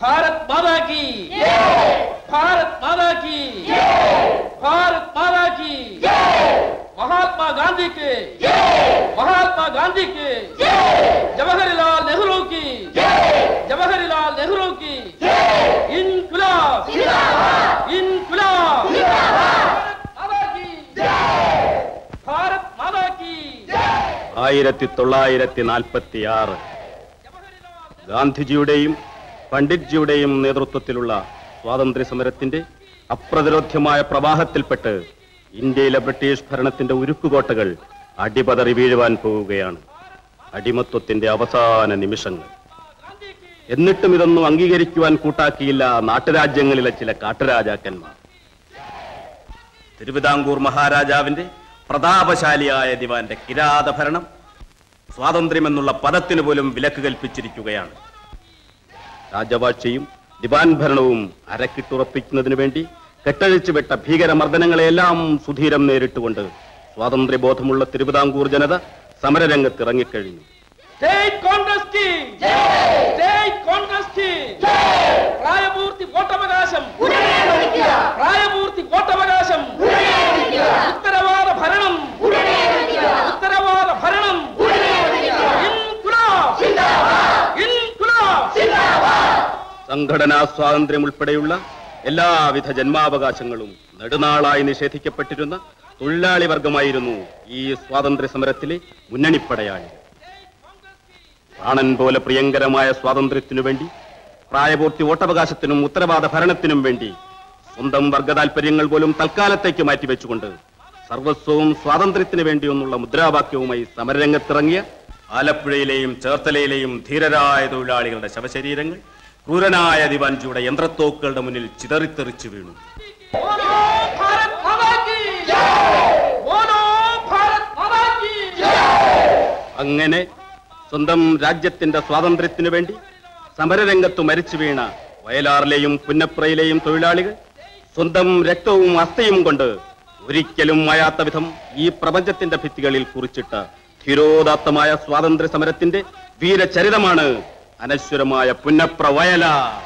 भारत माता की भारत माता की भारत माता की महात्मा गांधी के महात्मा गांधी के जवाहरलाल नेहरू की जवाहरलाल नेहरू की इनकलाब इनकलाब भारत माता की भारत माता की ആയിരത്തി തൊള്ളായിരത്തി നാൽപ്പത്തി ആറ് ഗാന്ധിജിയുടെയും പണ്ഡിറ്റ്ജിയുടെയും നേതൃത്വത്തിലുള്ള സ്വാതന്ത്ര്യ സമരത്തിന്റെ അപ്രതിരോധ്യമായ പ്രവാഹത്തിൽപ്പെട്ട് ഇന്ത്യയിലെ ബ്രിട്ടീഷ് ഭരണത്തിന്റെ ഉരുക്കുകോട്ടകൾ അടിപതറി വീഴുവാൻ പോവുകയാണ് അടിമത്വത്തിന്റെ അവസാന നിമിഷങ്ങൾ എന്നിട്ടും ഇതൊന്നും അംഗീകരിക്കുവാൻ കൂട്ടാക്കിയില്ല നാട്ടുരാജ്യങ്ങളിലെ ചില കാട്ടുരാജാക്കന്മാർ തിരുവിതാംകൂർ മഹാരാജാവിന്റെ പ്രതാപശാലിയായ ദിവാന്റെ കിരാത ഭരണം സ്വാതന്ത്ര്യമെന്നുള്ള പദത്തിന് പോലും വിലക്ക് കൽപ്പിച്ചിരിക്കുകയാണ് രാജവാഴ്ചയും ദിവാൻ ഭരണവും അരക്കിട്ടുറപ്പിക്കുന്നതിനു വേണ്ടി കെട്ടഴിച്ചു വിട്ട ഭീകരമർദ്ദനങ്ങളെയെല്ലാം സുധീരം നേരിട്ടുകൊണ്ട് സ്വാതന്ത്ര്യബോധമുള്ള തിരുവിതാംകൂർ ജനത സമരരംഗത്ത് ഇറങ്ങിക്കഴിഞ്ഞു സ്റ്റേറ്റ് കോൺഗ്രസ് की സ്റ്റേറ്റ് കോൺഗ്രസ് की പ്രായപൂർത്തി വോട്ടവകാശം പ്രായപൂർത്തി വോട്ടവകാശം ഉത്തരവാദ ഭരണം ഉത്തരവാദ ഭരണം ഇൻകുലാബ് ഇൻകുലാബ് സംഘടനാ സ്വാതന്ത്ര്യം ഉൾപ്പെടെയുള്ള എല്ലാവിധ ജന്മാവകാശങ്ങളും നെടുനാളായി നിഷേധിക്കപ്പെട്ടിരുന്ന തൊഴിലാളി വർഗമായിരുന്നു ഈ സ്വാതന്ത്ര്യ സമരത്തിലെ മുന്നണിപ്പടയാളി പ്രാണൻ പോലെ പ്രിയങ്കരമായ സ്വാതന്ത്ര്യത്തിനു വേണ്ടി പ്രായപൂർത്തി വോട്ടവകാശത്തിനും ഉത്തരവാദ ഭരണത്തിനും വേണ്ടി സ്വന്തം വർഗ താൽപര്യങ്ങൾ പോലും തൽക്കാലത്തേക്ക് മാറ്റിവെച്ചുകൊണ്ട് സർവസ്വവും സ്വാതന്ത്ര്യത്തിന് വേണ്ടിയൊന്നുള്ള മുദ്രാവാക്യവുമായി സമരരംഗത്തിറങ്ങിയ ആലപ്പുഴയിലെയും ചേർത്തലയിലെയും ധീരരായ തൊഴിലാളികളുടെ ശവശരീരങ്ങൾ ക്രൂരനായ ദിവാൻജിയുടെ യന്ത്രത്തോക്കുകളുടെ മുന്നിൽ ചിതറിത്തെറിച്ചു വീണു बोलो भारत माता की बोलो भारत माता की അങ്ങനെ സ്വന്തം രാജ്യത്തിന്റെ സ്വാതന്ത്ര്യത്തിനു വേണ്ടി സമരരംഗത്ത് മരിച്ചു വീണ വയലാറിലെയും പുന്നപ്രയിലെയും തൊഴിലാളികൾ സ്വന്തം രക്തവും അസ്ഥയും കൊണ്ട് ഒരിക്കലും മായാത്ത വിധം ഈ പ്രപഞ്ചത്തിന്റെ ഭിത്തികളിൽ കുറിച്ചിട്ട ധീരോദാത്തമായ സ്വാതന്ത്ര്യ സമരത്തിന്റെ വീരചരിതമാണ് അനശ്വരമായ പുന്നപ്ര വയല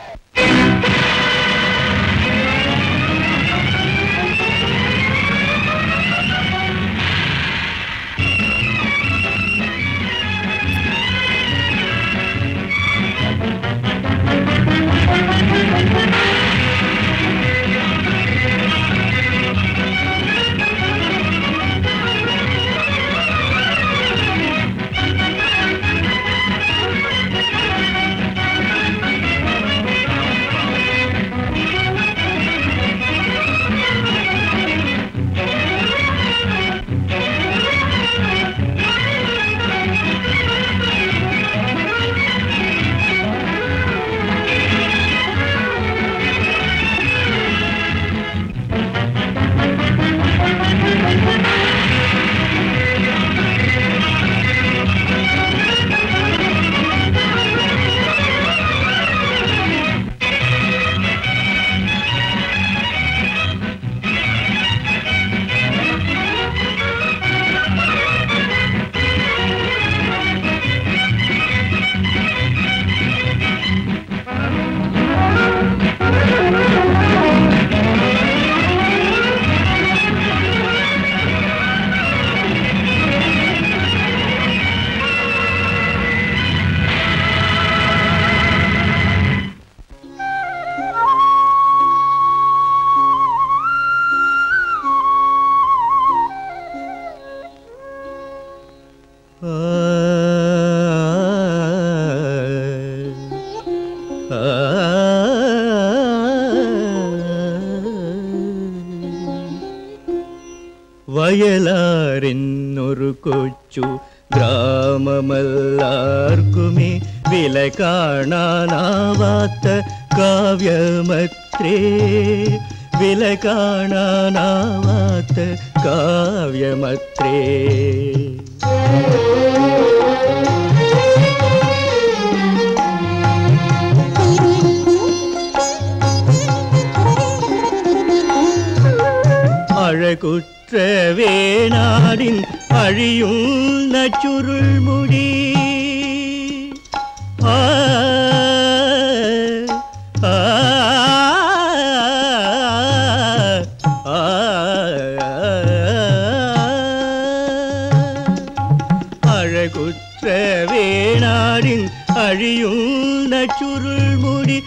വയലാറിന്നൊരു കൊച്ചു ഗ്രാമമല്ലാർക്കുമേ വില കാണാനാവാത്ത കാവ്യമത്രേ വില കാണാനാവാത്ത കാവ്യമത്രേ അഴകുറ്റ വേണാടിൻ അഴിയുന്ന ചുരുൾമുടി ആ, കഴിയുന്ന ചുരുൾമുടി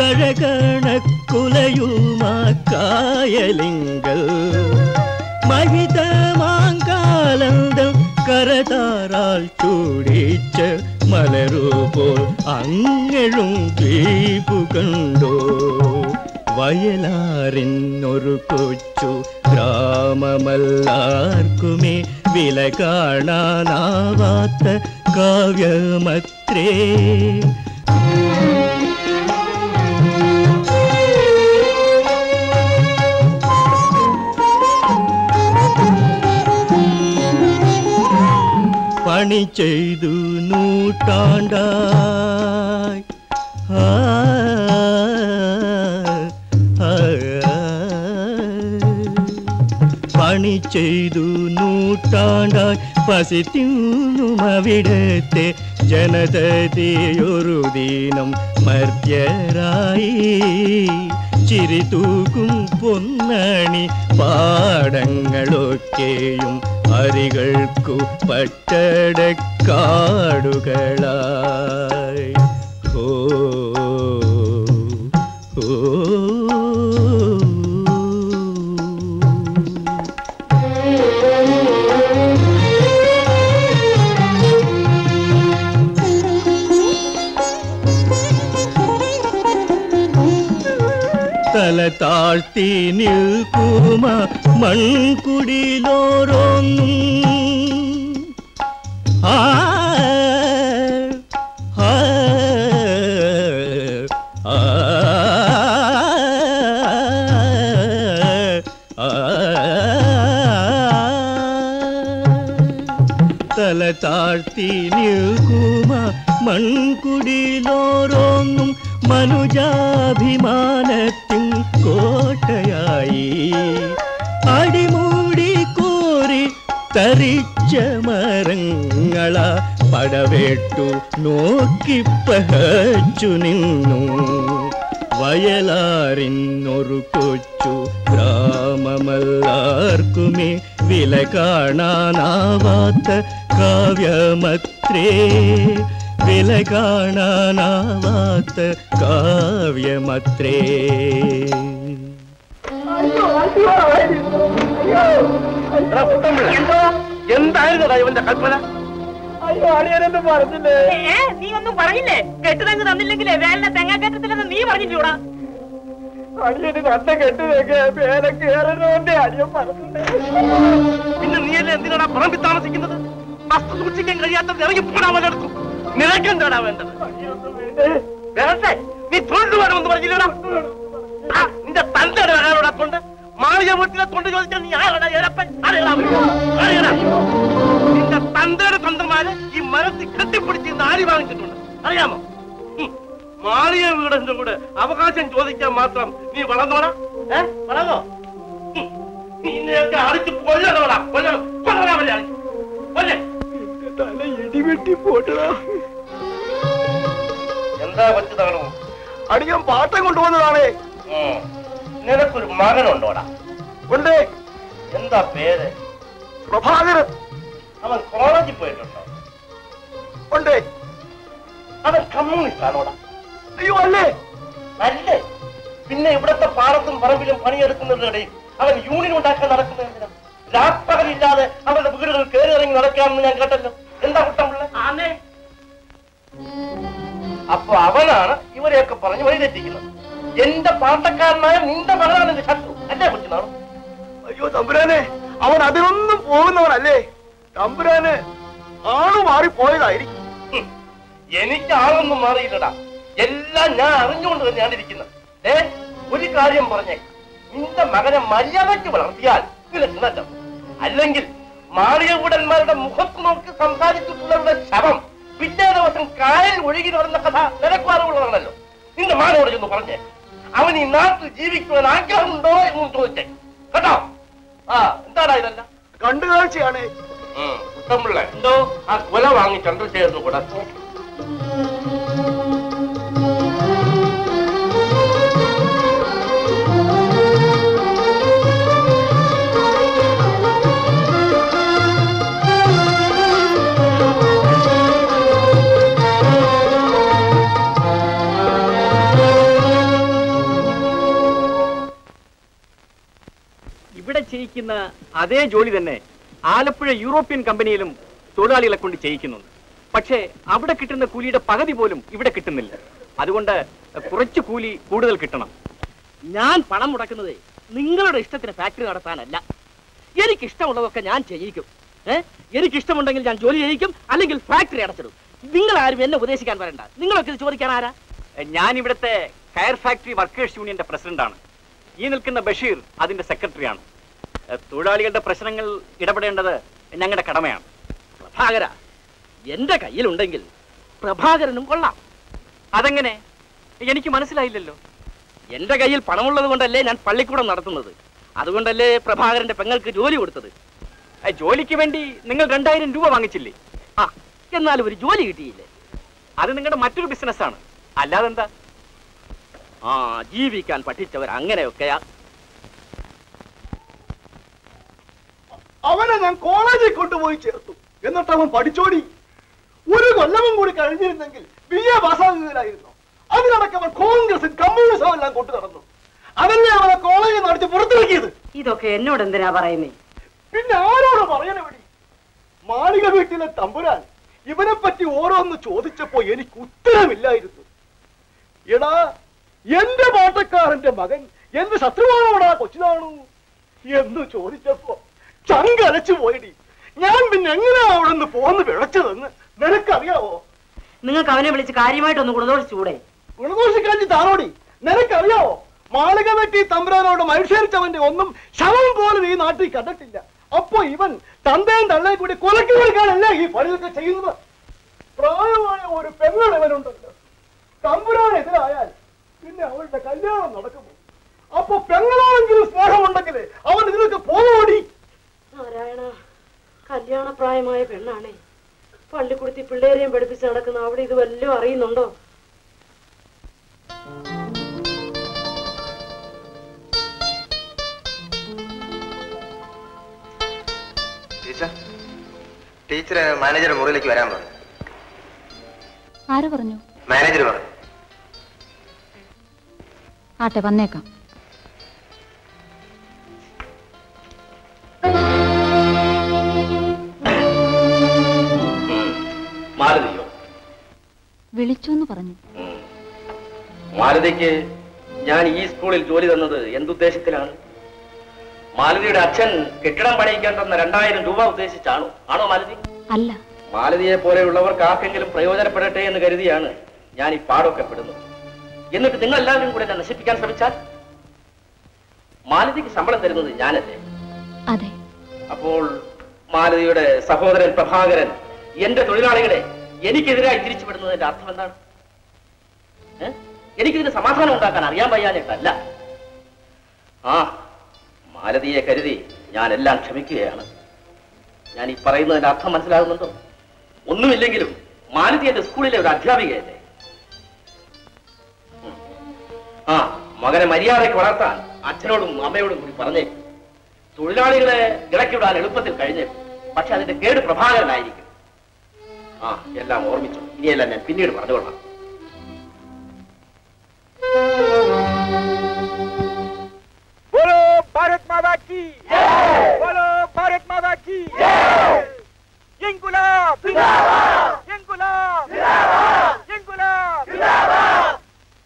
തഴകണക്കുലയുമാക്കായലിങ്കൽ മഹിതമാങ്കാലന്തം കരതാറാൽ ചൂടിച്ച മലരുപോൽ അങ്ങഴും ദ്വീപു കണ്ടോ വയലാറിനൊരു കൊച്ചു ഗ്രാമമല്ലാർക്കുമേ വില കാണാനാവാത്ത കാവ്യമത്രേ പണി ചെയ്തു നൂറ്റാണ്ടായി ആ, ആ, പണി ചെയ്തു നൂറ്റാണ്ടായി പസിത്തിന്നും അവിടത്തെ ജനതയൊരു ദീനം മർത്യരായി ചിരി തൂക്കും പൊന്നണി പാടങ്ങളൊക്കെയും അരികൾക്കു പട്ടടക്കാടുകളായി ഓ ഓ തല താഴ്ത്തി നിൽക്കുമ മൺകുടിലോരോന്നും ആ ആ, ആ, ആ, തല താഴ്ത്തി നിൽക്കുമ മൺകുടിലോരോന്നും മനുജാഭിമാനത്തിൻ കോട്ടയായി അടിമൂടി കോരി തരിച്ച മരങ്ങള പടവേട്ടു നോക്കി പഹച്ചു നിന്നു വയലാറിനൊരു കൊച്ചു ഗ്രാമമല്ലാർക്കുമേ വില കാണാനാവാത്ത കാവ്യമത്രേ വില കാണാനാവാത്ത കാവ്യമത്രേ എന്തായിരുന്നു ഇവന്റെ കൽപ്പന അയ്യോ അളിയനെന്ന് പറഞ്ഞില്ലേ ഏ നീ ഒന്നും പറഞ്ഞില്ലേ കെട്ടുതെങ്ങ് തന്നില്ലെങ്കിലേ വേലിനെ തെങ്ങ കെട്ടത്തില്ലെന്ന് നീ പറഞ്ഞിട്ടൂടാ അളിയന് നല്ല കെട്ടുതൊക്കെ പേരെ കേറണോന്റെ അളിയൻ പറഞ്ഞില്ലേ പിന്നെ നീയല്ലേ എന്തിനാണ് പറമ്പിൽ താമസിക്കുന്നത് വസ്തു സൂക്ഷിക്കാൻ കഴിയാത്തത് ഇറങ്ങി പോടാവലെടുക്കും നിനക്കെന്താടാ വേണ്ടത് വേണ്ടേ നീ തൊണ്ടു വേണമെന്ന് പറഞ്ഞില്ലടാ ആ, നിന്റെ തന്തയുടെ വരാനോടാ തൊണ്ട് മാളിക വീട്ടിലെ തൊണ്ട് ചോദിച്ചാൽ നീ ആരാടാ ഏലപ്പൻ അറിയടാ അവന്? അറിയടാ നിന്റെ തന്തയുടെ തൊണ്ടന്മാര് ഈ മരത്തിൽ കെട്ടിപ്പിടിച്ച് ഇന്ന് ആരി വാങ്ങിച്ചിട്ടുണ്ട് അറിയാമോ ഉം. മാളിക വീടിന്റെ കൂടെ അവകാശം ചോദിക്കാൻ മാത്രം നീ വളർന്നോടാ ഏ വളർന്നോ ഉം. നിന്നെയൊക്കെ അടിച്ച് കൊല്ലണോടാ കൊല്ലണം കൊല്ലണവരെ അടിച്ച് കൊല്ലേ തല ഇടിവെട്ടി പോട്ടതാ എന്താ പറ്റതാണോ അടിയൻ പാട്ടം കൊണ്ടുവന്നതാണേ നിനക്കൊരു മകനുണ്ടോടാ ഉണ്ട് എന്താ പേര് പ്രഭാകരൻ അവൻ കോളേജിൽ പോയിട്ടുണ്ടോ ഉണ്ട് അവൻ കമ്മ്യൂണിസ്റ്റ് ആണോടാ അയ്യോ അല്ലേ അല്ലേ പിന്നെ ഇവിടത്തെ പാടത്തും പറമ്പിലും പണിയെടുക്കുന്നതിനിടയിൽ അവൻ യൂണിയൻ ഉണ്ടാക്കാൻ നടക്കുന്നതിന് രാപ്പകലില്ലാതെ അവരുടെ വീടുകൾ കയറി ഇറങ്ങി നടക്കാമെന്ന് ഞാൻ കേട്ടല്ലോ എന്താ കുട്ടമ്പിള്ള ആന്നേ അപ്പൊ അവനാണ് ഇവരെയൊക്കെ പറഞ്ഞ് വഴിതെറ്റിക്കുന്നത് എന്റെ പാട്ടക്കാരനായ നിന്റെ മകനാണ് എന്റെ ശത്രു അല്ലേ കൊച്ചുനാളും അയ്യോ തമ്പുരാനെ അവൻ അതിനൊന്നും പോകുന്നവനല്ലേ തമ്പുരാന് ആള് മാറി പോയതായിരിക്കും ഹും. എനിക്ക് ആളൊന്നും മാറിയില്ലടാ എല്ലാം ഞാൻ അറിഞ്ഞുകൊണ്ട് തന്നെയാണ് ഇരിക്കുന്നത് ഏ ഒരു കാര്യം പറഞ്ഞേ നിന്റെ മകനെ മര്യാദയ്ക്ക് വളർത്തിയാൽ നിനക്ക് നല്ലത് അല്ലെങ്കിൽ മാളികകൂടന്മാരുടെ മുഖത്ത് നോക്കി സംസാരിച്ചിട്ടുള്ളവരുടെ ശവം പിറ്റേ ദിവസം കായൽ ഒഴുകി നടന്ന കഥ നിനക്കും അറിവുള്ളതാണല്ലോ നിന്റെ മാനോട് ചെന്ന് പറഞ്ഞേ അവൻ ഈ നാട്ടിൽ ജീവിക്കുവാൻ ആഗ്രഹമുണ്ടോ എന്ന് ചോദിച്ചേ കേട്ടോ ആ എന്താടാ ഇതല്ല കണ്ടുകാഴ്ചയാണ് കുട്ടമ്പിള്ള എന്തോ ആ കൊല വാങ്ങി ചന്ദ്രശേഖരന് കൂടെ ഇവിടെ ചെയ്യിക്കുന്ന അതേ ജോലി തന്നെ ആലപ്പുഴ യൂറോപ്യൻ കമ്പനിയിലും തൊഴിലാളികളെ കൊണ്ട് ചെയ്യിക്കുന്നുണ്ട് പക്ഷേ അവിടെ കിട്ടുന്ന കൂലിയുടെ പകുതി പോലും ഇവിടെ കിട്ടുന്നില്ല അതുകൊണ്ട് കുറച്ച് കൂലി കൂടുതൽ കിട്ടണം ഞാൻ പണം മുടക്കുന്നത് നിങ്ങളുടെ ഇഷ്ടത്തിന് ഫാക്ടറി നടത്താനല്ല എനിക്ക് ഇഷ്ടമുള്ളതൊക്കെ ഞാൻ ചെയ്യിക്കും ഏ എനിക്ക് ഇഷ്ടമുണ്ടെങ്കിൽ ഞാൻ ജോലി ചെയ്യിക്കും അല്ലെങ്കിൽ ഫാക്ടറി അടച്ചിടും നിങ്ങൾ ആരും എന്നെ ഉപദേശിക്കാൻ വരണ്ട നിങ്ങളൊക്കെ ഇത് ചോദിക്കാൻ ആരാ ഞാൻ ഇവിടുത്തെ കയർ ഫാക്ടറി വർക്കേഴ്സ് യൂണിയന്റെ പ്രസിഡന്റാണ് ഈ നിൽക്കുന്ന ബഷീർ അതിന്റെ സെക്രട്ടറിയാണ് ഏഹ്, തൊഴിലാളികളുടെ പ്രശ്നങ്ങൾ ഇടപെടേണ്ടത് ഞങ്ങളുടെ കടമയാണ് പ്രഭാകര എന്റെ കയ്യിലുണ്ടെങ്കിൽ പ്രഭാകരനും കൊള്ളാം അതെങ്ങനെ എനിക്ക് മനസ്സിലായില്ലല്ലോ എന്റെ കയ്യിൽ പണമുള്ളത് കൊണ്ടല്ലേ ഞാൻ പള്ളിക്കൂടം നടത്തുന്നത് അതുകൊണ്ടല്ലേ പ്രഭാകരന്റെ പെങ്ങൾക്ക് ജോലി കൊടുത്തത് ഏഹ്, ജോലിക്ക് വേണ്ടി നിങ്ങൾ രണ്ടായിരം രൂപ വാങ്ങിച്ചില്ലേ ആ എന്നാൽ ഒരു ജോലി കിട്ടിയില്ലേ അത് നിങ്ങളുടെ മറ്റൊരു ബിസിനസ്സാണ് അല്ലാതെന്താ ആ ജീവിക്കാൻ പഠിച്ചവർ അങ്ങനെയൊക്കെയാ അവനെ ഞാൻ കോളേജിൽ കൊണ്ടുപോയി ചേർത്തു എന്നിട്ട് അവൻ പഠിച്ചോടി ഒരു കൊല്ലവും കൂടി കഴിഞ്ഞിരുന്നെങ്കിൽ ബി എ പാസ്സാകുകയിലായിരുന്നു അതിനിടയ്ക്ക് അവൻ കോൺഗ്രസും കമ്മ്യൂണിസവും എല്ലാം കൊണ്ടു നടന്നു അതല്ലേ അവനെ കോളേജിൽ നിന്ന് അടിച്ച് പുറത്തിറക്കിയത് ഇതൊക്കെ എന്നോട് എന്തിനാ പറയുന്നേ പിന്നെ ആരോട് പറയാനെവിടെ മാളിക വീട്ടിലെ തമ്പുരാൻ ഇവനെ പറ്റി ഓരോന്ന് ചോദിച്ചപ്പോ എനിക്ക് ഉത്തരമില്ലായിരുന്നു എടാ എന്റെ പാട്ടക്കാരന്റെ മകൻ എന്റെ ശത്രുവാണോടാ കൊച്ചിനാണു എന്ന് ചോദിച്ചപ്പോ ചങ്കലച്ചു പോയടി ഞാൻ പിന്നെ എങ്ങനെയാ അവിടെ നിന്ന് പോന്ന് വിളച്ചതെന്ന് നിനക്കറിയാവോ നിങ്ങൾക്ക് അവനെ വിളിച്ച് കാര്യമായിട്ടൊന്ന് ഗുണദോഷിച്ചൂടെ ഗുണദോഷിക്കാഞ്ചി താനോടി നിനക്കറിയാവോ മാളിക വെട്ടി തമ്പുരാനോട് മത്സരിച്ചവന്റെ ഒന്നും ശവം പോലും ഈ നാട്ടിൽ കണ്ടിട്ടില്ല അപ്പൊ ഇവൻ തന്തയും തള്ളയും കൂടി കൊലക്കി കൊടുക്കാനല്ല ഈ പണിയൊക്കെ ചെയ്യുന്നത് പ്രായമായ ഒരു പെങ്ങൾ ഇവനുണ്ടല്ലോ തമ്പുരാനെതിരായാൽ പിന്നെ അവളുടെ കല്യാണം നടക്കുമോ അപ്പൊ പെങ്ങളാണെങ്കിലും സ്നേഹമുണ്ടെങ്കിൽ അവൻ ഇതിനൊക്കെ പോകോടി നാരായണ കല്യാണപ്രായമായ പെണ്ണാണേ പള്ളിക്കുടുത്തി പിള്ളേരെയും പഠിപ്പിച്ച് നടക്കുന്ന അവിടെ ഇത് വല്ലതും അറിയുന്നുണ്ടോ ടീച്ചർ ടീച്ചർ മാനേജർ മുറിയിലേക്ക് വരാൻ പറഞ്ഞു ആര് പറഞ്ഞു മാനേജർ പറഞ്ഞു ആട്ടെ വന്നേക്കാം മാലതിയോ വിളിച്ചു എന്ന് പറഞ്ഞു മാലതിക്ക് ഞാൻ ഈ സ്കൂളിൽ ജോലി തന്നത് എന്തുദ്ദേശത്തിലാണ് മാലതിയുടെ അച്ഛൻ കെട്ടിടം പണിയിക്കാൻ തന്ന രണ്ടായിരം രൂപ ഉദ്ദേശിച്ചാണോ ആണോ മാലതി അല്ല മാലതിയെ പോലെയുള്ളവർക്ക് ആർക്കെങ്കിലും പ്രയോജനപ്പെടട്ടെ എന്ന് കരുതിയാണ് ഞാൻ ഈ പാടൊക്കെ പെടുന്നത് എന്നിട്ട് നിങ്ങൾ എല്ലാവരും കൂടെ എന്നെ നശിപ്പിക്കാൻ ശ്രമിച്ചാൽ മാലതിക്ക് ശമ്പളം തരുന്നത് ഞാനല്ലേ അതെ അപ്പോൾ മാലതിയുടെ സഹോദരൻ പ്രഭാകരൻ എന്റെ തൊഴിലാളികളെ എനിക്കെതിരായി തിരിച്ചുവിടുന്നതിന്റെ അർത്ഥം എന്താണ് ഏ? എനിക്കിതിന് സമാധാനം ഉണ്ടാക്കാൻ അറിയാൻ വയ്യാഞ്ഞിട്ടല്ല ആ മാലതിയെ കരുതി ഞാൻ എല്ലാം ക്ഷമിക്കുകയാണ് ഞാൻ ഈ പറയുന്നതിന്റെ അർത്ഥം മനസ്സിലാകുന്നുണ്ടോ ഒന്നുമില്ലെങ്കിലും മാലതി എന്റെ സ്കൂളിലെ ഒരു അധ്യാപികയല്ലേ ഉം. ആ മകനെ മര്യാദയ്ക്ക് വളർത്താൻ അച്ഛനോടും അമ്മയോടും കൂടി പറഞ്ഞേക്കും തൊഴിലാളികളെ ഇളക്കിവിടാൻ എളുപ്പത്തിൽ കഴിഞ്ഞേക്കും പക്ഷെ അതിന്റെ കേട് പ്രഭാകരനായിരിക്കും ആ എല്ലാം ഓർമ്മിച്ചു ഇനിയെല്ലാം ഞാൻ പിന്നീട് പറഞ്ഞുകൊള്ളാം बोलो भारत माता की बोलो भारत माता की इंकुलाब इंकुलाब इंकुलाब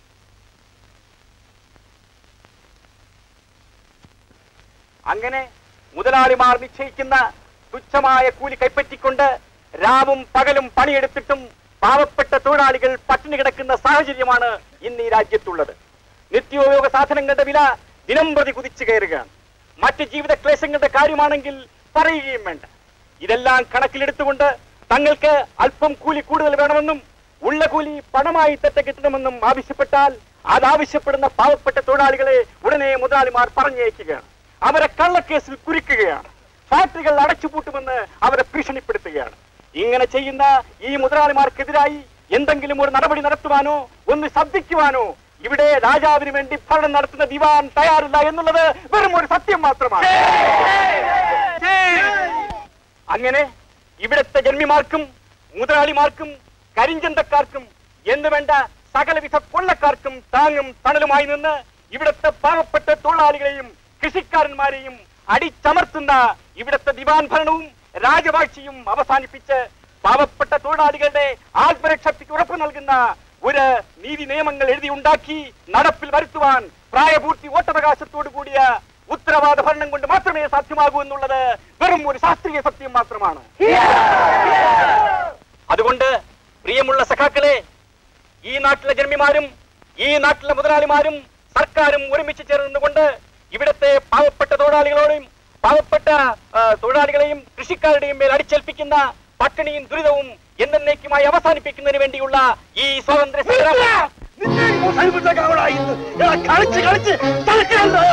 അങ്ങനെ മുതലാളിമാർ നിശ്ചയിക്കുന്ന തുച്ഛമായ കൂലി കൈപ്പറ്റിക്കൊണ്ട് രാവും പകലും പണിയെടുത്തിട്ടും പാവപ്പെട്ട തൊഴിലാളികൾ പട്ടിണി കിടക്കുന്ന സാഹചര്യമാണ് ഇന്ന് ഈ രാജ്യത്തുള്ളത് നിത്യോപയോഗ സാധനങ്ങളുടെ വില ദിനം പ്രതി കുതിച്ചു കയറുകയാണ് മറ്റ് ജീവിത ക്ലേശങ്ങളുടെ കാര്യമാണെങ്കിൽ പറയുകയും വേണ്ട ഇതെല്ലാം കണക്കിലെടുത്തുകൊണ്ട് തങ്ങൾക്ക് അല്പം കൂലി കൂടുതൽ വേണമെന്നും ഉള്ള കൂലി പണമായി തന്നെ കിട്ടണമെന്നും ആവശ്യപ്പെട്ടാൽ അതാവശ്യപ്പെടുന്ന പാവപ്പെട്ട തൊഴിലാളികളെ ഉടനെ മുതലാളിമാർ പറഞ്ഞയക്കുകയാണ് അവരെ കള്ളക്കേസിൽ കുരുക്കുകയാണ് ഫാക്ടറികൾ അടച്ചുപൂട്ടുമെന്ന് അവരെ ഭീഷണിപ്പെടുത്തുകയാണ് ഇങ്ങനെ ചെയ്യുന്ന ഈ മുതലാളിമാർക്കെതിരായി എന്തെങ്കിലും ഒരു നടപടി നടത്തുവാനോ ഒന്ന് ശബ്ദിക്കുവാനോ ഇവിടെ രാജാവിന് വേണ്ടി ഭരണം നടത്തുന്ന ദിവാൻ തയ്യാറില്ല എന്നുള്ളത് വെറും ഒരു സത്യം മാത്രമാണ് അങ്ങനെ ഇവിടുത്തെ ജന്മിമാർക്കും മുതലാളിമാർക്കും കരിഞ്ചന്തക്കാർക്കും എന്ന് വേണ്ട സകലവിധ കൊള്ളക്കാർക്കും താങ്ങും തണലുമായി നിന്ന് ഇവിടുത്തെ പാവപ്പെട്ട തൊഴിലാളികളെയും കൃഷിക്കാരന്മാരെയും അടിച്ചമർത്തുന്ന ഇവിടുത്തെ ദിവാൻ ഭരണവും രാജവാഴ്ചയും അവസാനിപ്പിച്ച് പാവപ്പെട്ട തൊഴിലാളികളുടെ ആത്മരക്ഷയ്ക്ക് ഉറപ്പു നൽകുന്ന ഒരു നീതി നിയമങ്ങൾ എഴുതിയുണ്ടാക്കി നടപ്പിൽ വരുത്തുവാൻ പ്രായപൂർത്തി വോട്ടവകാശത്തോടു കൂടിയ ഉത്തരവാദ ഭരണം കൊണ്ട് മാത്രമേ സാധ്യമാകൂ എന്നുള്ളത് വെറും ഒരു ശാസ്ത്രീയ സത്യം മാത്രമാണ് അതുകൊണ്ട് പ്രിയമുള്ള സഖാക്കളെ ഈ നാട്ടിലെ ജന്മിമാരും ഈ നാട്ടിലെ മുതലാളിമാരും സർക്കാരും ഒരുമിച്ച് ചേർന്നുകൊണ്ട് ഇവിടുത്തെ പാവപ്പെട്ട തൊഴിലാളികളോടും പാവപ്പെട്ട ആ, തൊഴിലാളികളെയും കൃഷിക്കാരുടെയും മേൽ അടിച്ചേൽപ്പിക്കുന്ന പട്ടിണിയും ദുരിതവും എന്നേക്കുമായി അവസാനിപ്പിക്കുന്നതിന് വേണ്ടിയുള്ള ഈ സ്വാതന്ത്ര്യ സംഗ്രാമം കളിച്ച് കളിച്ച് തലക്കാരുണ്ടായോ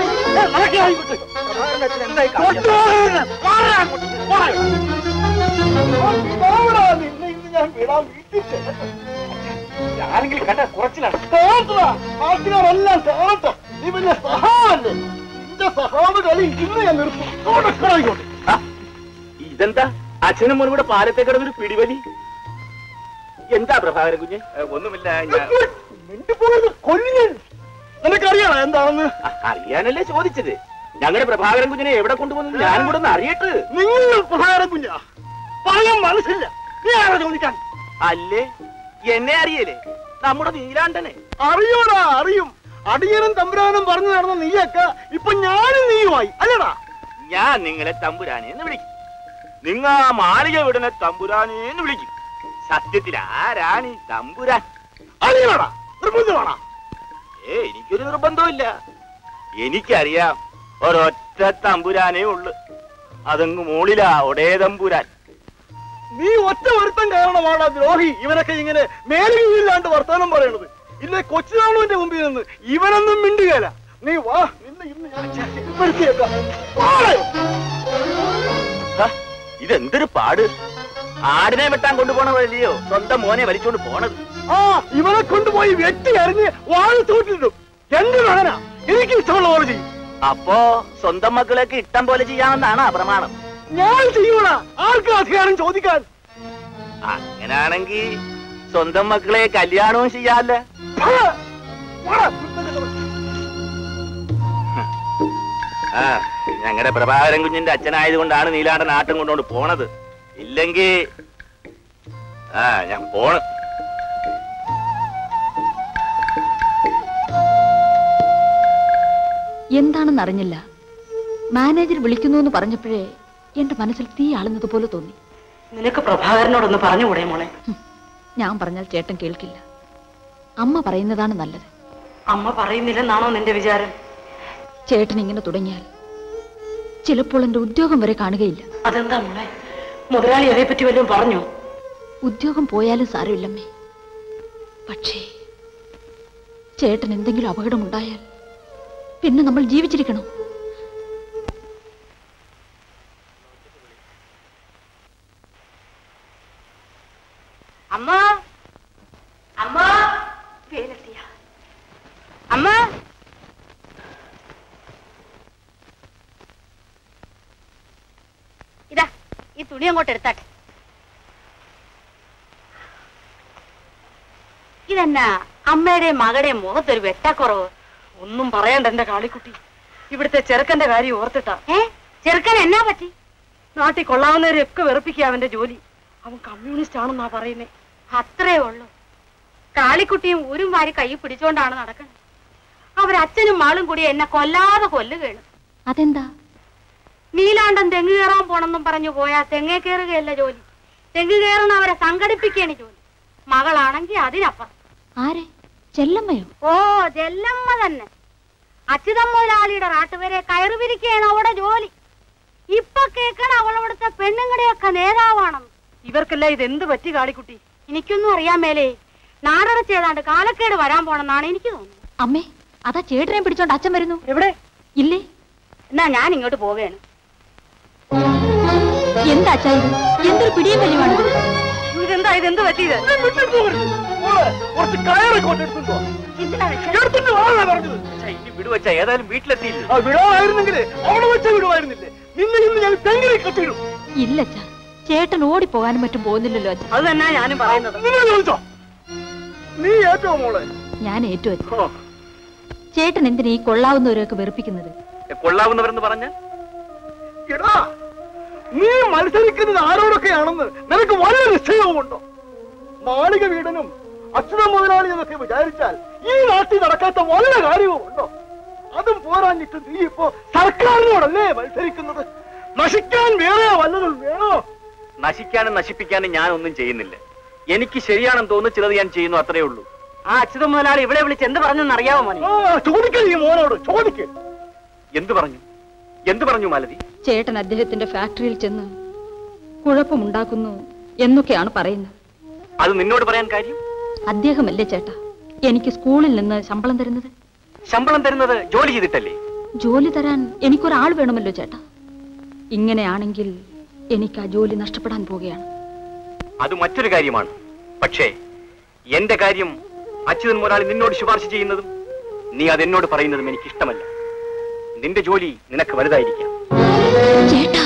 നിന്നെ ഇന്ന് ഞാൻ വിടാൻ വീട്ടിൽ ചെല്ലട്ടെ ആരെങ്കിലും കണ്ട കുറച്ചിലാണ് കാണട്ടെടാ. നാട്ടുകാരെല്ലാം കാണട്ടെ നീ പിന്നെ സഹാവല്ലേ നിന്റെ സഹാവ് കളി ഇന്ന് ഞാൻ നിർത്തും കൊടുക്കണോട്ട് ഇതെന്താ അച്ഛനും മോനും കൂടെ പാലത്തെ കിടന്നൊരു പിടിവലി എന്താ പ്രഭാകരൻ കുഞ്ഞ് ഒന്നുമില്ല ഞാൻ മിണ്ടിപ്പോയത് കൊല്ലുകൻ നിനക്കറിയാണോ എന്താണെന്ന് അറിയാനല്ലേ ചോദിച്ചത് ഞങ്ങളുടെ പ്രഭാകരൻ കുഞ്ഞിനെ എവിടെ കൊണ്ടുപോകുന്നു ഞാൻ കൂടെ ഒന്ന് അറിയട്ട് നിങ്ങൾ പ്രധാനം കുഞ്ഞാ പറയാൻ മനസ്സില്ല നീ ആരാ ചോദിക്കാൻ അല്ലേ എന്നെ അറിയലേ നമ്മുടെ നീലാണ്ടനെ അറിയൂടാ അറിയും അടിയനും തമ്പുരാനും പറഞ്ഞു നടന്ന നീയൊക്കെ ഇപ്പൊ ഞാനും നീയുമായി അല്ലടാ ഞാൻ നിങ്ങളെ തമ്പുരാനെ എന്ന് വിളിക്കും നിങ്ങ ആ മാളിക വിടുന്ന തമ്പുരാനെ എന്ന് വിളിക്കും സത്യത്തിൽ ആരാണ് ഈ തമ്പുരാൻ അറിയണടാ നിർബന്ധമാണാ ഏ എനിക്കൊരു നിർബന്ധമില്ല എനിക്കറിയാം ഒരൊറ്റ തമ്പുരാനേ ഉള്ളു അതങ്ങ് മോളിലാ ഒടേ തമ്പുരാൻ നീ ഒറ്റ ഒരുത്തം കാരണമാണ് ദ്രോഹി ഇവനൊക്കെ ഇങ്ങനെ മേലില്ലാണ്ട് വർത്തമാനം പറയണത് ഇല്ലേ കൊച്ചുനാളുവിന്റെ മുമ്പിൽ നിന്ന് ഇവനൊന്നും മിണ്ടുകയല്ല നീ വാ നിന്നെ ഇന്ന് ഞാൻ ചട്ടിപ്പെടുത്തിയേക്കാം. വാടേ. ഹ, ഇതെന്തൊരു പാട് ആടിനെ വെട്ടാൻ കൊണ്ടുപോണതല്ലയോ സ്വന്തം മോനെ വലിച്ചോണ്ട് പോണത് ആ ഇവനെ കൊണ്ടുപോയി വെട്ടി അറിഞ്ഞ് വാഴ തൂട്ടിടും എന്റെ മകനാ എനിക്ക് ഇഷ്ടമുള്ള പോലെ ചെയ്യും അപ്പോ സ്വന്തം മക്കളൊക്കെ ഇഷ്ടം പോലെ ചെയ്യാമെന്നാണ് ആ പ്രമാണം ഞാൻ ചെയ്യൂടാ ആർക്കും അധികാരം ചോദിക്കാൻ അങ്ങനാണെങ്കി സ്വന്തം മക്കളെ കല്യാണവും ചെയ്യാല്ല ഹാ. വാടാ. ആ ഞങ്ങളുടെ പ്രഭാകരൻ കുഞ്ഞിന്റെ അച്ഛനായതുകൊണ്ടാണ് നീലാണ്ടൻ ആട്ടം കൊണ്ടുകൊണ്ട് പോണത് ഇല്ലെങ്കി ആ ഞാൻ പോണ് എന്താണെന്ന് അറിഞ്ഞില്ല മാനേജർ വിളിക്കുന്നു എന്ന് പറഞ്ഞപ്പോഴേ എന്റെ മനസ്സിൽ തീ ആളുന്നത് പോലെ തോന്നി നിനക്ക് പ്രഭാകരനോടൊന്ന് പറഞ്ഞുകൂടെ മോളെ ഹും, ഞാൻ പറഞ്ഞാൽ ചേട്ടൻ കേൾക്കില്ല അമ്മ പറയുന്നതാണ് നല്ലത് അമ്മ പറയുന്നില്ലെന്നാണോ നിന്റെ വിചാരം ചേട്ടൻ ഇങ്ങനെ തുടങ്ങിയാൽ ചിലപ്പോൾ എന്റെ ഉദ്യോഗം വരെ കാണുകയില്ല അതെന്താ മോളെ മുതലാളി അതേപ്പറ്റി വല്ലതും പറഞ്ഞോ ഉദ്യോഗം പോയാലും സാരമില്ലമ്മേ പക്ഷേ ചേട്ടൻ എന്തെങ്കിലും അപകടമുണ്ടായാൽ പിന്നെ നമ്മൾ ജീവിച്ചിരിക്കണോ അമ്മ അമ്മ വേലെത്തിയ അമ്മ ഇതാ ഈ തുണി അങ്ങോട്ട് എടുത്താട്ടെ ഇതെന്നാ അമ്മയുടെയും മകളുടെയും മുഖത്തൊരു വെട്ടക്കുറവ് ഒന്നും പറയണ്ട എന്റെ കാളിക്കുട്ടി ഇവിടുത്തെ ചെറുക്കന്റെ കാര്യം ഓർത്തിട്ടാ ഏ ചെറുക്കൻ എന്നാ പറ്റി നാട്ടിൽ കൊള്ളാവുന്നവരെയൊക്കെ വെറുപ്പിക്കുക അവന്റെ ജോലി അവൻ കമ്മ്യൂണിസ്റ്റ് ആണെന്നാ പറയുന്നേ അത്രേ ഉള്ളൂ കാളിക്കുട്ടിയും ഊരും വാരി കൈ പിടിച്ചോണ്ടാണ് നടക്കുന്നത് അവരച്ഛനും മാളും കൂടി എന്നെ കൊല്ലാതെ കൊല്ലുകയാണ് അതെന്താ നീലാണ്ടൻ തെങ്ങ് കയറാൻ പോണെന്നും പറഞ്ഞു പോയാ തെങ്ങേ കയറുകയല്ല ജോലി തെങ്ങ് കയറുന്നവരെ സംഘടിപ്പിക്കുകയാണ് ജോലി മകളാണെങ്കിൽ അതിനപ്പുറം ആരെ ചെല്ലമ്മയോ ഓ ജല്ലമ്മ തന്നെ അച്യുതം മുതലാളിയുടെ നാട്ടുവരെ കയറി പിരിക്കുകയാണ് അവിടെ ജോലി ഇപ്പൊ കേൾക്കണ അവളവിടുത്തെ പെണ്ണുങ്ങളുടെയൊക്കെ നേതാവാണെന്ന് ഇവർക്കെല്ലാം ഇത് എന്ത് പറ്റി കാളിക്കുട്ടി എനിക്കൊന്നും അറിയാൻ മേലേ നാടടച്ച് ഏതാണ്ട് കാലക്കേട് വരാൻ പോണെന്നാണ് എനിക്ക് തോന്നുന്നത് അമ്മേ അതാ ചേട്ടനെ പിടിച്ചോണ്ട് അച്ഛൻ വരുന്നു എവിടെ ഇല്ലേ എന്നാ ഞാൻ ഇങ്ങോട്ട് പോവുകയാണ് എന്താ അച്ഛാ ഇത് എന്തൊരു പിടിയും വലിയമാണിത് ഇതെന്താ ഇത് എന്ത് പറ്റിയത് നീ വിട്ടിട്ട് പോകരുത്. മോളെ, കുറച്ച് കയറി കൊണ്ടെടുത്തുണ്ടോ എന്തിനാ വെച്ചാ എടുത്തിട്ട് വാങ്ങാ പറഞ്ഞത് ഇനി വിടുവച്ച ഏതായാലും വീട്ടിലെത്തിയില്ല ആ വിടാമായിരുന്നെങ്കിലേ അവിടെ വെച്ച് വിടുമായിരുന്നില്ലേ നിന്നെ ഇന്ന് ഞാൻ തെങ്ങിനെ കെട്ടിയിടും ഇല്ല അച്ഛാ ചേട്ടൻ ഓടിപ്പോകാനും മറ്റും പോകുന്നില്ലല്ലോ അച്ഛാ അത് തന്നെ ഞാനും പറയുന്നത് നിന്നെ ചോദിച്ചോ നീ ഏറ്റോ മോളെ ഞാൻ ഏറ്റു അച്ഛൻ ഓ, ചേട്ടൻ എന്തിനാ ഈ കൊള്ളാവുന്നവരെയൊക്കെ വെറുപ്പിക്കുന്നത് കൊള്ളാവുന്നവരെന്ന് പറഞ്ഞ എടാ നീ മത്സരിക്കുന്നത് ആരോടൊക്കെയാണെന്ന് നിനക്ക് വളരെ നിശ്ചയവുമുണ്ടോ മാളിക വീടനും അച്യുത മുതലാളി എന്നൊക്കെ വിചാരിച്ചാൽ ഈ നാട്ടിൽ നടക്കാത്ത വല്ല കാര്യവുമുണ്ടോ അതും പോരാഞ്ഞിട്ട് നീ ഇപ്പോ സർക്കാരിനോടല്ലേ മത്സരിക്കുന്നത് നശിക്കാൻ വേറെ വല്ലതും വേണോ നശിക്കാനും നശിപ്പിക്കാനും ഞാൻ ഒന്നും ചെയ്യുന്നില്ല എനിക്ക് ശരിയാണെന്ന് തോന്നുന്നു ചിലത് ഞാൻ ചെയ്യുന്നു അത്രേ ഉള്ളൂ ആ അച്യുത മുതലാളി ഇവിടെ വിളിച്ച് എന്ത് പറഞ്ഞെന്ന് അറിയാമോ മോനെ ആ ചോദിക്ക നീ മോനോട് ചോദിക്ക എന്തു പറഞ്ഞു എന്തു പറഞ്ഞു മാലതി ചേട്ടൻ അദ്ദേഹത്തിന്റെ ഫാക്ടറിയിൽ ചെന്ന് കുഴപ്പമുണ്ടാക്കുന്നു എന്നൊക്കെയാണ് പറയുന്നത് അത് നിന്നോട് പറയാൻ കാര്യം അദ്ദേഹമല്ലേ ചേട്ടാ എനിക്ക് സ്കൂളിൽ നിന്ന് ശമ്പളം തരുന്നത് ശമ്പളം തരുന്നത് ജോലി ചെയ്തിട്ടല്ലേ ജോലി തരാൻ എനിക്കൊരാൾ വേണമല്ലോ ചേട്ടാ ഇങ്ങനെയാണെങ്കിൽ എനിക്ക് ആ ജോലി നഷ്ടപ്പെടാൻ പോവുകയാണ് അത് മറ്റൊരു കാര്യമാണ് പക്ഷേ എന്റെ കാര്യം അച്യുതൻ മുതലാളി നിന്നോട് ശുപാർശ ചെയ്യുന്നതും നീ അതെന്നോട് പറയുന്നതും എനിക്ക് ഇഷ്ടമല്ല നിന്റെ ജോലി നിനക്ക് വലുതായിരിക്കാം ചേട്ടാ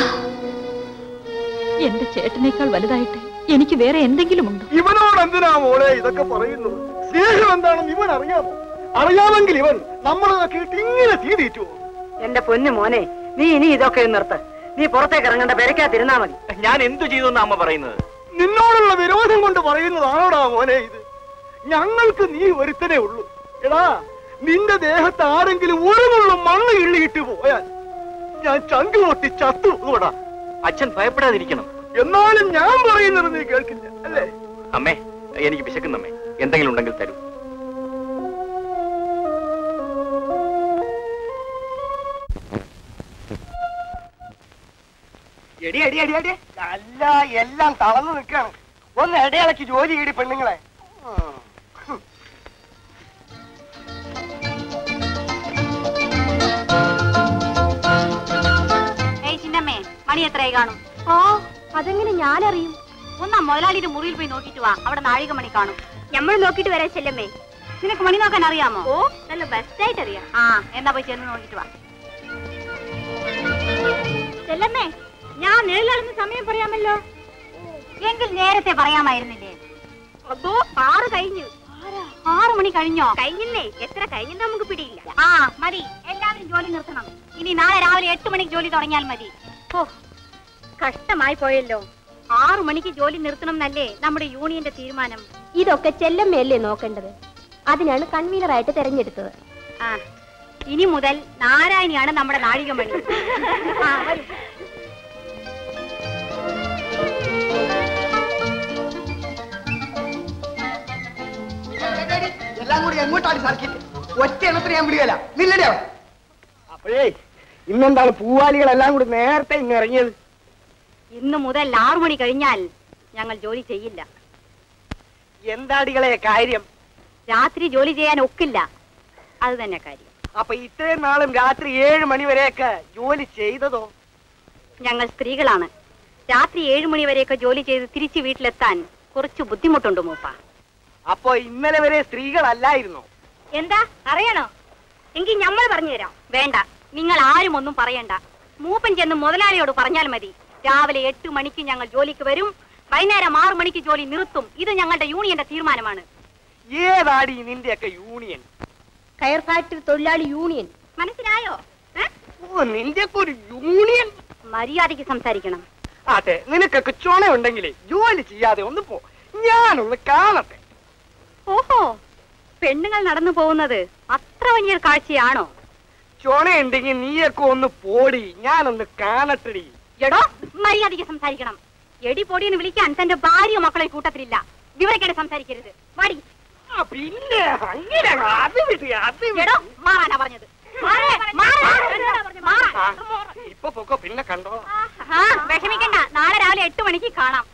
എന്റെ ചേട്ടനേക്കാൾ വലുതായിട്ട് എനിക്ക് വേറെ എന്തെങ്കിലും ഉണ്ടോ ഇവനോട് എന്തിനാ മോളെ ഇതൊക്കെ പറയുന്നത് സ്നേഹം എന്താണെന്ന് ഇവൻ അറിയാമോ അറിയാമെങ്കിൽ ഇവൻ നമ്മളതൊക്കെ ഇട്ട് ഇങ്ങനെ തീ തീറ്റുവോ എന്റെ പൊന്നു മോനെ നീ ഇനി ഇതൊക്കെ നിർത്ത് നീ പുറത്തേക്ക് ഇറങ്ങണ്ട പെരക്കാതിരുന്നാ മതി ഞാൻ എന്തു ചെയ്തു എന്നാ അമ്മ പറയുന്നത് നിന്നോടുള്ള വിരോധം കൊണ്ട് പറയുന്നതാണോടാ മോനെ ഇത് ഞങ്ങൾക്ക് നീ ഒരുത്തനേ ഉള്ളൂ എടാ നിന്റെ ദേഹത്ത് ആരെങ്കിലും ഒരു നുള്ളും മണ്ണ് കിള്ളിയിട്ട് പോയാൽ ഞാൻ ചങ്ക് പൊട്ടി ചത്തു പോടാ അച്ഛൻ ഭയപ്പെടാതിരിക്കണം എന്നാലും ഞാൻ പറയുന്നത് നീ കേൾക്കില്ല അല്ലേ അമ്മേ എനിക്ക് വിശക്കുന്നമ്മേ എന്തെങ്കിലും ഉണ്ടെങ്കിൽ തരൂ എടി അടി അടി അടി അല്ല എല്ലാം തളർന്നു നിൽക്കാണ് ഒന്ന് ഇടയിളക്കി ജോലി ചെയ്തി പെണ്ണുങ്ങളെ ഉം. ഏയ് ചിന്നമ്മേ മണി എത്രയായി കാണും ഓ അതെങ്ങനെ ഞാനറിയും ഒന്നാ മുതലാളിയുടെ മുറിയിൽ പോയി നോക്കിട്ട് വാ അവിടെ നാഴിക മണി കാണും നമ്മൾ നോക്കിട്ട് വരാ ചെല്ലമ്മേ നിനക്ക് മണി നോക്കാൻ അറിയാമോ ഓ നല്ല ബെസ്റ്റായിട്ട് അറിയാം ആ എന്നാ പോയി ചെന്ന് നോക്കിട്ട് വാ ചെല്ലമ്മേ ഞാൻ നിഴലാളുന്ന സമയം പറയാമല്ലോ എങ്കിൽ നേരത്തെ പറയാമായിരുന്നില്ലേ അതോ ആറ് കഴിഞ്ഞു ആറ് മണി കഴിഞ്ഞോ കഴിഞ്ഞില്ലേ എത്ര കഴിഞ്ഞെന്ന് നമുക്ക് പിടിയില്ല ആ മതി എല്ലാവരും ജോലി നിർത്തണം ഇനി നാളെ രാവിലെ എട്ട് മണിക്ക് ജോലി തുടങ്ങിയാൽ മതി ഓ കഷ്ടമായി പോയല്ലോ ആറു മണിക്ക് ജോലി നിർത്തണം എന്നല്ലേ നമ്മുടെ യൂണിയന്റെ തീരുമാനം ഇതൊക്കെ ചെല്ലമ്മയല്ലേ നോക്കേണ്ടത് അതിനാണ് കൺവീനറായിട്ട് തെരഞ്ഞെടുത്തത് ആ ഇനി മുതൽ നാരായണിയാണ് നമ്മുടെ നാഴികമണി ആ, വരൂ. എല്ലാം കൂടി എങ്ങോട്ടാണ് സർക്കിട്ട് ഒറ്റ എണ്ണത്തിന് ഞാൻ വിടുകയല്ല നില്ലടേ അവിടെ അപ്പോഴേ ഇന്നെന്താണ് പൂവാലികളെല്ലാം കൂടി നേരത്തെ ഇങ്ങ് ഇറങ്ങിയത് ഇന്ന് മുതൽ ആറു മണി കഴിഞ്ഞാൽ ഞങ്ങൾ ജോലി ചെയ്യില്ല എന്താടികളെ കാര്യം രാത്രി ജോലി ചെയ്യാൻ ഒക്കില്ല അത് തന്നെ കാര്യം അപ്പൊ ഇത്രയും നാളും രാത്രി ഏഴ് മണി വരെയൊക്കെ ജോലി ചെയ്തതോ ഞങ്ങൾ സ്ത്രീകളാണ് രാത്രി ഏഴു മണി വരെയൊക്കെ ജോലി ചെയ്ത് തിരിച്ച് വീട്ടിലെത്താൻ കുറച്ച് ബുദ്ധിമുട്ടുണ്ട് മൂപ്പ അപ്പൊ ഇന്നലെ വരെ സ്ത്രീകളല്ലായിരുന്നോ എന്താ അറിയണോ എങ്കിൽ നമ്മൾ പറഞ്ഞുതരാം വേണ്ട നിങ്ങൾ ആരും ഒന്നും പറയണ്ട മൂപ്പൻ ചെന്ന് മുതലാളിയോട് പറഞ്ഞാൽ മതി രാവിലെ എട്ട് മണിക്ക് ഞങ്ങൾ ജോലിക്ക് വരും വൈകുന്നേരം ആറു മണിക്ക് ജോലി നിർത്തും ഇത് ഞങ്ങളുടെ യൂണിയന്റെ തീരുമാനമാണ് ഏതാടി നിന്റെയൊക്കെ യൂണിയൻ കയർ ഫാക്ടറി തൊഴിലാളി യൂണിയൻ മനസ്സിലായോ ഏ? ഓ നിന്റെയൊക്കെ ഒരു യൂണിയൻ മര്യാദയ്ക്ക് സംസാരിക്കണം അതെ നിനക്കൊക്കെ ചുണ ഉണ്ടെങ്കിലേ ജോലി ചെയ്യാതെ ഒന്ന് പോ ഞാനൊന്ന് കാണട്ടെ ഓഹോ പെണ്ണുങ്ങൾ നടന്നു പോകുന്നത് അത്ര വലിയ കാഴ്ചയാണോ ചുണയുണ്ടെങ്കിൽ നീയൊക്കെ ഒന്ന് പോടി ഞാനൊന്ന് കാണട്ടെടി എടോ മര്യാദയ്ക്ക് സംസാരിക്കണം എടി പൊടിയെന്ന് വിളിക്കാൻ തന്റെ ഭാര്യ മക്കളെ കൂട്ടത്തിലില്ല വിവരക്കേട് സംസാരിക്കരുത് വാടി ആ, പിന്നെ അങ്ങനെ അത് വിട്ട് അത് വിട്ട്. എടോ മാറാനാ പറഞ്ഞത് മാറ്, മാറ്, മാറ്. ആ, ഇപ്പൊ പൊക്കോ പിന്നെ കണ്ടോ ആ, വിഷമിക്കണ്ട നാളെ രാവിലെ എട്ട് മണിക്ക് കാണാം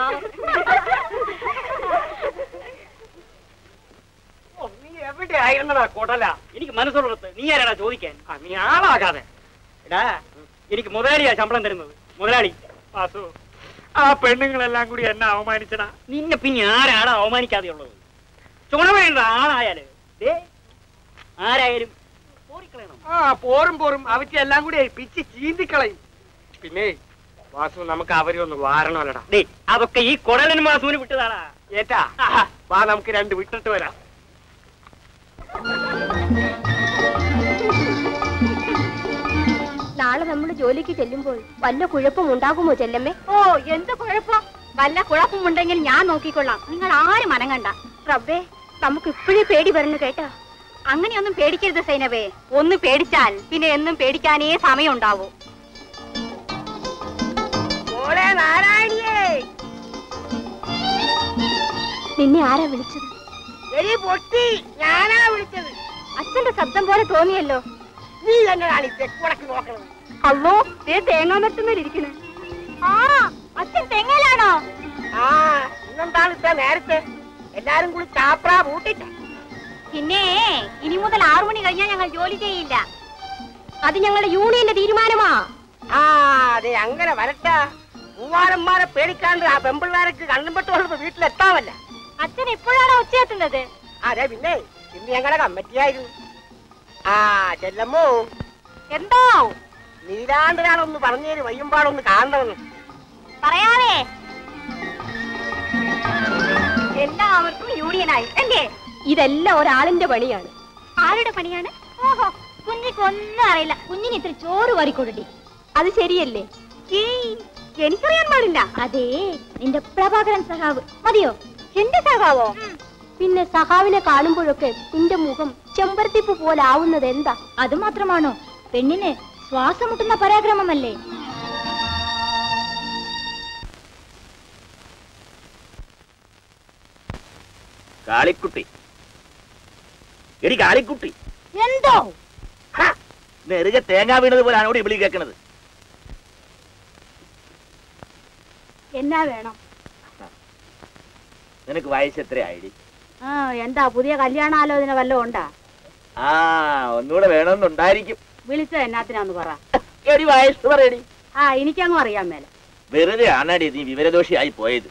ഓ, നീ എവിടെ ആയിരുന്നടാ കൊടല എനിക്ക് മനസ്സുള്ളിടത്ത് നീ ആരാടാ ചോദിക്കാൻ ആ, നീ ആളാകാതെ എടാ എനിക്ക് മുതലാളിയാ ശമ്പളം തരുന്നത് മുതലാളി വാസു ആ പെണ്ണുങ്ങളെല്ലാം കൂടി എന്നെ അവമാനിച്ചടാ നിന്നെ പിന്നെ ആരാണ് അവമാനിക്കാതെയുള്ളത് ചുണ വേണ്ട ആളായാല് ദേ ആരായാലും പോറിക്കളയണം ആ പോറും പോറും അവയ്ക്ക് എല്ലാം കൂടി പിച്ച് ചീന്തിക്കളയും പിന്നെ വാസു നമുക്ക് അവരെ ഒന്ന് വാരണമല്ലടാ ഡേ അതൊക്കെ ഈ കൊടലനും മാസൂന് വിട്ടതാടാ ഏറ്റാ വാ നമുക്ക് രണ്ട് വിട്ടിട്ട് വരാം നാളെ നമ്മൾ ജോലിക്ക് ചെല്ലുമ്പോൾ വല്ല കുഴപ്പം ഉണ്ടാകുമോ ചെല്ലമ്മേ ഓ എന്ത് കുഴപ്പം വല്ല കുഴപ്പമുണ്ടെങ്കിൽ ഞാൻ നോക്കിക്കൊള്ളാം നിങ്ങൾ ആരും അനങ്ങണ്ട റബ്ബേ നമുക്ക് ഇപ്പോഴേ പേടി വരണം കേട്ടാ അങ്ങനെയൊന്നും പേടിക്കരുത് സൈനവേ ഒന്ന് പേടിച്ചാൽ പിന്നെ എന്നും പേടിക്കാനേ സമയം ഉണ്ടാവൂ നിന്നെ ആരാ വിളിച്ചത് പൊട്ടി ഞാനാ വിളിച്ചത് അച്ഛന്റെ ശബ്ദം പോലെ തോന്നിയല്ലോ നീ തന്നെയാണ് തെക്കുടക്ക് നോക്കണത് അല്ലോ ദേ തേങ്ങാമരത്തുമേലിരിക്കണേ ആ അച്ഛൻ തെങ്ങലാണോ ആ ഇന്നെന്താണ് ഇത്ര നേരത്തെ എല്ലാരും കൂടി ചാപ്ര പൂട്ടിട്ട പിന്നെ ഇനി മുതൽ ആറു മണി കഴിഞ്ഞാൽ ഞങ്ങൾ ജോലി ചെയ്യില്ല അത് ഞങ്ങളുടെ യൂണിയന്റെ തീരുമാനമാ ആ അതെ അങ്ങനെ വരട്ടെ മൂവാരന്മാരെ പേടിക്കാണ്ട് ആ പെമ്പിള്ളാരക്ക് കണ്ണും പെട്ടുകൊണ്ട് വീട്ടിലെത്താമല്ല അച്ഛൻ എപ്പോഴാണോ ഉച്ചയെത്തുന്നത് അതെ പിന്നെ ഇന്ന് ഞങ്ങളുടെ കമ്മിറ്റിയായിരുന്നു ആ ചെല്ലമ്മോ എന്തോ നീലാണ്ടനാണൊന്ന് പറഞ്ഞേര് വയ്യുമ്പാടൊന്ന് കാണണമെന്ന് പറയാവേ എല്ലാവർക്കും യൂണിയനായി അല്ലേ ഇതെല്ലാം ഒരാളിന്റെ പണിയാണ് ആരുടെ പണിയാണ് ഓഹോ കുഞ്ഞിക്കൊന്നും അറിയില്ല കുഞ്ഞിന് ഇത്തിരി ചോറ് വാരിക്കൊടുട്ടി അത് ശരിയല്ലേ ഏയ്, എനിക്കറിയാൻ പാടില്ല അതേ നിന്റെ പ്രഭാകരൻ സഹാവ് മതിയോ എന്റെ സഹാവോ പിന്നെ സഹാവിനെ കാണുമ്പോഴൊക്കെ നിന്റെ മുഖം ചെമ്പരത്തിപ്പ് പോലെ ആവുന്നത് എന്താ അത് മാത്രമാണോ പെണ്ണിന് ശ്വാസം മുട്ടുന്ന പരാക്രമമല്ലേ കാളിക്കുട്ടി എടി കാളിക്കുട്ടി എന്തോ നെറുകെ തേങ്ങ വീണത് പോലാണ് ഇവിടെ വിളി കേൾക്കണത് എന്നാ വേണം നിനക്ക് വയസ്സ് എത്രയായിടി ആ എന്താ പുതിയ കല്യാണാലോചന വല്ലതും ഉണ്ടാ ആ ഒന്നുകൂടെ വേണമെന്നുണ്ടായിരിക്കും വിളിച്ചത് എന്നാത്തിനാന്ന് പറ എടി വയസ്സ് പറയടി ആ എനിക്കങ്ങും അറിയാൻ മേല വെറുതെ ആണടി നീ വിവരദോഷിയായി പോയത്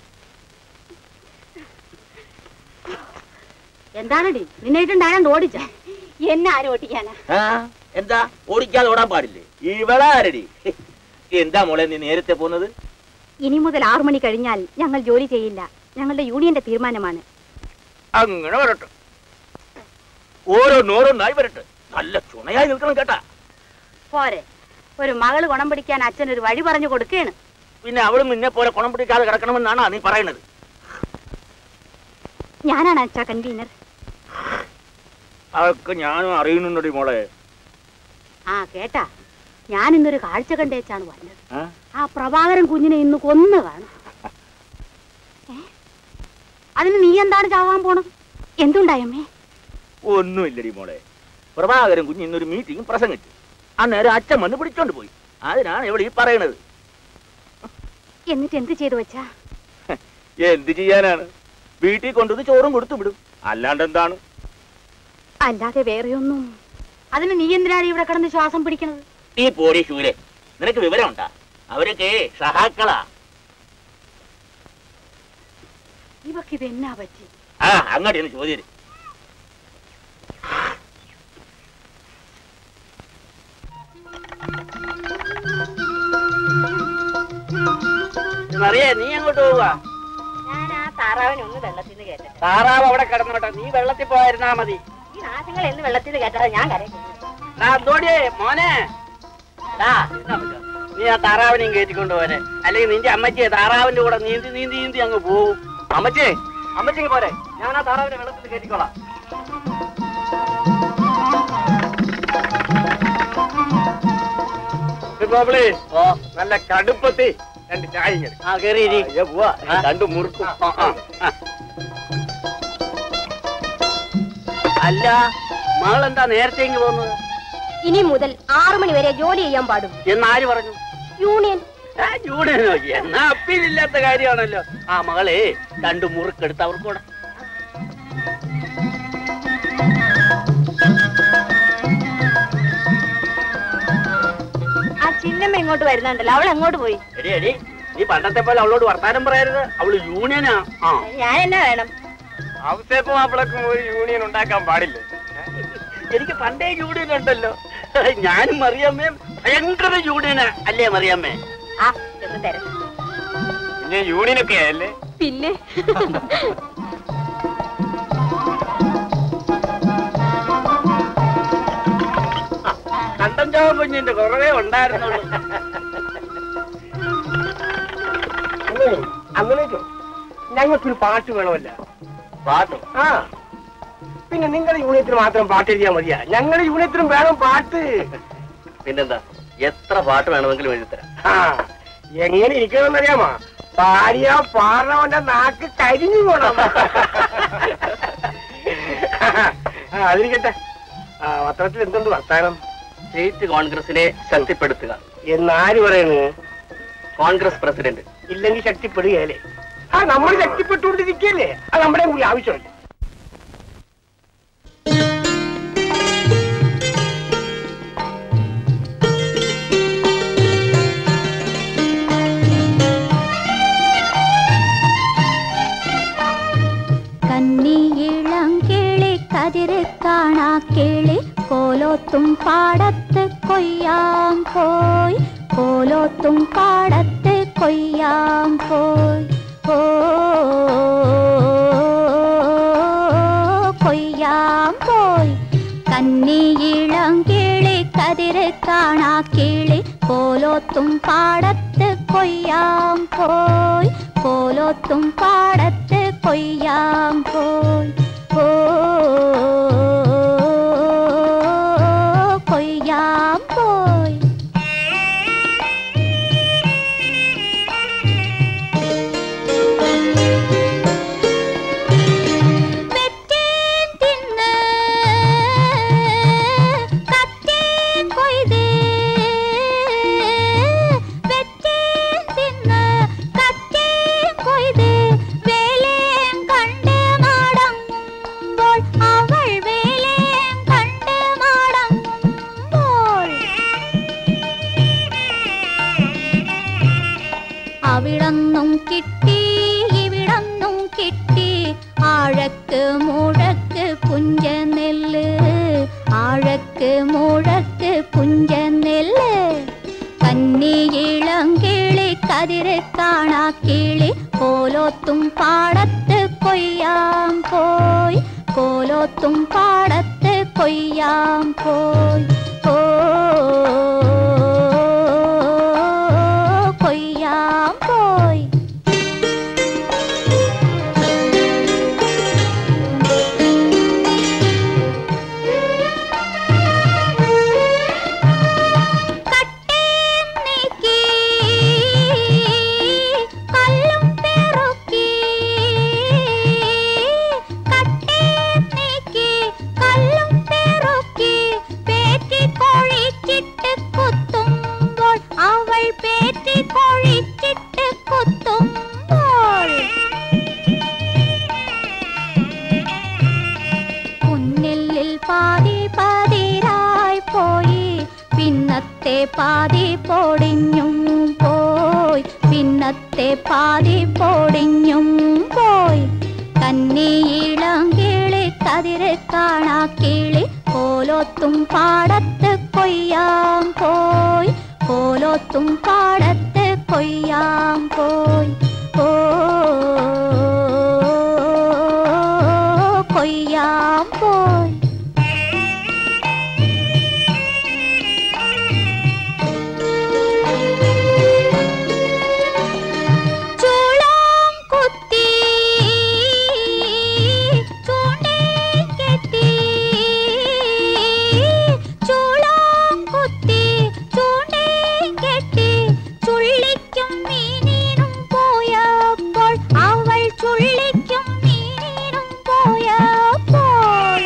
എന്താണടി നിന്നെ ഇട്ടുണ്ടായാണ്ട് ഓടിച്ച എന്നെ ആരും ഓടിക്കാനാ ആ എന്താ ഓടിക്കാതെ ഓടാൻ പാടില്ലേ ഇവളാരടി എന്താ മോളെ നീ നേരത്തെ പോന്നത് ഇനി മുതൽ ആറു മണി കഴിഞ്ഞാൽ ഞങ്ങൾ ജോലി ചെയ്യില്ല ഞങ്ങളുടെ യൂണിയന്റെ തീരുമാനമാണ് അങ്ങനെ വരട്ടെ ഓരോന്നോരോന്നായി വരട്ടെ നല്ല ചുണയായി നിൽക്കണം കേട്ടാ പോരെ ഒരു മകള് ഗുണം പിടിക്കാൻ അച്ഛൻ ഒരു വഴി പറഞ്ഞു കൊടുക്കേണ് പിന്നെ അവളും നിന്നെ പോലെ കുണം പിടിക്കാതെ കിടക്കണമെന്നാണ് നീ പറയുന്നത് ഞാനാണ് അച്ഛാ കൺവീനർ അതൊക്കെ ഞാനും അറിയുന്നുണ്ടടി മോളെ ആ കേട്ടാ ഞാൻ ഇന്നൊരു കാഴ്ച കണ്ടേച്ചാണ് വന്നത് ആ? ആ പ്രഭാകരൻ കുഞ്ഞിനെ ഇന്ന് കൊന്നു കാണും ഏ? അതിന് നീ എന്താണ് ചാവാൻ പോണത് എന്തുണ്ടായമ്മേ ഒന്നുമില്ലടി മോളെ പ്രഭാകരൻ കുഞ്ഞ് ഇന്നൊരു മീറ്റിംഗ് പ്രസംഗിച്ചു അന്നേരം അച്ഛൻ വന്ന് പിടിച്ചോണ്ട് പോയി അതിനാണ് ഇവിടെ ഈ പറയണത് എന്നിട്ട് എന്ത് ചെയ്തു വെച്ചാ എന്ത് ചെയ്യാനാണ് വീട്ടിൽ കൊണ്ടുവന്ന് ചോറും കൊടുത്തു വിടും അല്ലാണ്ട് എന്താണ് അല്ലാതെ വേറെയൊന്നും അതിന് നീ എന്തിനാണ് ഇവിടെ കിടന്ന് ശ്വാസം പിടിക്കണത് ഈ പോടി ശൂലെ നിനക്ക് വിവരമുണ്ടാ അവരൊക്കെ സഹാക്കളാ ഇവക്ക് ഇത് എന്നാ പറ്റി ആ അങ്ങോട്ട് ചോദ്യം അറിയേ നീ അങ്ങോട്ട് പോവുക ഞാൻ ആ താറാവിനെ ഒന്ന് വെള്ളത്തിൽ നിന്ന് കേട്ടിട്ട് താറാവ് അവിടെ കിടന്നോട്ടെ നീ വെള്ളത്തിൽ പോയിരുന്നാ മതി ഈ നാശങ്ങൾ എന്ന് വെള്ളത്തിൽ നിന്ന് കേട്ടാ ഞാൻ കരയും ആ എന്തോടിയേ മോനെ ദാ, നീ ആ താറാവിനെയും കയറ്റിക്കൊണ്ട് പോരെ അല്ലെങ്കിൽ നിന്റെ അമ്മച്ചിയെ താറാവിന്റെ കൂടെ നീന്തി നീന്തി നീന്തി അങ്ങ് പോവും അമ്മച്ചേ അമ്മച്ചിക്ക് പോരെ ഞാൻ ആ താറാവിനെ വെള്ളത്തിൽ കയറ്റിക്കോളാം ഗോപിളി ഓ നല്ല കടുപ്പത്തി രണ്ട് ചായ ഇങ്ങനെ ആ കേറി പോവാ രണ്ടു മുറുക്കും അല്ല മകളെന്താ നേരത്തെ ഇങ്ങ് പോകുന്നത് ഇനി മുതൽ ആറു മണി വരെ ജോലി ചെയ്യാൻ പാടും എന്നാര് പറഞ്ഞു യൂണിയൻ ആ, യൂണിയനോ എന്നാ അപ്പീലില്ലാത്ത കാര്യമാണല്ലോ ആ മകളെ രണ്ട് മുറുക്കെടുത്ത് അവർക്ക് കൂടെ ആ ചിന്നമ്മ ഇങ്ങോട്ട് വരുന്നുണ്ടല്ലോ അവൾ എങ്ങോട്ട് പോയി എടി എടി നീ പണ്ടത്തെ പോലെ അവളോട് വർത്താനം പറയരുത് അവള് യൂണിയനാ ആ ഞാൻ എന്നാ വേണം അവസേപ്പ് മാപ്പിളക്കും ഒരു യൂണിയൻ ഉണ്ടാക്കാൻ പാടില്ലേ എനിക്ക് പണ്ടേ യൂണിയൻ ഉണ്ടല്ലോ ഞാനും മറിയാമ്മയും ഭയങ്കര യൂണിയനാ അല്ലേ മറിയാമ്മേ ആ എന്ന് തരാം പിന്നെ യൂണിയനൊക്കെ ആയല്ലേ പിന്നെ കണ്ടം പഞ്ചാബ് കുഞ്ഞിന്റെ കുറവേ ഉണ്ടായിരുന്നുള്ളൂ അങ്ങനെയൊക്കെ ഞങ്ങൾക്കൊരു പാട്ട് വേണമല്ല പാട്ടോ ആ പിന്നെ നിങ്ങളുടെ യൂണിയത്തിന് മാത്രം പാട്ട് എഴുതിയാൽ മതിയാ ഞങ്ങളുടെ യൂണിയത്തിനും വേണം പാട്ട് പിന്നെന്താ എത്ര പാട്ട് വേണമെങ്കിലും എഴുതരാം ആ എങ്ങനെ ഇരിക്കണമെന്നറിയാമോ പാടിയ പാടവന്റെ നാക്ക് കരിഞ്ഞു പോണം ആ, അതിരിക്കട്ടെ ആ പത്രത്തിൽ എന്തുണ്ട് വർത്താനം സ്റ്റേറ്റ് കോൺഗ്രസിനെ ശക്തിപ്പെടുത്തുക എന്നാര് പറയുന്നത് കോൺഗ്രസ് പ്രസിഡന്റ് ഇല്ലെങ്കിൽ ശക്തിപ്പെടുകയല്ലേ ആ നമ്മൾ ശക്തിപ്പെട്ടുകൊണ്ടിരിക്കുകയല്ലേ അത് നമ്മുടെ കൂടി ആവശ്യമല്ല കന്നിയിളം കിളി കതിര് കാണാ കിളി കോലോത്തും പാടത്ത് കൊയ്യാൻ പോയി കോലോത്തും പാടത്ത് കൊയ്യാൻ പോയി ഓ കൊയ്യാൻ പോയി കന്നിയിളം കിളി കതിര് കാണാ കിളി കോലോത്തും പാടത്ത് കൊയ്യാൻ പോയി കോലോത്തും പാടത്ത് കൊയ്യാൻ പോയി ഓ കൊയ്യാൻ പോയി വെറ്റേൻ തിന്ന് കറ്റേൻ കൊയ്ത് വെറ്റേൻ തിന്ന് കറ്റേൻ കൊയ്ത് വേലേം കണ്ട് മടങ്ങുമ്പോൾ അവൾ വേലേം കണ്ട് മടങ്ങുമ്പോൾ അവിടന്നും കിട്ടി ഇവിടന്നും കിട്ടി ആഴക്ക് മുഴക്ക് പുഞ്ച നെല്ല് ആഴക്ക് മുഴക്ക് പുഞ്ച നെല്ല് കന്നിയിളം കിളി കതിര് കാണാ കിളി കോലോത്തും പാടത്ത് കൊയ്യാൻ പോയി കോലോത്തും പാടത്ത് കൊയ്യാൻ പോയി ഓ കൊയ്യാൻ പോയി കട്ടേൻ നീക്കി കല്ലും പെറുക്കി കട്ടേൻ നീക്കി കല്ലും പെറുക്കി പേറ്റി കൊഴിച്ചിട്ട് കുത്തുമ്പോൾ അവൾ പേറ്റി കൊഴിച്ചിട്ട് കുത്തുമ്പോൾ പുന്നെല്ലിൽ പാതി പതിരായി പോയി പിന്നത്തെ പാതി പൊടിഞ്ഞും പോയി പിന്നത്തെ പാതി പൊടിഞ്ഞും പോയി കന്നിയിളം കിളി കതിര് കാണാ കിളി കോലോത്തും പാടത്ത് കൊയ്യാൻ പോയി കോലോത്തും പാടത്ത് കൊയ്യാൻ പോയി ഓ കൊയ്യാൻ പോയി ചൂളം കുത്തി ചൂണ്ടയിൽ കെട്ടി ചൂളം കുത്തി ചൂണ്ടയിൽ കെട്ടി ചുള്ളിക്കും മീനിനും പോയപ്പോൾ അവൾ ചുള്ളിക്കും മീനിനും പോയപ്പോൾ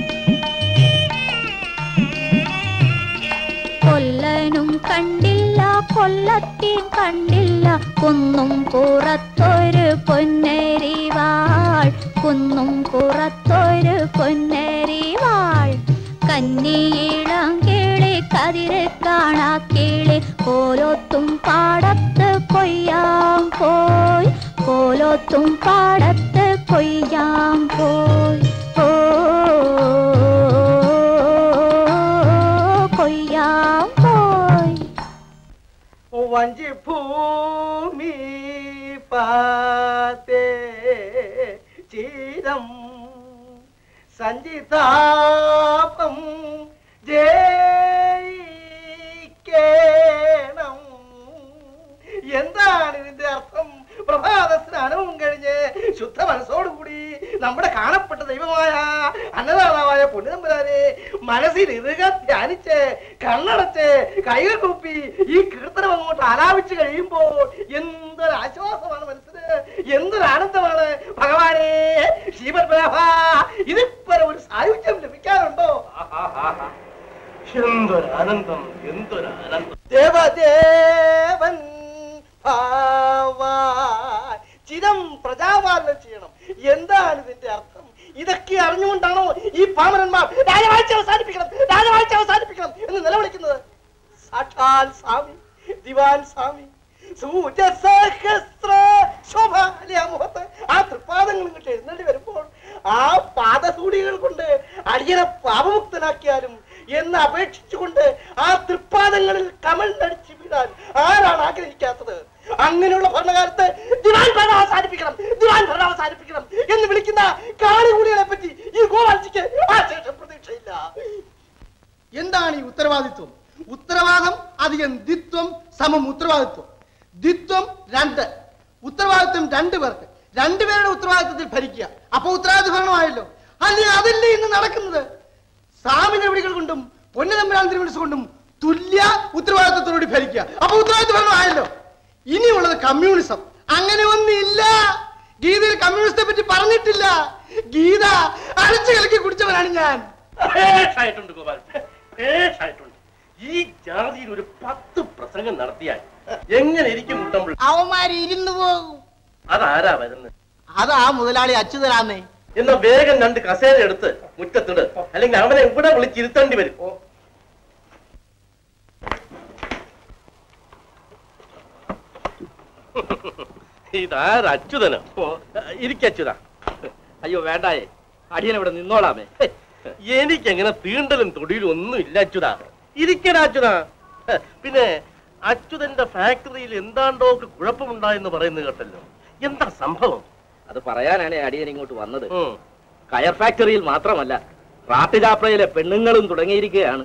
കൊല്ലനും കണ്ടില്ല കൊല്ലത്തിൻ കണ്ടില്ല കുന്നും പുറത്തൊരു പൊന്നരിവാൾ കുന്നും പുറത്തൊരു പൊന്നരിവാൾ കന്നിയിളം കിളി കതിര് കാണാ കിളി കോലോത്തും പാടത്ത് കൊയ്യാൻ പോയി കോലോത്തും പാടത്ത് കൊയ്യാൻ പോയി ഓ കൊയ്യാൻ പോയി വഞ്ചി ഭൂമി പാത്തേ ചീരം സഞ്ചിതാപം ജയിച്ചേ ചെയ്യണം എന്താണ് ഇതിന്റെ അർത്ഥം പ്രഭാത സ്നാനവും കഴിഞ്ഞ് ശുദ്ധ മനസ്സോടുകൂടി നമ്മുടെ കാണപ്പെട്ട ദൈവമായ അന്നദാതാവായ പുണ്യതമ്പുരാനെ മനസ്സിൽ ഇറുക ധ്യാനിച്ച് കണ്ണടച്ച് കൈകൾ കൂപ്പി ഈ കീർത്തനം അങ്ങോട്ട് ആലാപിച്ചു കഴിയുമ്പോൾ എന്തൊരു ആശ്വാസമാണ് മനസ്സിന് എന്തൊരു ആനന്ദമാണ് ഭഗവാനെ ശ്രീപത്മനാഭ ഇതിപ്പോ ഒരു സായുജ്യം ലഭിക്കാറുണ്ടോ എന്തൊരു ആനന്ദം എന്തൊരു ആനന്ദം ദേവദേവൻ ഭാവാൻ ചിരം പ്രജാപാലനം ചെയ്യണം എന്താണ് ഇതിന്റെ അർത്ഥം ഇതൊക്കെ അറിഞ്ഞുകൊണ്ടാണോ ഈ പാമരന്മാർ രാജവാഴ്ച അവസാനിപ്പിക്കണം രാജവാഴ്ച അവസാനിപ്പിക്കണം എന്ന് നിലവിളിക്കുന്നത് സാക്ഷാൽ സ്വാമി ദിവാൻ സ്വാമി സൂര്യസഹസ്ര ശോഭാലയ മുഖത്ത് ആ തൃപ്പാദങ്ങൾ ഇങ്ങോട്ട് എഴുന്നള്ളി വരുമ്പോൾ ആ പാദസൂടികൾ കൊണ്ട് അടിയനെ പാപമുക്തനാക്കിയാലും എന്ന് അപേക്ഷിച്ചുകൊണ്ട് ആ തൃപ്പാദങ്ങളിൽ കമൽ നടിച്ചു വീഴാൻ ആരാണ് ആഗ്രഹിക്കാത്തത് അങ്ങനെയുള്ള ഭരണകാലത്ത് ദിവാൻ ഭരണം അവസാനിപ്പിക്കണം ദിവാൻ ഭരണം അവസാനിപ്പിക്കണം എന്ന് വിളിക്കുന്ന കാളികൂടികളെ പറ്റി ഈ ഗോവാഴ്ചയ്ക്ക് ആ ശേഷം പ്രതീക്ഷയില്ല എന്താണ് ഈ ഉത്തരവാദിത്വം ഉത്തരവാദം അധികം ദിത്വം സമം ഉത്തരവാദിത്വം ദിത്വം രണ്ട് ഉത്തരവാദിത്വം രണ്ടു പേർക്ക് രണ്ടുപേരുടെ ഉത്തരവാദിത്വത്തിൽ ഭരിക്കുക അപ്പൊ ഉത്തരവാദിത്വ ഭരണമായല്ലോ അല്ലെങ്കിൽ അതല്ലേ ഇന്ന് നടക്കുന്നത് സ്വാമി നടപടികൾ കൊണ്ടും പൊന്നതമ്പരാൻ തിരുമനസ് കൊണ്ടും തുല്യ ഉത്തരവാദിത്വത്തോടുകൂടി ഭരിക്കുക അപ്പൊ ഉത്തരവാദിത്വ ഭരണമായല്ലോ ഇനിയുള്ളത് കമ്മ്യൂണിസം അങ്ങനെ ഒന്നില്ല ഗീതയിൽ കമ്മ്യൂണിസത്തെ പറ്റി പറഞ്ഞിട്ടില്ല ഗീത അരച്ചു കലക്കി കുടിച്ചവനാണ് ഞാൻ ഭേഷായിട്ടുണ്ട് ഗോപാൽ ഭേഷായിട്ടുണ്ട് ഈ ജാതിയിൽ ഒരു പത്ത് പ്രസംഗം നടത്തിയാൽ എങ്ങനെ ഇരിക്കും മുട്ടമ്പിൾ അവന്മാര് ഇരുന്നു പോകും അതാരാ വരുന്നത് അതാ മുതലാളി അച്യുതരാന്നേ എന്നാ വേഗം രണ്ട് കസേര എടുത്ത് മുറ്റത്തിട് അല്ലെങ്കിൽ അവനെ ഇവിടെ വിളിച്ചിരുത്തേണ്ടി വരും ഇതാരാ അച്യുതനോ ഇരിക്കച്യുത അയ്യോ വേണ്ടായേ അടിയൻ ഇവിടെ നിന്നോളാമേ എനിക്കങ്ങനെ തീണ്ടലും തൊടിയിലും ഒന്നും ഇല്ല അച്യുത ഇരിക്കടാ അച്യുത പിന്നെ അച്യുതന്റെ ഫാക്ടറിയിൽ എന്താണ്ടോ ഒക്കെ കുഴപ്പമുണ്ടായെന്ന് പറയുന്നത് കേട്ടല്ലോ എന്താ സംഭവം അത് പറയാനാണ് അടിയൻ ഇങ്ങോട്ട് വന്നത് കയർ ഫാക്ടറിയിൽ മാത്രമല്ല റാട്ടിജാപ്രയിലെ പെണ്ണുങ്ങളും തുടങ്ങിയിരിക്കുകയാണ്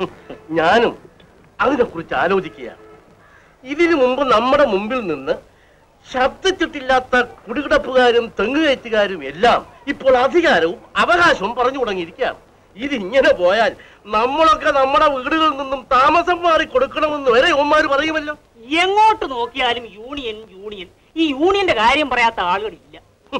ഞാനും അതിനെ കുറിച്ച് ആലോചിക്കുകയാണ് ഇതിനു മുമ്പ് നമ്മുടെ മുമ്പിൽ നിന്ന് ശബ്ദിച്ചിട്ടില്ലാത്ത കുടികിടപ്പുകാരും തെങ്ങുകയറ്റുകാരും എല്ലാം ഇപ്പോൾ അധികാരവും അവകാശവും പറഞ്ഞു തുടങ്ങിയിരിക്കുകയാണ് ഇതിങ്ങനെ പോയാൽ നമ്മളൊക്കെ നമ്മുടെ വീടുകളിൽ നിന്നും താമസം മാറി കൊടുക്കണമെന്ന് വരെ ഉമ്മാര് പറയുമല്ലോ എങ്ങോട്ട് നോക്കിയാലും യൂണിയൻ യൂണിയൻ ഈ യൂണിയന്റെ കാര്യം പറയാത്ത ആളുകളില്ല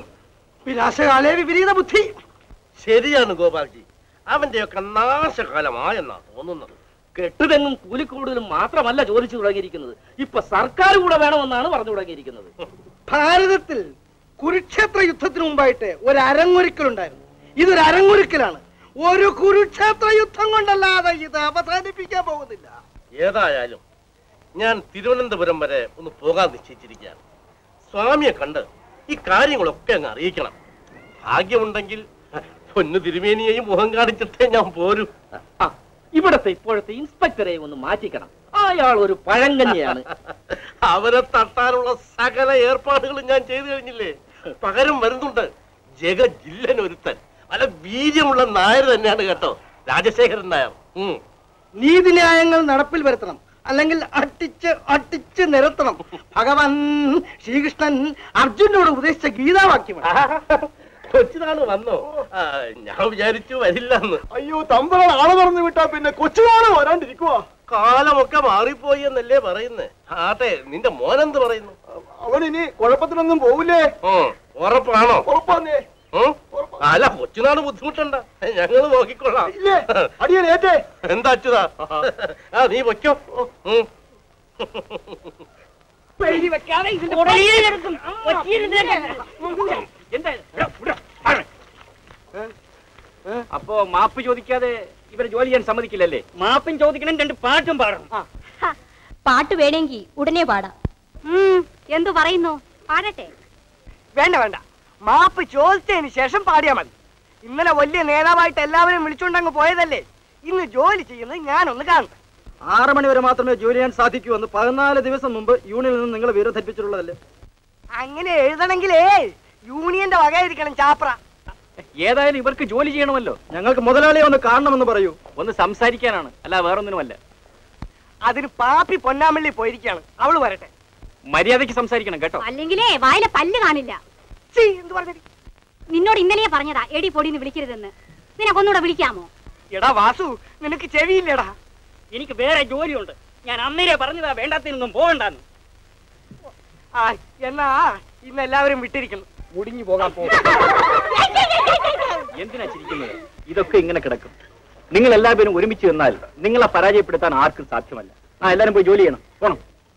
വിനാശകാലേ വിപരീത ബുദ്ധി ശരിയാണ് ഗോപാൽജി അവന്റെയൊക്കെ നാശകാലമായെന്നാ തോന്നുന്നത് കെട്ടുതെങ്ങും കൂലിക്കൂടുതലും മാത്രമല്ല ചോദിച്ചു തുടങ്ങിയിരിക്കുന്നത് ഇപ്പൊ സർക്കാർ കൂടെ വേണമെന്നാണ് പറഞ്ഞു തുടങ്ങിയിരിക്കുന്നത് ഭാരതത്തിൽ കുരുക്ഷേത്ര യുദ്ധത്തിന് മുമ്പായിട്ട് ഒരു അരങ്ങൊരുക്കലുണ്ടായിരുന്നു ഇതൊരു അരങ്ങൊരുക്കലാണ് ഒരു കുരുക്ഷേത്ര യുദ്ധം കൊണ്ടല്ലാതെ ഇത് അവസാനിപ്പിക്കാൻ പോകുന്നില്ല ഏതായാലും ഞാൻ തിരുവനന്തപുരം വരെ ഒന്ന് പോകാൻ നിശ്ചയിച്ചിരിക്കുകയാണ് സ്വാമിയെ കണ്ട് ഈ കാര്യങ്ങളൊക്കെ അങ്ങ് അറിയിക്കണം ഭാഗ്യമുണ്ടെങ്കിൽ പൊന്നു തിരുമേനിയെയും മുഖം കാണിച്ചിട്ടേ ഞാൻ പോരും ആ, ഇവിടത്തെ ഇപ്പോഴത്തെ ഇൻസ്പെക്ടറെ ഒന്ന് മാറ്റിക്കണം അയാൾ ഒരു പഴങ്കഞ്ഞിയാണ് അവരെ തട്ടാനുള്ള സകല ഏർപ്പാടുകളും ഞാൻ ചെയ്തു കഴിഞ്ഞില്ലേ പകരം വരുന്നുണ്ട് ജഗജില്ലൻ ഒരുത്തൻ നല്ല വീര്യമുള്ള നായർ തന്നെയാണ് കേട്ടോ രാജശേഖരൻ നായർ ഉം. നീതിന്യായങ്ങൾ നടപ്പിൽ വരുത്തണം അല്ലെങ്കിൽ അട്ടിച്ച് അട്ടിച്ച് നിരത്തണം ഭഗവാൻ ശ്രീകൃഷ്ണൻ അർജുനോട് ഉപദേശിച്ച ഗീതാവാക്യമാണ് കൊച്ചുനാള് വന്നോ ആ, ഞാൻ വിചാരിച്ചു വരില്ലെന്ന് അയ്യോ തമ്പുരാൻ ആളെ തുറന്നു വിട്ടാ പിന്നെ കൊച്ചുനാള് വരാണ്ടിരിക്കുവാ കാലമൊക്കെ മാറിപ്പോയി എന്നല്ലേ പറയുന്നേ ആട്ടെ നിന്റെ മോനെന്ത് പറയുന്നു അവൻ ഇനി കുഴപ്പത്തിനൊന്നും പോവില്ലേ ഉം, ഉറപ്പാണോ ഉറപ്പാന്നേ ഉം? അല്ല കൊച്ചുനാട് ബുദ്ധിമുട്ടണ്ട ഞങ്ങള് നോക്കിക്കൊള്ളാം ഇല്ലേ അടിയൻ ഏറ്റേ എന്താ അച്യുതാ ആ നീ പൊയ്ക്കോ ഉം. എഴുതി വെക്കാതെ ഇതിന്റെ ഉടലിയെടുക്കും. ഒറ്റയിരുന്നേക്ക്. എന്താ ഇത്? ഇവിടെ, ഇവിടെ, ആരെ? അപ്പോ മാപ്പ് ചോദിക്കാതെ ഇവരെ ജോലി ചെയ്യാൻ സമ്മതിക്കില്ലല്ലേ മാപ്പും ചോദിക്കണം രണ്ട് പാട്ടും പാടണം പാട്ട് വേണമെങ്കിൽ ഉടനെ പാടാം എന്തു പറയുന്നു പാടട്ടെ വേണ്ട വേണ്ട മാപ്പ് ചോദിച്ചതിന് ശേഷം പാടിയാ മതി ഇന്നലെ വലിയ നേതാവായിട്ട് എല്ലാവരും വിളിച്ചുകൊണ്ടങ്ങ് പോയതല്ലേ ഇന്ന് ജോലി ചെയ്യുന്നത് ഞാനൊന്ന് കാണും ആറ് മണി വരെ മാത്രമേ ജോലി ചെയ്യാൻ സാധിക്കൂ എന്ന് പതിനാല് ദിവസം മുമ്പ് യൂണിയനിൽ നിന്ന് നിങ്ങൾ വിവരം ധരിപ്പിച്ചിട്ടുള്ളതല്ലേ അങ്ങനെ എഴുതണമെങ്കിലേ യൂണിയന്റെ വകയായിരിക്കണം ചാപ്ര ഏതായാലും ഇവർക്ക് ജോലി ചെയ്യണമല്ലോ ഞങ്ങൾക്ക് മുതലാളിയെ ഒന്ന് കാണണമെന്ന് പറയൂ ഒന്ന് സംസാരിക്കാനാണ് അല്ല വേറൊന്നിനുമല്ല അതിന് പാപ്പി പൊന്നാമള്ളി പോയിരിക്കാണ് അവള് വരട്ടെ മര്യാദയ്ക്ക് സംസാരിക്കണം കേട്ടോ അല്ലെങ്കിലേ വായിലെ പല്ല് കാണില്ല എന്ത് പറഞ്ഞടി നിന്നോട് ഇന്നലെയെ പറഞ്ഞതാ എടി പൊടിന്ന് വിളിക്കരുതെന്ന് നിനക്കൊന്നുകൂടെ വിളിക്കാമോ എടാ വാസു നിനക്ക് ചെവിയില്ലടാ എനിക്ക് വേറെ ജോലിയുണ്ട് ഞാൻ അന്നേരെ പറഞ്ഞതാ വേണ്ടാത്തിനൊന്നും പോകണ്ടെന്ന് ആ എന്നാ ഇന്ന് എല്ലാവരും വിട്ടിരിക്കുന്നു മുടിഞ്ഞു പോകാൻ പോകും എന്തിനാ ചിരിക്കുന്നത് ഇതൊക്കെ ഇങ്ങനെ കിടക്കും നിങ്ങൾ എല്ലാവരും ഒരുമിച്ച് നിന്നാൽ നിങ്ങളെ പരാജയപ്പെടുത്താൻ ആർക്കും സാധ്യമല്ല ആ എല്ലാരും പോയി ജോലി ചെയ്യണം പോണം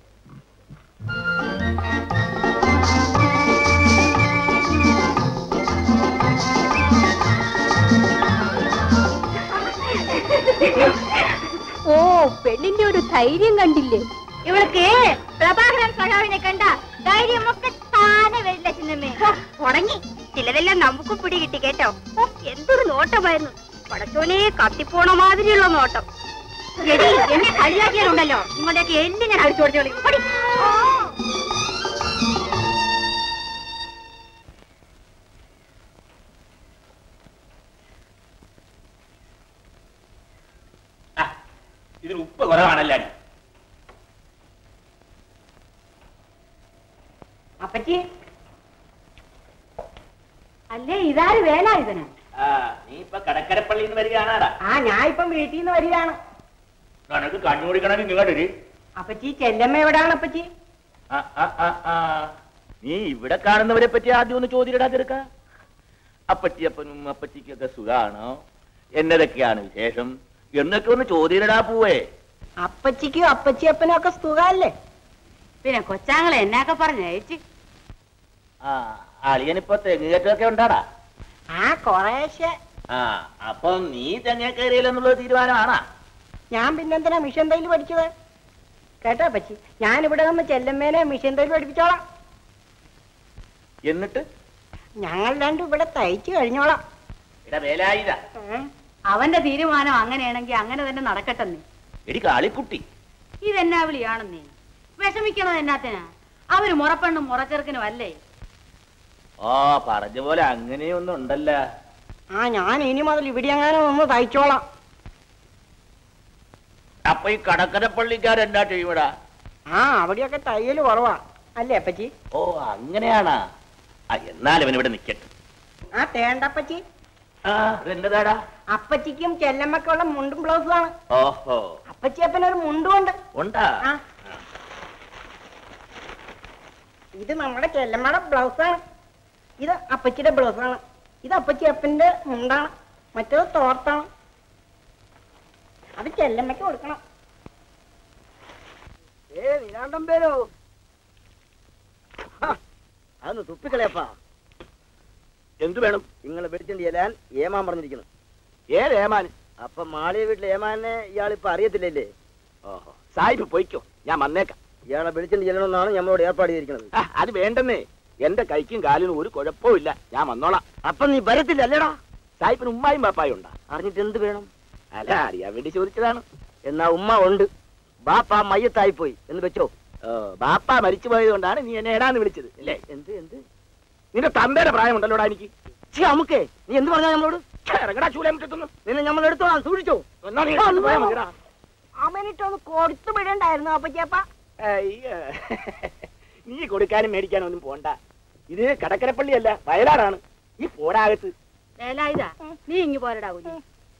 ഓ പെണ്ണിന്റെ ഒരു ധൈര്യം കണ്ടില്ലേ ഇവൾക്ക് പ്രഭാകരൻ സഖാവിനെ കണ്ട ധൈര്യമൊക്കെ താനെ വരില്ല ചിന്നമ്മേ ഹോ, തുടങ്ങി ചിലതെല്ലാം നമുക്ക് പിടി കിട്ടി കേട്ടോ ഹോ, എന്തൊരു നോട്ടമായിരുന്നു പടച്ചോനെ കത്തിപ്പോണ മാതിരിയുള്ള നോട്ടം എടി എന്നെ കളിയാക്കിയാലുണ്ടല്ലോ നിങ്ങളുടെയൊക്കെ എല്ലാം ഞാൻ അടിച്ചു കൊടുത്തു കളയും. ഓടി. ഇതിന് ഉപ്പ് കുറവാണല്ലേ അപ്പച്ചി അല്ലേ ഇതാര് വേലായുധനാ ആ നീ ഇപ്പൊ കടക്കരപ്പള്ളിയിൽ നിന്ന് വരികയാണാടാ ആ ഞാൻ ഇപ്പം വീട്ടിൽ നിന്ന് വരികയാണ് നിനക്ക് കണ്ണുപിടിക്കണമെങ്കിൽ ഇങ്ങോട്ടൊരു അപ്പച്ചി ചെല്ലമ്മ എവിടാണ് അപ്പച്ചി ആ, ആ, ആ, ആ. നീ ഇവിടെ കാണുന്നവരെ പറ്റി ആദ്യം ഒന്ന് ചോദ്യടാ ചെറുക്ക അപ്പച്ചിയപ്പനും അപ്പച്ചിക്കൊക്കെ സുഖാണോ എന്നതൊക്കെയാണ് വിശേഷം എന്നൊക്കെ ഒന്ന് ചോദ്യടാ പൂവേ അപ്പച്ചിക്കും അപ്പച്ചിയപ്പനും ഒക്കെ സുഖല്ലേ പിന്നെ കൊച്ചാങ്ങളെ എന്നൊക്കെ പറഞ്ഞു അയച്ച് ആ അളിയനിപ്പോ തെങ്ങുകയറ്റമൊക്കെ ഉണ്ടാടാ ആ കൊറേശ്ശെ ആ അപ്പൊ നീ തെങ്ങ കയറിയില്ലെന്നുള്ള തീരുമാനമാണാ ഞാൻ പിന്നെന്തിനാ മിഷൻ തയ്യൽ പഠിച്ചത് കേട്ടോ അപ്പച്ചി ഞാൻ ഇവിടെ നിന്ന് ചെല്ലമ്മേനെ മിഷൻ തയ്യൽ പഠിപ്പിച്ചോളാം എന്നിട്ട് ഞങ്ങൾ രണ്ടും ഇവിടെ തയ്ച്ചു കഴിഞ്ഞോളാം ഇട വേലായുധ അവന്റെ തീരുമാനം അങ്ങനെയാണെങ്കിൽ അങ്ങനെ തന്നെ നടക്കട്ടെന്നേ എടി കാളിക്കുട്ടി ഇതെന്നാ വിളിയാണെന്നേ വിഷമിക്കണത് എന്നാത്തിനാ അവര് മുറപ്പെണ്ണും മുറച്ചെറുക്കനും അല്ലേ ആ പറഞ്ഞ പോലെ അങ്ങനെയൊന്നും ഉണ്ടല്ല ആ ഞാൻ ഇനി മുതൽ ഇവിടെ അങ്ങനെ ഒന്ന് തയ്ച്ചോളാം അപ്പൊ ഈ കടക്കരപ്പള്ളിക്കാരെന്നാ ചെയ്യുമടാ ആ അവിടെയൊക്കെ തയ്യൽ കുറവാ അല്ലേ അപ്പച്ചി ഓ അങ്ങനെയാണാ ആ എന്നാലും അവൻ ഇവിടെ നിക്കട്ടെ ആ തേണ്ടപ്പച്ചി ആ എന്നതാടാ അപ്പച്ചിക്കും ചെല്ലമ്മക്കുള്ള മുണ്ടും ബ്ലൗസും ആണ് ഓഹോ അപ്പച്ചി അപ്പനൊരു മുണ്ടും ഉണ്ട് ഉണ്ടാ ആ ഇത് നമ്മുടെ ചെല്ലമ്മയുടെ ബ്ലൗസാണ് ഇത് അപ്പച്ചിയുടെ ബ്ലൗസാണ് ഇത് അപ്പച്ചി അപ്പന്റെ മുണ്ടാണ് മറ്റേത് തോർത്താണ് അത് ചെല്ലമ്മയ്ക്ക് കൊടുക്കണം ഏ നീലാണ്ടം പേരോ അതൊന്ന് തുപ്പിക്കളയപ്പാ എന്തു വേണം നിങ്ങളെ വെടിച്ചണ്ടി ചെല്ലാൻ ഏമാൻ പറഞ്ഞിരിക്കുന്നു ഏത് ഏമാൻ അപ്പൊ മാളിയ വീട്ടിലെ ഏമാനെ ഇയാളിപ്പോ അറിയത്തില്ലല്ലേ ഓഹോ സാഹിബ് പോയിക്കോ ഞാൻ വന്നേക്കാം ഇയാളെ വെളിച്ചണ്ടി ചെല്ലണമെന്നാണ് നമ്മളോട് ഏർപ്പാട് ചെയ്തിരിക്കുന്നത് ആ, അത് വേണ്ടെന്നേ എന്റെ കൈക്കും കാലിനും ഒരു കുഴപ്പവും ഇല്ല ഞാൻ വന്നോളാം അപ്പൊ നീ വരത്തില്ല അല്ലേടാ സാഹിബിന് ഉമ്മായും പാപ്പായും ഉണ്ടാ അറിഞ്ഞിട്ട് എന്ത് വേണം അല്ല അറിയാൻ വേണ്ടി ചോദിച്ചതാണ് എന്നാ ഉമ്മ ഉണ്ട് ബാപ്പ മയ്യത്തായി പോയി എന്ന് വെച്ചോ ഓ ബാപ്പ മരിച്ചു പോയത് കൊണ്ടാണ് നീ എന്നെ എടാന്ന് വിളിച്ചത് അല്ലേ എന്ത് എന്ത് നിന്റെ തന്തയുടെ പ്രായമുണ്ടല്ലോടാ എനിക്ക് ഛീ, അമുക്കേ നീ എന്ത് പറഞ്ഞാ നമ്മളോട് ഛേ, ഇറങ്ങടാ ചൂലം മുറ്റത്തുനിന്ന്. നിന്നെ നമ്മൾ എടുത്തോളാം സൂക്ഷിച്ചോ എന്നാ നീ എടുത്തോണ്ട് പോയാ മതിയെടാ. അവനിട്ടൊന്ന് കൊടുത്തു വിടണ്ടായിരുന്നു അപ്പച്ചിയപ്പ അയ്യോ. നീ കൊടുക്കാനും മേടിക്കാനും ഒന്നും പോണ്ട ഇത് കടക്കരപ്പള്ളിയല്ല വയലാറാണ് ഈ പോടാകത്ത് വേലായുധ നീ ഇങ്ങ് പോരടാ കുഞ്ഞ്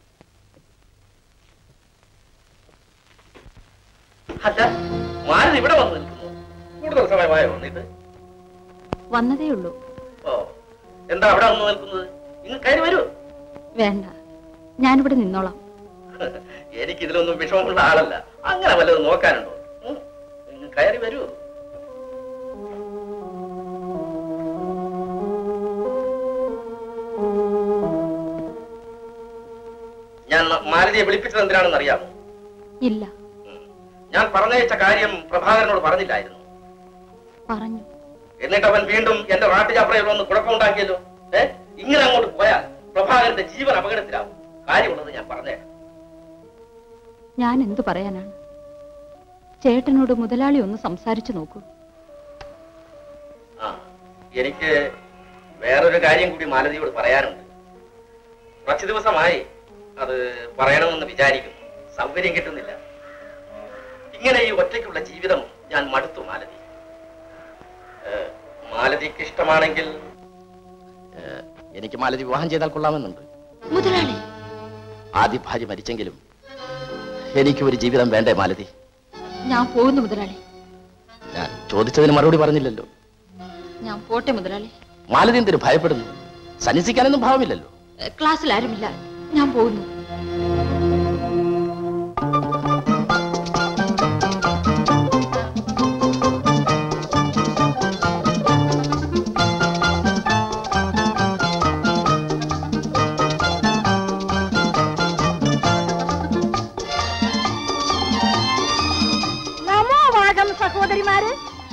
അല്ല മാരുതി ഇവിടെ വന്ന് നിൽക്കുന്നു കൂടുതൽ സമയമായോ വന്നിട്ട് വന്നതേ ഉള്ളൂ ഓ എന്താ അവിടെ വന്ന് നിൽക്കുന്നത് ഇങ്ങ് കയറി വരൂ വേണ്ട ഞാനിവിടെ നിന്നോളാം എനിക്കിതിലൊന്നും വിഷമമുള്ള ആളല്ല അങ്ങനെ വല്ലതും നോക്കാനുണ്ടോ ഉം. ഇങ്ങ് കയറി വരൂ ഞാൻ മാരുതിയെ വിളിപ്പിച്ചത് എന്തിനാണെന്ന് അറിയാമോ ഇല്ല ഞാൻ പറഞ്ഞയച്ച കാര്യം പ്രഭാകരനോട് പറഞ്ഞില്ലായിരുന്നു പറഞ്ഞു എന്നിട്ട് അവൻ വീണ്ടും എന്റെ നാട്ടുചാപ്രയിൽ വന്ന് കുഴപ്പമുണ്ടാക്കിയല്ലോ ഏ ഇങ്ങനെ അങ്ങോട്ട് പോയാൽ പ്രഭാകരന്റെ ജീവൻ അപകടത്തിലാവും കാര്യമുള്ളത് ഞാൻ പറഞ്ഞേക്കാം ഞാൻ എന്തു പറയാനാണ് ചേട്ടനോട് മുതലാളി ഒന്ന് സംസാരിച്ചു നോക്കൂ ആ എനിക്ക് വേറൊരു കാര്യം കൂടി മാലതിയോട് പറയാനുണ്ട് കുറച്ചു ദിവസമായി അത് പറയണമെന്ന് വിചാരിക്കുന്നു സൗകര്യം കിട്ടുന്നില്ല ഇങ്ങനെ ഈ ഒറ്റയ്ക്കുള്ള ജീവിതം ഞാൻ മടുത്തു മാലതി ഏ, മാലതിക്ക് ഇഷ്ടമാണെങ്കിൽ ഏ, എനിക്ക് മാലതി വിവാഹം ചെയ്താൽ കൊള്ളാമെന്നുണ്ട് മുതലാളി ആദ്യ ഭാര്യ മരിച്ചെങ്കിലും എനിക്ക് ഒരു ജീവിതം വേണ്ടേ മാലതി ഞാൻ പോകുന്നു മുതലാളി ഞാൻ ചോദിച്ചതിന് മറുപടി പറഞ്ഞില്ലല്ലോ ഞാൻ പോട്ടെ മുതലാളി മാലതി എന്തിനു ഭയപ്പെടുന്നു സന്യസിക്കാനൊന്നും ഭാവമില്ലല്ലോ ഏ, ക്ലാസ്സിൽ ആരുമില്ല ഞാൻ പോകുന്നു നമോ വാഗം സഹോദരിമാര്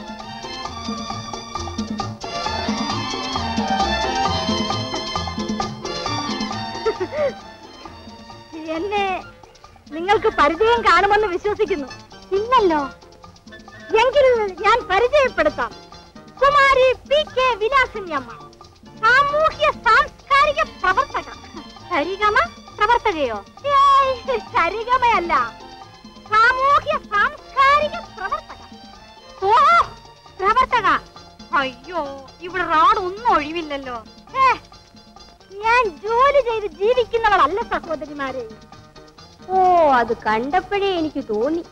എന്നെ നിങ്ങൾക്ക് പരിചയം കാണുമെന്ന് വിശ്വസിക്കുന്നു ഇല്ലല്ലോ എങ്കിൽ ഞാൻ പരിചയപ്പെടുത്താം കുമാരി പി കെ വിലാസിനിയമ്മ സാമൂഹ്യ സാംസ്കാരിക പ്രവർത്തക സരിഗമ പ്രവർത്തകയോ ഏയ്, സരിഗമയല്ല സാമൂഹ്യ സാംസ്കാരിക പ്രവർത്തക ഓ പ്രവർത്തക അയ്യോ ഇവിടെ റോഡ് ഒന്നും ഒഴിവില്ലല്ലോ ഏ, ഞാൻ ജോലി ചെയ്ത് ജീവിക്കുന്നവളല്ല സഹോദരിമാരെ ഓ അത് കണ്ടപ്പോഴേ എനിക്ക് തോന്നി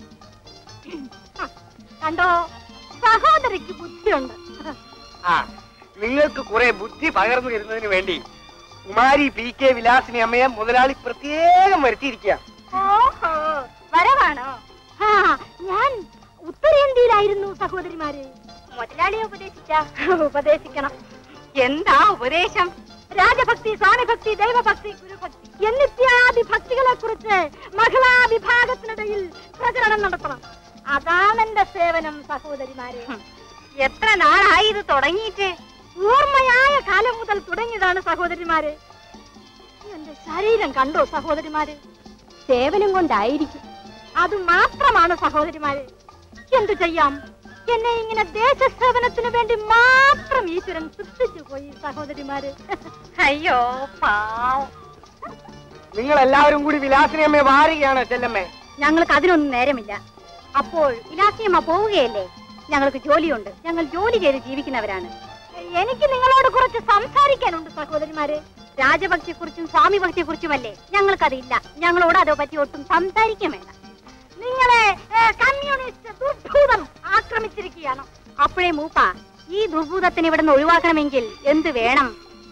കണ്ടോ സഹോദരിക്ക് ബുദ്ധിയുണ്ട് ആ നിങ്ങൾക്ക് കുറെ ബുദ്ധി പകർന്നു തരുന്നതിന് വേണ്ടി കുമാരി പി കെ വിലാസിനി അമ്മയെ മുതലാളി പ്രത്യേകം വരുത്തിയിരിക്കുക ഓഹോ വരവാണോ ആ ഞാൻ ഉത്തരേന്ത്യയിലായിരുന്നു സഹോദരിമാരെ മുതലാളിയെ ഉപദേശിച്ച ഉപദേശിക്കണം എന്താ ഉപദേശം രാജഭക്തി സ്വാമിഭക്തി ദൈവഭക്തി ഗുരുഭക്തി എന്നിത്യാദി ഭക്തികളെ കുറിച്ച് മഹിളാ വിഭാഗത്തിനിടയിൽ പ്രചരണം നടത്തണം അതാണ് എന്റെ സേവനം സഹോദരിമാരെ എത്ര നാളായി ഇത് തുടങ്ങിയിട്ട് ഓർമ്മയായ കാലം മുതൽ തുടങ്ങിയതാണ് സഹോദരിമാരെ എന്റെ ശരീരം കണ്ടോ സഹോദരിമാരെ സേവനം കൊണ്ടായിരിക്കും അത് മാത്രമാണ് സഹോദരിമാരെ എന്തു ചെയ്യാം എന്നെ ഇങ്ങനെ ദേശസേവനത്തിന് വേണ്ടി മാത്രം ഈശ്വരൻ സൃഷ്ടിച്ചു പോയി സഹോദരിമാര് അയ്യോ പാവം നിങ്ങൾ എല്ലാവരും കൂടി വിലാസിനി അമ്മയെ വാരുകയാണ് ചെല്ലമ്മേ ഞങ്ങൾക്ക് അതിനൊന്നും നേരമില്ല അപ്പോൾ വിലാസിയമ്മ പോവുകയല്ലേ ഞങ്ങൾക്ക് ജോലിയുണ്ട് ഞങ്ങൾ ജോലി ചെയ്ത് ജീവിക്കുന്നവരാണ് എനിക്ക് നിങ്ങളോട് കുറച്ച് സംസാരിക്കാനുണ്ട് സഹോദരിമാരെ രാജഭക്തിയെ കുറിച്ചും സ്വാമി ഭക്തിയെ കുറിച്ചുമല്ലേ ഞങ്ങൾക്കതില്ല ഞങ്ങളോട് അതോ പറ്റി ഒട്ടും സംസാരിക്കാൻ വേണ്ട നിങ്ങളെ ഏ, കമ്മ്യൂണിസ്റ്റ് ദുർഭൂതം ആക്രമിച്ചിരിക്കുകയാണ് അപ്പോഴേ മൂപ്പ ഈ ദുർഭൂതത്തിന് ഇവിടുന്ന് ഒഴിവാക്കണമെങ്കിൽ എന്ത് വേണം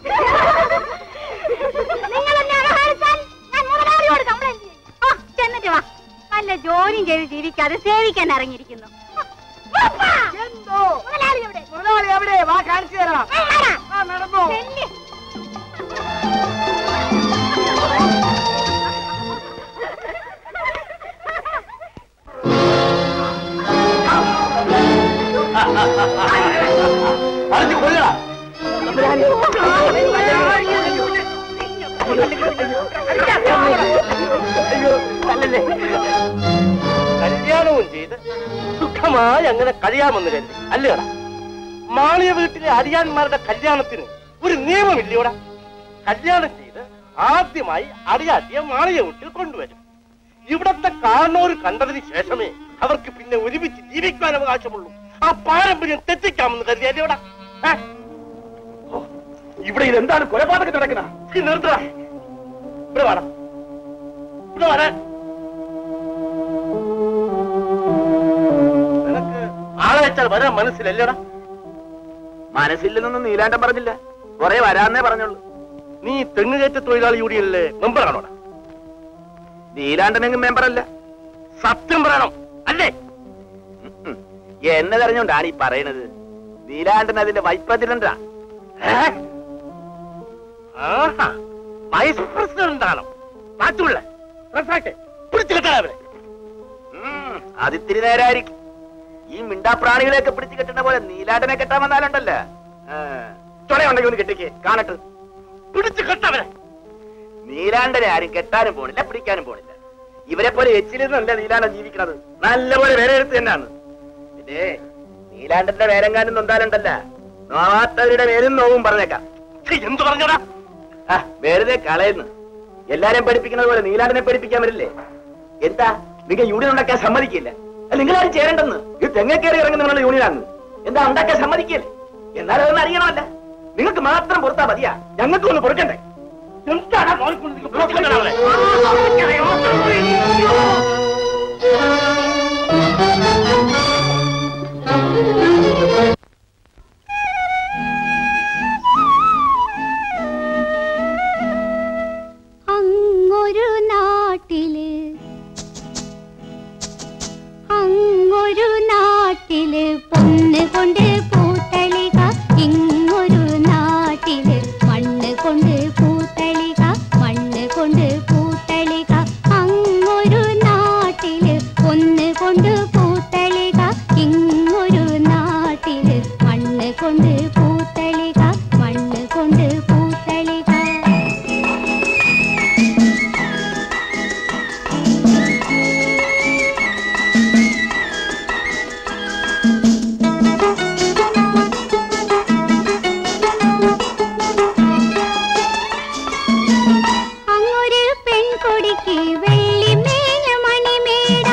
നിങ്ങൾ എന്നെ അവഹേളിച്ചാൽ ഞാൻ മുതലാളിയോട് കംപ്ലൈന്റ് ചെയ്യും ആ, ചെന്നിട്ട് വാ വല്ല ജോലിയും ചെയ്ത് ജീവിക്കാതെ സേവിക്കാൻ ഇറങ്ങിയിരിക്കുന്നു എന്തോ മുതലാളി എവിടെ മുതലാളി എവിടെ വാ കാണിച്ചു തരാം ആ, നടന്നോ ചെല്ല്. അറിഞ്ഞു കൊല്ലടാ കല്യാണവും ചെയ്ത് സുഖമായി അങ്ങനെ കഴിയാമെന്ന് കരുതി അല്ലേടാ മാളിയ വീട്ടിലെ അടിയാന്മാരുടെ കല്യാണത്തിന് ഒരു നിയമമില്ലയോടാ കല്യാണം ചെയ്ത് ആദ്യമായി അടിയാട്ടിയെ മാളിയ വീട്ടിൽ കൊണ്ടുവരും ഇവിടത്തെ കാണോര് കണ്ടതിന് ശേഷമേ അവർക്ക് പിന്നെ ഒരുമിച്ച് ജീവിക്കാൻ അവകാശമുള്ളൂ ആ പാരമ്പര്യം തെറ്റിക്കാമെന്ന് കരുതി അല്ലേടാ ഇവിടെ ഇതെന്താണ് കൊലപാതകം നടക്കുന്ന നിർത്തടാ ഇവിടെ വേണം ഇവിടെ വരാൻ നിനക്ക് ആളെ വെച്ചാൽ വരാൻ മനസ്സിലല്ലേടാ മനസ്സില്ലെന്നൊന്നും നീലാണ്ടം പറഞ്ഞില്ല കുറെ വരാന്നേ പറഞ്ഞുള്ളൂ നീ തെങ്ങുകയറ്റ തൊഴിലാളി യൂണിയനിലെ മെമ്പറാണോടാ നീലാണ്ടനെങ്കിലും മെമ്പർ അല്ല സത്യം പറയണം അല്ലേ എന്നെ തെരഞ്ഞോണ്ടാണ് ഈ പറയണത് നീലാണ്ടൻ അതിന്റെ വൈസ് പ്രസിഡന്റാ ആഹാ വൈസ് പ്രസിഡന്റ് ആണോ മാറ്റുള്ള പിടിച്ചു കെട്ടാ അവരെ അതിത്തിരി നേരായിരിക്കും ഈ മിണ്ടാപ്രാണികളെയൊക്കെ പിടിച്ചു കെട്ടുന്ന പോലെ നീലാണ്ടനെ കെട്ടാൻ വന്നാലുണ്ടല്ലോ ചൊടയുണ്ടെങ്കിൽ ഒന്ന് കെട്ടിക്ക് കാണട്ടെ പിടിച്ചു കെട്ടവരെ നീലാണ്ടനെ ആരും കെട്ടാനും പോണില്ല പിടിക്കാനും പോണില്ല ഇവരെ പോലെ എച്ചിലിരുന്നല്ല നീലാണ്ടൻ ജീവിക്കണത് നല്ലപോലെ വേറെ എടുത്ത് തന്നെയാണ് പിന്നെ നീലാണ്ടന്റെ വേരെങ്ങാനും നൊന്താലുണ്ടല്ല നോവാത്തവരുടെ പേരും നോവും പറഞ്ഞേക്കാം എന്ത് പറഞ്ഞടാ ആ, വെറുതെ കളയുന്നു എല്ലാരെയും പഠിപ്പിക്കുന്നത് പോലെ നീലാണ്ടനെ പഠിപ്പിക്കാൻ വരില്ലേ എന്താ നിങ്ങൾ യൂണിയൻ ഉണ്ടാക്കാൻ സമ്മതിക്കില്ല നിങ്ങളാരും ചേരണ്ടെന്ന് ഇത് തെങ്ങ കയറി ഇറങ്ങുന്ന യൂണിയനാണ് എന്താ ഉണ്ടാക്കാൻ സമ്മതിക്കല്ലേ എന്നാലും അതൊന്നും അറിയണമല്ല നിങ്ങൾക്ക് മാത്രം പുറത്താ മതിയാ ഞങ്ങൾക്ക് ഒന്ന് പൊറുക്കണ്ടേ എന്താണ് മോളിക്കൊണ്ട് നിങ്ങൾ പുറത്തുകൊണ്ടുവരാൻ അവിടെ? അങ്ങൊരു നാട്ടില് അങ്ങൊരു നാട്ടില് പൊന്ന് കൊണ്ട് പൂത്തളിക ഇങ്ങൊരു നാട്ടില് മണ്ണ് കൊണ്ട് പൂത്തളിക മണ്ണ് കൊണ്ട് പൂത്തളിക അങ്ങൊരു നാട്ടില് പൊന്ന് കൊണ്ട് പൂത്തളിക ഇങ്ങൊരു നാട്ടില് മണ്ണ് കൊണ്ട് പൂത്തളിക മണ്ണ് കൊണ്ട് പൂത്തളിക അങ്ങൊരു പെൺകൊടിക്ക് വെള്ളിമേഞ്ഞ മണിമേട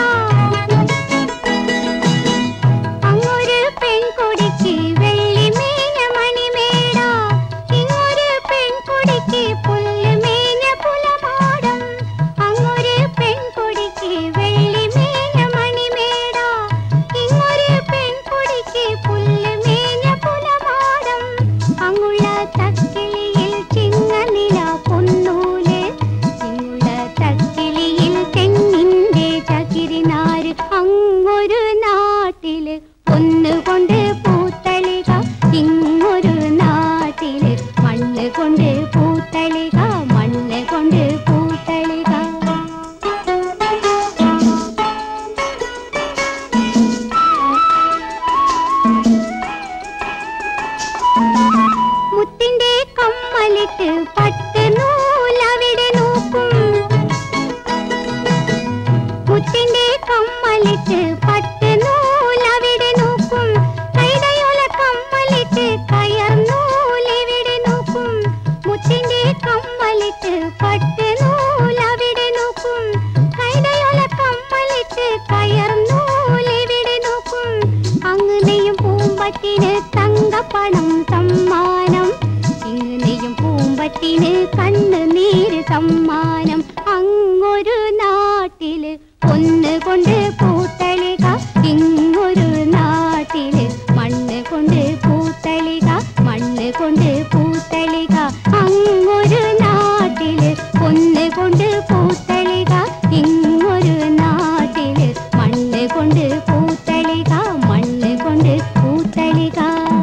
അങ്ങൊരു പെൺകൊടിക്ക് വെള്ളിമേഞ്ഞ മണിമേട ഇങ്ങൊരു പെൺകൊടിക്ക് പുല്ലുമേഞ്ഞ പുലമാടം അങ്ങൊരു പെൺകൊടിക്ക് വെള്ളിമേഞ്ഞ മണിമേട ഇങ്ങൊരു പെൺകൊടിക്ക് പുല്ലുമേഞ്ഞ പുലമാടം അങ്ങുള്ള തക്കിളിയിൽ ചിങ്ങനില പൊന്നൂല് ചിങ്ങുള്ള തക്കിളിയിൽ തെങ്ങിന്റെ ചകിരിനാര് അങ്ങൊരു നാട്ടില് പൊന്നുകൊണ്ട് പൂത്തളിക ഇങ്ങൊരു നാട്ടില് മണ്ണ് കൊണ്ട് പൂത്തളിക മണ്ണ് കൊണ്ട് പൂത്തളിക മുത്തിന്റെ കമ്മലിട്ട് പട്ട് നൂലവിടെ നോക്കും മുത്തിന്റെ കമ്മലിട്ട് പട്ട് നൂലവിടെ നോക്കും കൈതയോല കമ്മലിട്ട് കയർ നൂലെവിടെ നോക്കും മുത്തിന്റെ കമ്മലിട്ട് പട്ട് നൂലവിടെ നോക്കും കൈതയോല കമ്മലിട്ട് കയർ നൂലെവിടെ നോക്കും അങ്ങനെയും പൂമ്പറ്റിന് തങ്കപ്പണം സമ്മാനം ഇങ്ങനെയും പൂമ്പറ്റിന് കണ്ണു നീര് സമ്മാനം അങ്ങൊരു നാട്ടില് പൊന്ന് കൊണ്ട് പൂത്തളിക ഇങ്ങൊരു നാട്ടില് മണ്ണ് കൊണ്ട് പൂത്തളിക മണ്ണ് കൊണ്ട് പൂത്തളിക അങ്ങൊരു നാട്ടില് പൊന്ന് കൊണ്ട് പൂത്തളിക ഇങ്ങൊരു നാട്ടില് മണ്ണ് കൊണ്ട് പൂത്തളിക മണ്ണ് കൊണ്ട് പൂത്തളിക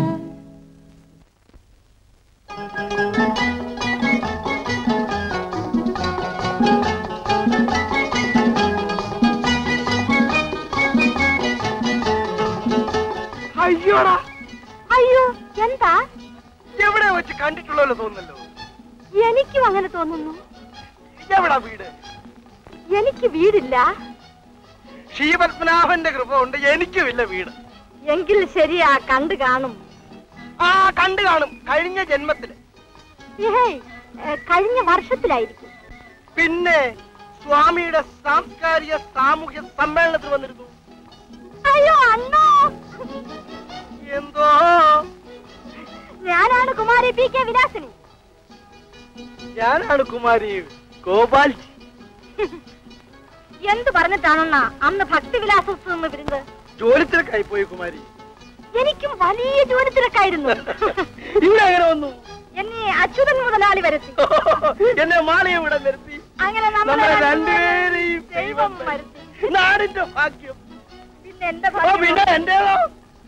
അയ്യോടാ അയ്യോ എന്താ എവിടെ വെച്ച് കണ്ടിട്ടുള്ളല്ലോ തോന്നുന്നല്ലോ എനിക്കും അങ്ങനെ തോന്നുന്നു എവിടാ വീട് എനിക്ക് വീടില്ല ശ്രീപത്മനാഭന്റെ കൃപ കൊണ്ട് എനിക്കുമില്ല വീട് എങ്കിൽ ശരിയാ കണ്ടു കാണും ആ കണ്ടു കാണും കഴിഞ്ഞ ജന്മത്തില് ഏയ്, ഏ, കഴിഞ്ഞ വർഷത്തിലായിരിക്കും പിന്നെ സ്വാമിയുടെ സാംസ്കാരിക സാമൂഹ്യ സമ്മേളനത്തിൽ വന്നിരുന്നു അയ്യോ അണ്ണോ എന്തോ ഞാനാണ് കുമാരി പി കെ വിലാസിനി ഞാനാണ് കുമാരി ഗോപാൽജി എന്ത് പറഞ്ഞിട്ടാണെന്നാ അന്ന് ഭക്തിവിലാസത്തിൽ നിന്ന് വിരുന്നത് ജോലിത്തിരക്കായി പോയി കുമാരി എനിക്കും വലിയ ജോലി തിരക്കായിരുന്നു ഇവിടെ എങ്ങനെ വന്നു എന്നെ അച്യുതൻ മുതലാളി വരുത്തി എന്നെ മാലയെ ഇവിടെ നിർത്തി അങ്ങനെ നമ്മളെ നമ്മളെ രണ്ടുപേരെയും ദൈവം വരുത്തി നാടിന്റെ ഭാഗ്യം പിന്നെ എന്റെ ഓ, പിന്നെ എന്റേതോ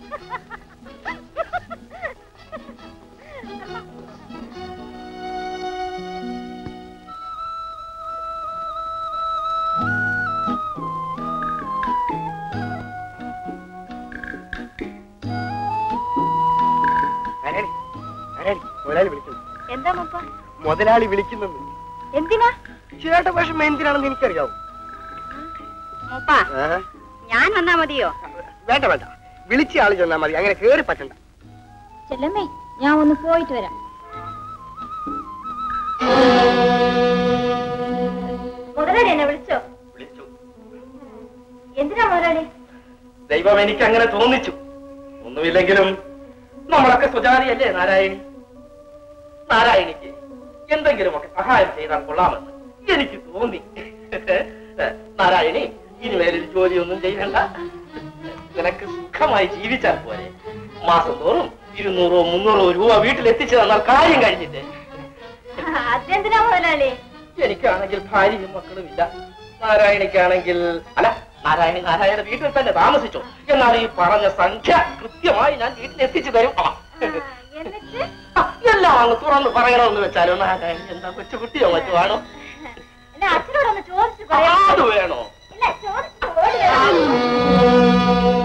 ആരാണ്? ആരാണ്? മുതലാളി വിളിക്കുന്നു എന്താ മുപ്പ മുതലാളി വിളിക്കുന്നെന്ന് എന്തിനാ ചേട്ട വിഷമം എന്തിനാണെന്ന് എനിക്കറിയാവും മുപ്പ ആ? ഞാൻ വന്നാ മതിയോ വേണ്ട വേണ്ട വിളിച്ച ആള് ചെന്നാ മതി അങ്ങനെ കേറി പറ്റണ്ട ചെല്ലമ്മേ ഞാൻ ഒന്ന് പോയിട്ട് വരാം മുതലാളി എന്നെ വിളിച്ചോ എന്തിനാ മുതലാളി ദൈവം എനിക്ക് അങ്ങനെ തോന്നിച്ചു ഒന്നുമില്ലെങ്കിലും നമ്മളൊക്കെ സുജാതിയല്ലേ നാരായണി നാരായണിക്ക് എന്തെങ്കിലുമൊക്കെ സഹായം ചെയ്താൽ കൊള്ളാമെന്ന് എനിക്ക് തോന്നി നാരായണി ഇനിമേലിൽ ജോലിയൊന്നും ചെയ്യണ്ട നിനക്ക് സുഖമായി ജീവിച്ചാൽ പോരെ മാസം തോറും ഇരുന്നൂറോ മുന്നൂറോ രൂപ വീട്ടിൽ എത്തിച്ചു തന്നാൽ കാര്യം കഴിഞ്ഞിട്ട് അതെന്തിനാ മുതലാളി എനിക്കാണെങ്കിൽ ഭാര്യയും മക്കളും ഇല്ല നാരായണിക്കാണെങ്കിൽ അല്ല നാരായണി നാരായണ വീട്ടിൽ തന്നെ താമസിച്ചു എന്നാൽ ഈ പറഞ്ഞ സംഖ്യ കൃത്യമായി ഞാൻ വീട്ടിൽ എത്തിച്ചു തരും ആ. ആ, എല്ലാം അങ്ങ് തുറന്ന് പറയണമെന്ന് വെച്ചാലോ നാരായണി എന്താ കൊച്ചുകുട്ടിയോ മറ്റോ ആണോ എന്നെ അച്ഛനോടൊന്ന് ചോദിച്ചു ആ, പറയാം അത് വേണോ ഇല്ല ചോദിച്ചു ഓടി വരാം.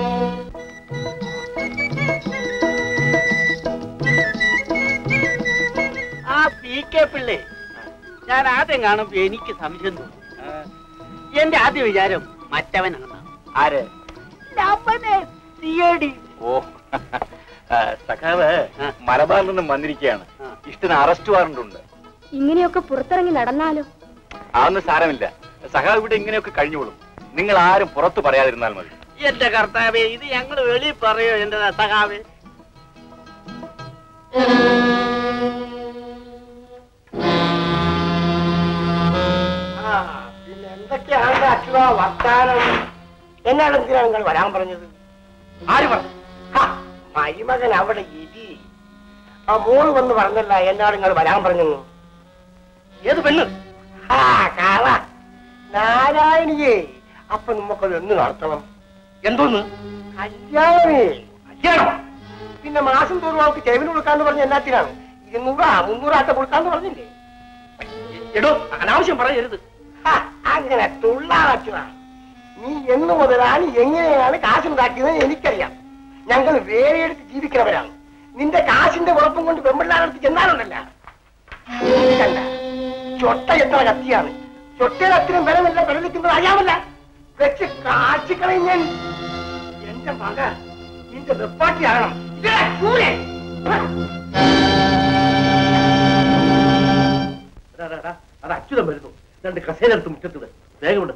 ആ പി കെ പിള്ളേ ഞാൻ ആദ്യം കാണുമ്പോ എനിക്ക് സംശയം തോന്നി ആ, എന്റെ ആദ്യ വിചാരം മറ്റവനാണ് ആര് അവനെ സിയടി ഓ ആ, സഖാവ് മലബാറിൽ നിന്നും വന്നിരിക്കുകയാണ് ഇഷ്ടത്തിന് അറസ്റ്റ് വാറണ്ട് ഉണ്ട് ഇങ്ങനെയൊക്കെ പുറത്തിറങ്ങി നടന്നാലോ അതൊന്നും സാരമില്ല സഖാവ് ഇവിടെ ഇങ്ങനെയൊക്കെ കഴിഞ്ഞോളും നിങ്ങൾ ആരും പുറത്തു പറയാതിരുന്നാൽ മതി എന്റെ കർത്താവേ ഇത് ഞങ്ങൾ വെളിയിൽ പറയോ എന്റെ സഖാവേ ആ, പിന്നെ എന്തൊക്കെയാണ് അച്ഛന വർത്താനം എന്നാണ് എന്തിനാണ് നിങ്ങൾ വരാൻ പറഞ്ഞത് ആര് പറഞ്ഞു ഹാ, മരുമകൻ അവിടെ ഇരി ആ മോള് വന്ന് പറഞ്ഞല്ല എന്നാണ് നിങ്ങൾ വരാൻ പറഞ്ഞത് ഏത് പെണ്ണ് ആ കാള നാരായണിയേ അപ്പൊ നമുക്കത് എന്ന് നടത്തണം എന്തോന്ന് കല്യാണമേ കല്യാണം പിന്നെ മാസം തോറും അവൾക്ക് ചെവിന് കൊടുക്കാന്ന് പറഞ്ഞ എന്നാത്തിനാണ് ഇരുന്നൂറാ മുന്നൂറാട്ട കൊടുക്കാന്ന് പറഞ്ഞില്ലേ എടോ അനാവശ്യം പറയരുത് ഹാ, അങ്ങനെ തുള്ളാച്ചുക നീ എന്ന് മുതലാണ് എങ്ങനെയാണ് കാശുണ്ടാക്കിയത് എനിക്കറിയാം ഞങ്ങൾ വേറെയെടുത്ത് ജീവിക്കുന്നവരാണ് നിന്റെ കാശിന്റെ ഉറപ്പും കൊണ്ട് പെമ്പിള്ളാരടുത്ത് ചെന്നാലുണ്ടല്ല നീ കണ്ട ചൊട്ട എത്ര കത്തിയാണ് ചൊട്ടയുടെ അത്രയും വിലമില്ല വിലനിൽക്കുന്നത് അറിയാമല്ല വെച്ച് കാച്ചിക്കളയും ഞാൻ എന്റെ മക നിന്റെ വെപ്പാട്ടിയാകണം ഇതേ ചൂരേ അത് അച്യുതം വരുന്നു രണ്ട് കസേരടുത്ത് മുറ്റത്തത് വേഗമുണ്ട്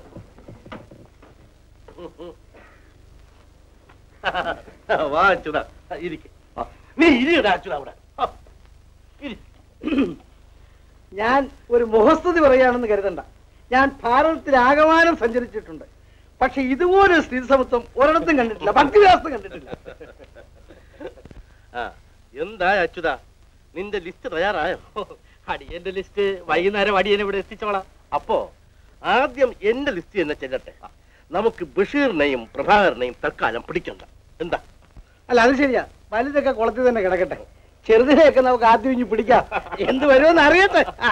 വാ അച്യുത ഇരിക്കെ നീ ഇരിയടാ അച്യുത അവിടെ ആ, ഇരി. ഞാൻ ഒരു മുഖസ്തുതി പറയുകയാണെന്ന് കരുതണ്ട ഞാൻ ഭാരതത്തിൽ ആകമാനം സഞ്ചരിച്ചിട്ടുണ്ട് പക്ഷെ ഇതുപോലൊരു സ്ഥിതി സമത്വം ഒരിടത്തും കണ്ടിട്ടില്ല ഭക്തിവ്യാസം കണ്ടിട്ടില്ല ആ, എന്താ അച്യുത നിന്റെ ലിസ്റ്റ് തയ്യാറായോ അടിയന്റെ ലിസ്റ്റ് വൈകുന്നേരം അടിയനെ ഇവിടെ എത്തിച്ചോളാം അപ്പോ ആദ്യം എന്റെ ലിസ്റ്റ് തന്നെ ചെല്ലട്ടെ നമുക്ക് ബഷീറിനെയും പ്രഭാകരനെയും തൽക്കാലം പിടിക്കണ്ട എന്താ അല്ല അത് ശരിയാ വലുതൊക്കെ കുളത്തിൽ തന്നെ കിടക്കട്ടെ ചെറുതിനെയൊക്കെ നമുക്ക് ആദ്യം ഇഞ്ഞ് പിടിക്കാം എന്ത് വരുമെന്ന് അറിയട്ടെ ആ.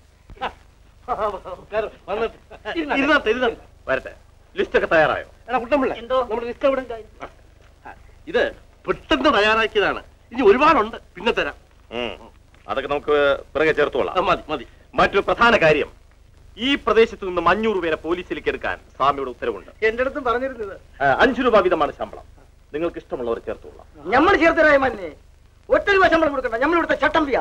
വന്നിട്ട് ഇരുന്നാട്ടെ ഇരുന്നാട്ടെ വരട്ടെ ലിസ്റ്റ് ഒക്കെ തയ്യാറായോ എടാ കുട്ടമ്പിള്ള എന്തോ നമ്മുടെ ലിസ്റ്റ് എവിടെ ആ, ഇത് പെട്ടെന്ന് തയ്യാറാക്കിയതാണ് ഇനി ഒരുപാടുണ്ട് പിന്നെ തരാം ഉം. അതൊക്കെ നമുക്ക് പിറകെ ചേർത്തോളാം ആ, മതി മതി മറ്റൊരു പ്രധാന കാര്യം ഈ പ്രദേശത്ത് നിന്ന് അഞ്ഞൂറ് പേരെ പോലീസിലേക്ക് എടുക്കാൻ സ്വാമിയുടെ ഉത്തരവുണ്ട് എന്റെ അടുത്തും പറഞ്ഞിരുന്നത് ആ, അഞ്ച് രൂപ വീതമാണ് ശമ്പളം നിങ്ങൾക്ക് ഇഷ്ടമുള്ളവർ ചേർത്തോളാം നമ്മൾ ചേർത്തരായ മന്നെ ഒറ്റ രൂപ ശമ്പളം കൊടുക്കണ്ട നമ്മൾ ഇവിടുത്തെ ചട്ടമ്പിയാ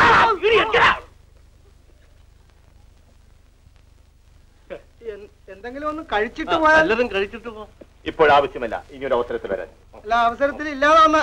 എൻ- എന്തെങ്കിലും ഒന്ന് കഴിച്ചിട്ട് പോയാൽ എല്ലാരും കഴിച്ചിട്ട് പോ ഇപ്പോഴാവശ്യമല്ല ഇനി ഒരു അവസരത്തിൽ വരാൻ അല്ല അവസരത്തിൽ ഇല്ലാതെ വന്ന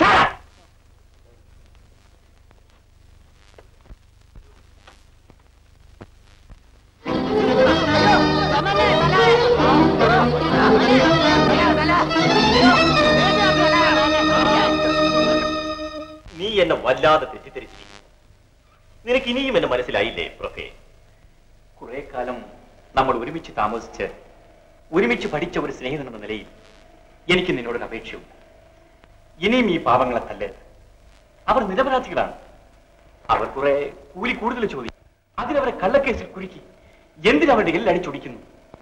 നീ എന്നെ വല്ലാതെ തെറ്റിദ്ധരിച്ചിരിക്കുന്നു നിനക്ക് ഇനിയും എന്നെ മനസ്സിലായില്ലേ പ്രൊഫേ കുറെ കാലം നമ്മൾ ഒരുമിച്ച് താമസിച്ച് ഒരുമിച്ച് പഠിച്ച ഒരു സ്നേഹിതൻ എന്ന നിലയിൽ എനിക്ക് നിന്നോടൊരു അപേക്ഷയുണ്ട് ഇനിയും ഈ പാവങ്ങളെ തല്ലരുത് അവർ നിരപരാധികളാണ് അവർ കുറെ കൂലി കൂടുതൽ ചോദിക്കും അതിനവരെ കള്ളക്കേസിൽ കുരുക്കി എന്തിനവരുടെ എല്ലാം അടിച്ചൊടിക്കുന്നു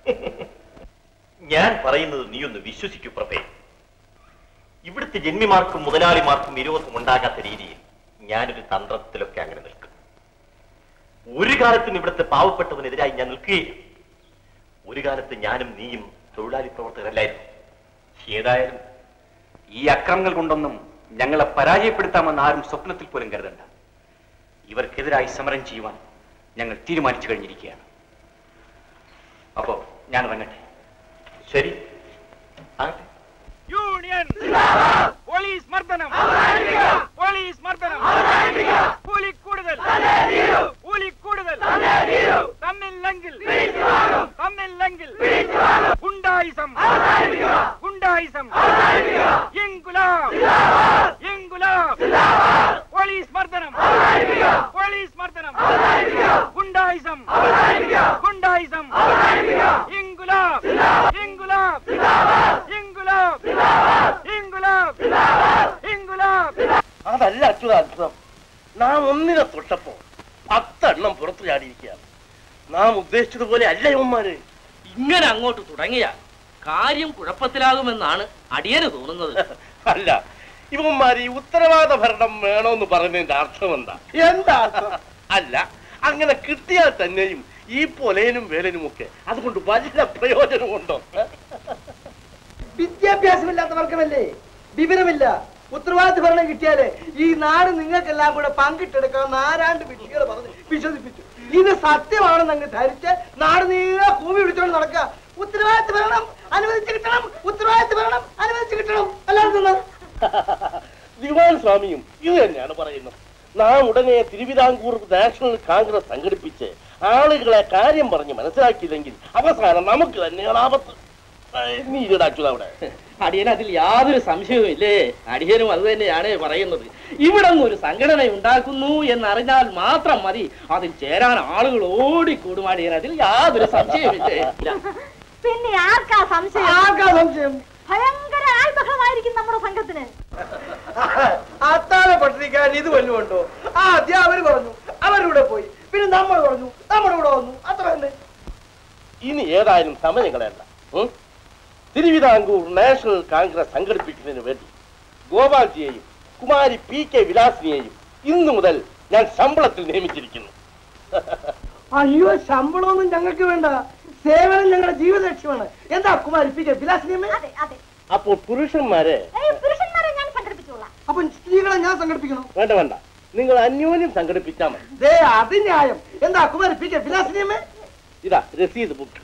ഞാൻ പറയുന്നത് നീ ഒന്ന് വിശ്വസിക്കൂ പ്രഭേ ഇവിടുത്തെ ജന്മിമാർക്കും മുതലാളിമാർക്കും വിരോധം ഉണ്ടാകാത്ത രീതിയിൽ ഞാനൊരു തന്ത്രത്തിലൊക്കെ അങ്ങനെ നിൽക്കും ഒരു കാലത്തും ഇവിടുത്തെ പാവപ്പെട്ടവനെതിരായി ഞാൻ നിൽക്കുകയില്ല ഒരു കാലത്ത് ഞാനും നീയും തൊഴിലാളി പ്രവർത്തകരല്ലായിരുന്നു ഏതായാലും ഈ അക്രമങ്ങൾ കൊണ്ടൊന്നും ഞങ്ങളെ പരാജയപ്പെടുത്താമെന്ന് ആരും സ്വപ്നത്തിൽ പോലും കരുതണ്ട ഇവർക്കെതിരായി സമരം ചെയ്യുവാൻ ഞങ്ങൾ തീരുമാനിച്ചു കഴിഞ്ഞിരിക്കുകയാണ് അപ്പോ ഞാൻ ഇറങ്ങട്ടെ ശരി ആകട്ടെ യൂണിയൻ പോലീസ് മർദ്ദനം പോലീസ് മർദ്ദനം കൂലി കൂടുതൽ കൂലി കൂടുതൽ തന്നില്ലെങ്കിൽ തന്നില്ലെങ്കിൽ ഗുണ്ടായിസം ഗുണ്ടായിസം ഇൻകുലാബ് ഇൻകുലാബ് പോലീസ് മർദ്ദനം പോലീസ് മർദ്ദനം ഗുണ്ടായിസം ഗുണ്ടായിസം ഇൻകുലാബ് ഇൻകുലാബ് ഇൻകുലാബ് ഇൻകുലാബ് ഇൻകുലാബ് അതല്ല അച്യുത അത്ഭുതം നാം ഒന്നിനെ തൊട്ടപ്പോ പത്തെണ്ണം പുറത്തു ചാടിയിരിക്കുകയാണ് നാം ഉദ്ദേശിച്ചതുപോലെ അല്ല ഇവന്മാര് ഇങ്ങനെ അങ്ങോട്ട് തുടങ്ങിയാൽ കാര്യം കുഴപ്പത്തിലാകുമെന്നാണ് അടിയന് തോന്നുന്നത് അല്ല ഇവന്മാര് ഈ ഉത്തരവാദ ഭരണം വേണമെന്ന് പറഞ്ഞതിന്റെ അർത്ഥം എന്താ എന്താ അർത്ഥം? അല്ല അങ്ങനെ കിട്ടിയാൽ തന്നെയും ഈ പൊലേനും വേലനും ഒക്കെ അതുകൊണ്ട് വല്ല പ്രയോജനമുണ്ടോ വിദ്യാഭ്യാസമില്ലാത്ത വർഗമല്ലേ വിവരമില്ല ഉത്തരവാദിത്ത ഭരണം കിട്ടിയാല് ഈ നാട് നിങ്ങൾക്കെല്ലാം കൂടെ പങ്കിട്ടെടുക്കാൻ ആരാണ്ട് വിഷയങ്ങൾ പറഞ്ഞ് വിശ്വസിപ്പിച്ചു ഇത് സത്യമാണെന്ന് അങ്ങ് ധരിച്ച് നാട് നീളെ കൂവി വിളിച്ചോണ്ട് നടക്കുക ഉത്തരവാദിത്ത ഭരണം അനുവദിച്ചു കിട്ടണം ഉത്തരവാദിത്ത ഭരണം അനുവദിച്ചു കിട്ടണം അല്ലാതെ ദിവാൻ സ്വാമിയും ഇത് തന്നെയാണ് പറയുന്നത് നാം ഉടനെ തിരുവിതാംകൂർ നാഷണൽ കോൺഗ്രസ് സംഘടിപ്പിച്ച് ആളുകളെ കാര്യം പറഞ്ഞ് മനസ്സിലാക്കിയില്ലെങ്കിൽ അവസാനം നമുക്ക് തന്നെയാണ് ആപത്ത് ആ, നീ ഇടാച്ചു അവിടെ അടിയൻ അതിൽ യാതൊരു സംശയവും ഇല്ലേ അടിയനും അത് തന്നെയാണ് പറയുന്നത് ഇവിടെ നിന്ന് ഒരു സംഘടന ഉണ്ടാക്കുന്നു എന്നറിഞ്ഞാൽ മാത്രം മതി അതിൽ ചേരാൻ ആളുകൾ ഓടിക്കൂടും അടിയൻ അതിൽ യാതൊരു സംശയവുമില്ലേ ഇല്ല. പിന്നെ ആർക്കാ സംശയം ആർക്കാ സംശയം ഭയങ്കര ആത്മഹമായിരിക്കും നമ്മുടെ സംഘത്തിന് അത്താഴ പട്ടിണിക്കാൻ ഇത് വല്ലുണ്ടോ ആ അധ്യാപകർ പറഞ്ഞു അവരുടെ പോയി പിന്നെ നമ്മൾ പറഞ്ഞു നമ്മുടെ കൂടെ വന്നു അത്ര തന്നെ ഇനി ഏതായാലും സമയങ്ങളല്ല ഉം? തിരുവിതാംകൂർ നാഷണൽ കോൺഗ്രസ് സംഘടിപ്പിക്കുന്നതിന് വേണ്ടി ഗോപാൽജിയെയും കുമാരി പി കെ വിലാസിനിയെയും ഇന്നു മുതൽ ഞാൻ ശമ്പളത്തിൽ നിയമിച്ചിരിക്കുന്നു അയ്യോ ശമ്പളമൊന്നും ഞങ്ങൾക്ക് വേണ്ട സേവനം ഞങ്ങളുടെ ജീവിത ലക്ഷ്യമാണ് എന്താ കുമാരി പി കെ വിലാസിനിയമ്മേ അതെ അതെ അപ്പോൾ പുരുഷന്മാരെ ഏയ്, പുരുഷന്മാരെ ഞാൻ സംഘടിപ്പിച്ചോളാം അപ്പൊ സ്ത്രീകളെ ഞാൻ സംഘടിപ്പിക്കണം വേണ്ട വേണ്ട നിങ്ങൾ അന്യോന്യം സംഘടിപ്പിച്ചാൽ മതി ദേ അത് ന്യായം എന്താ കുമാരി പി കെ വിലാസിനിയമ്മേ ഇതാ രസീത് ബുക്ക്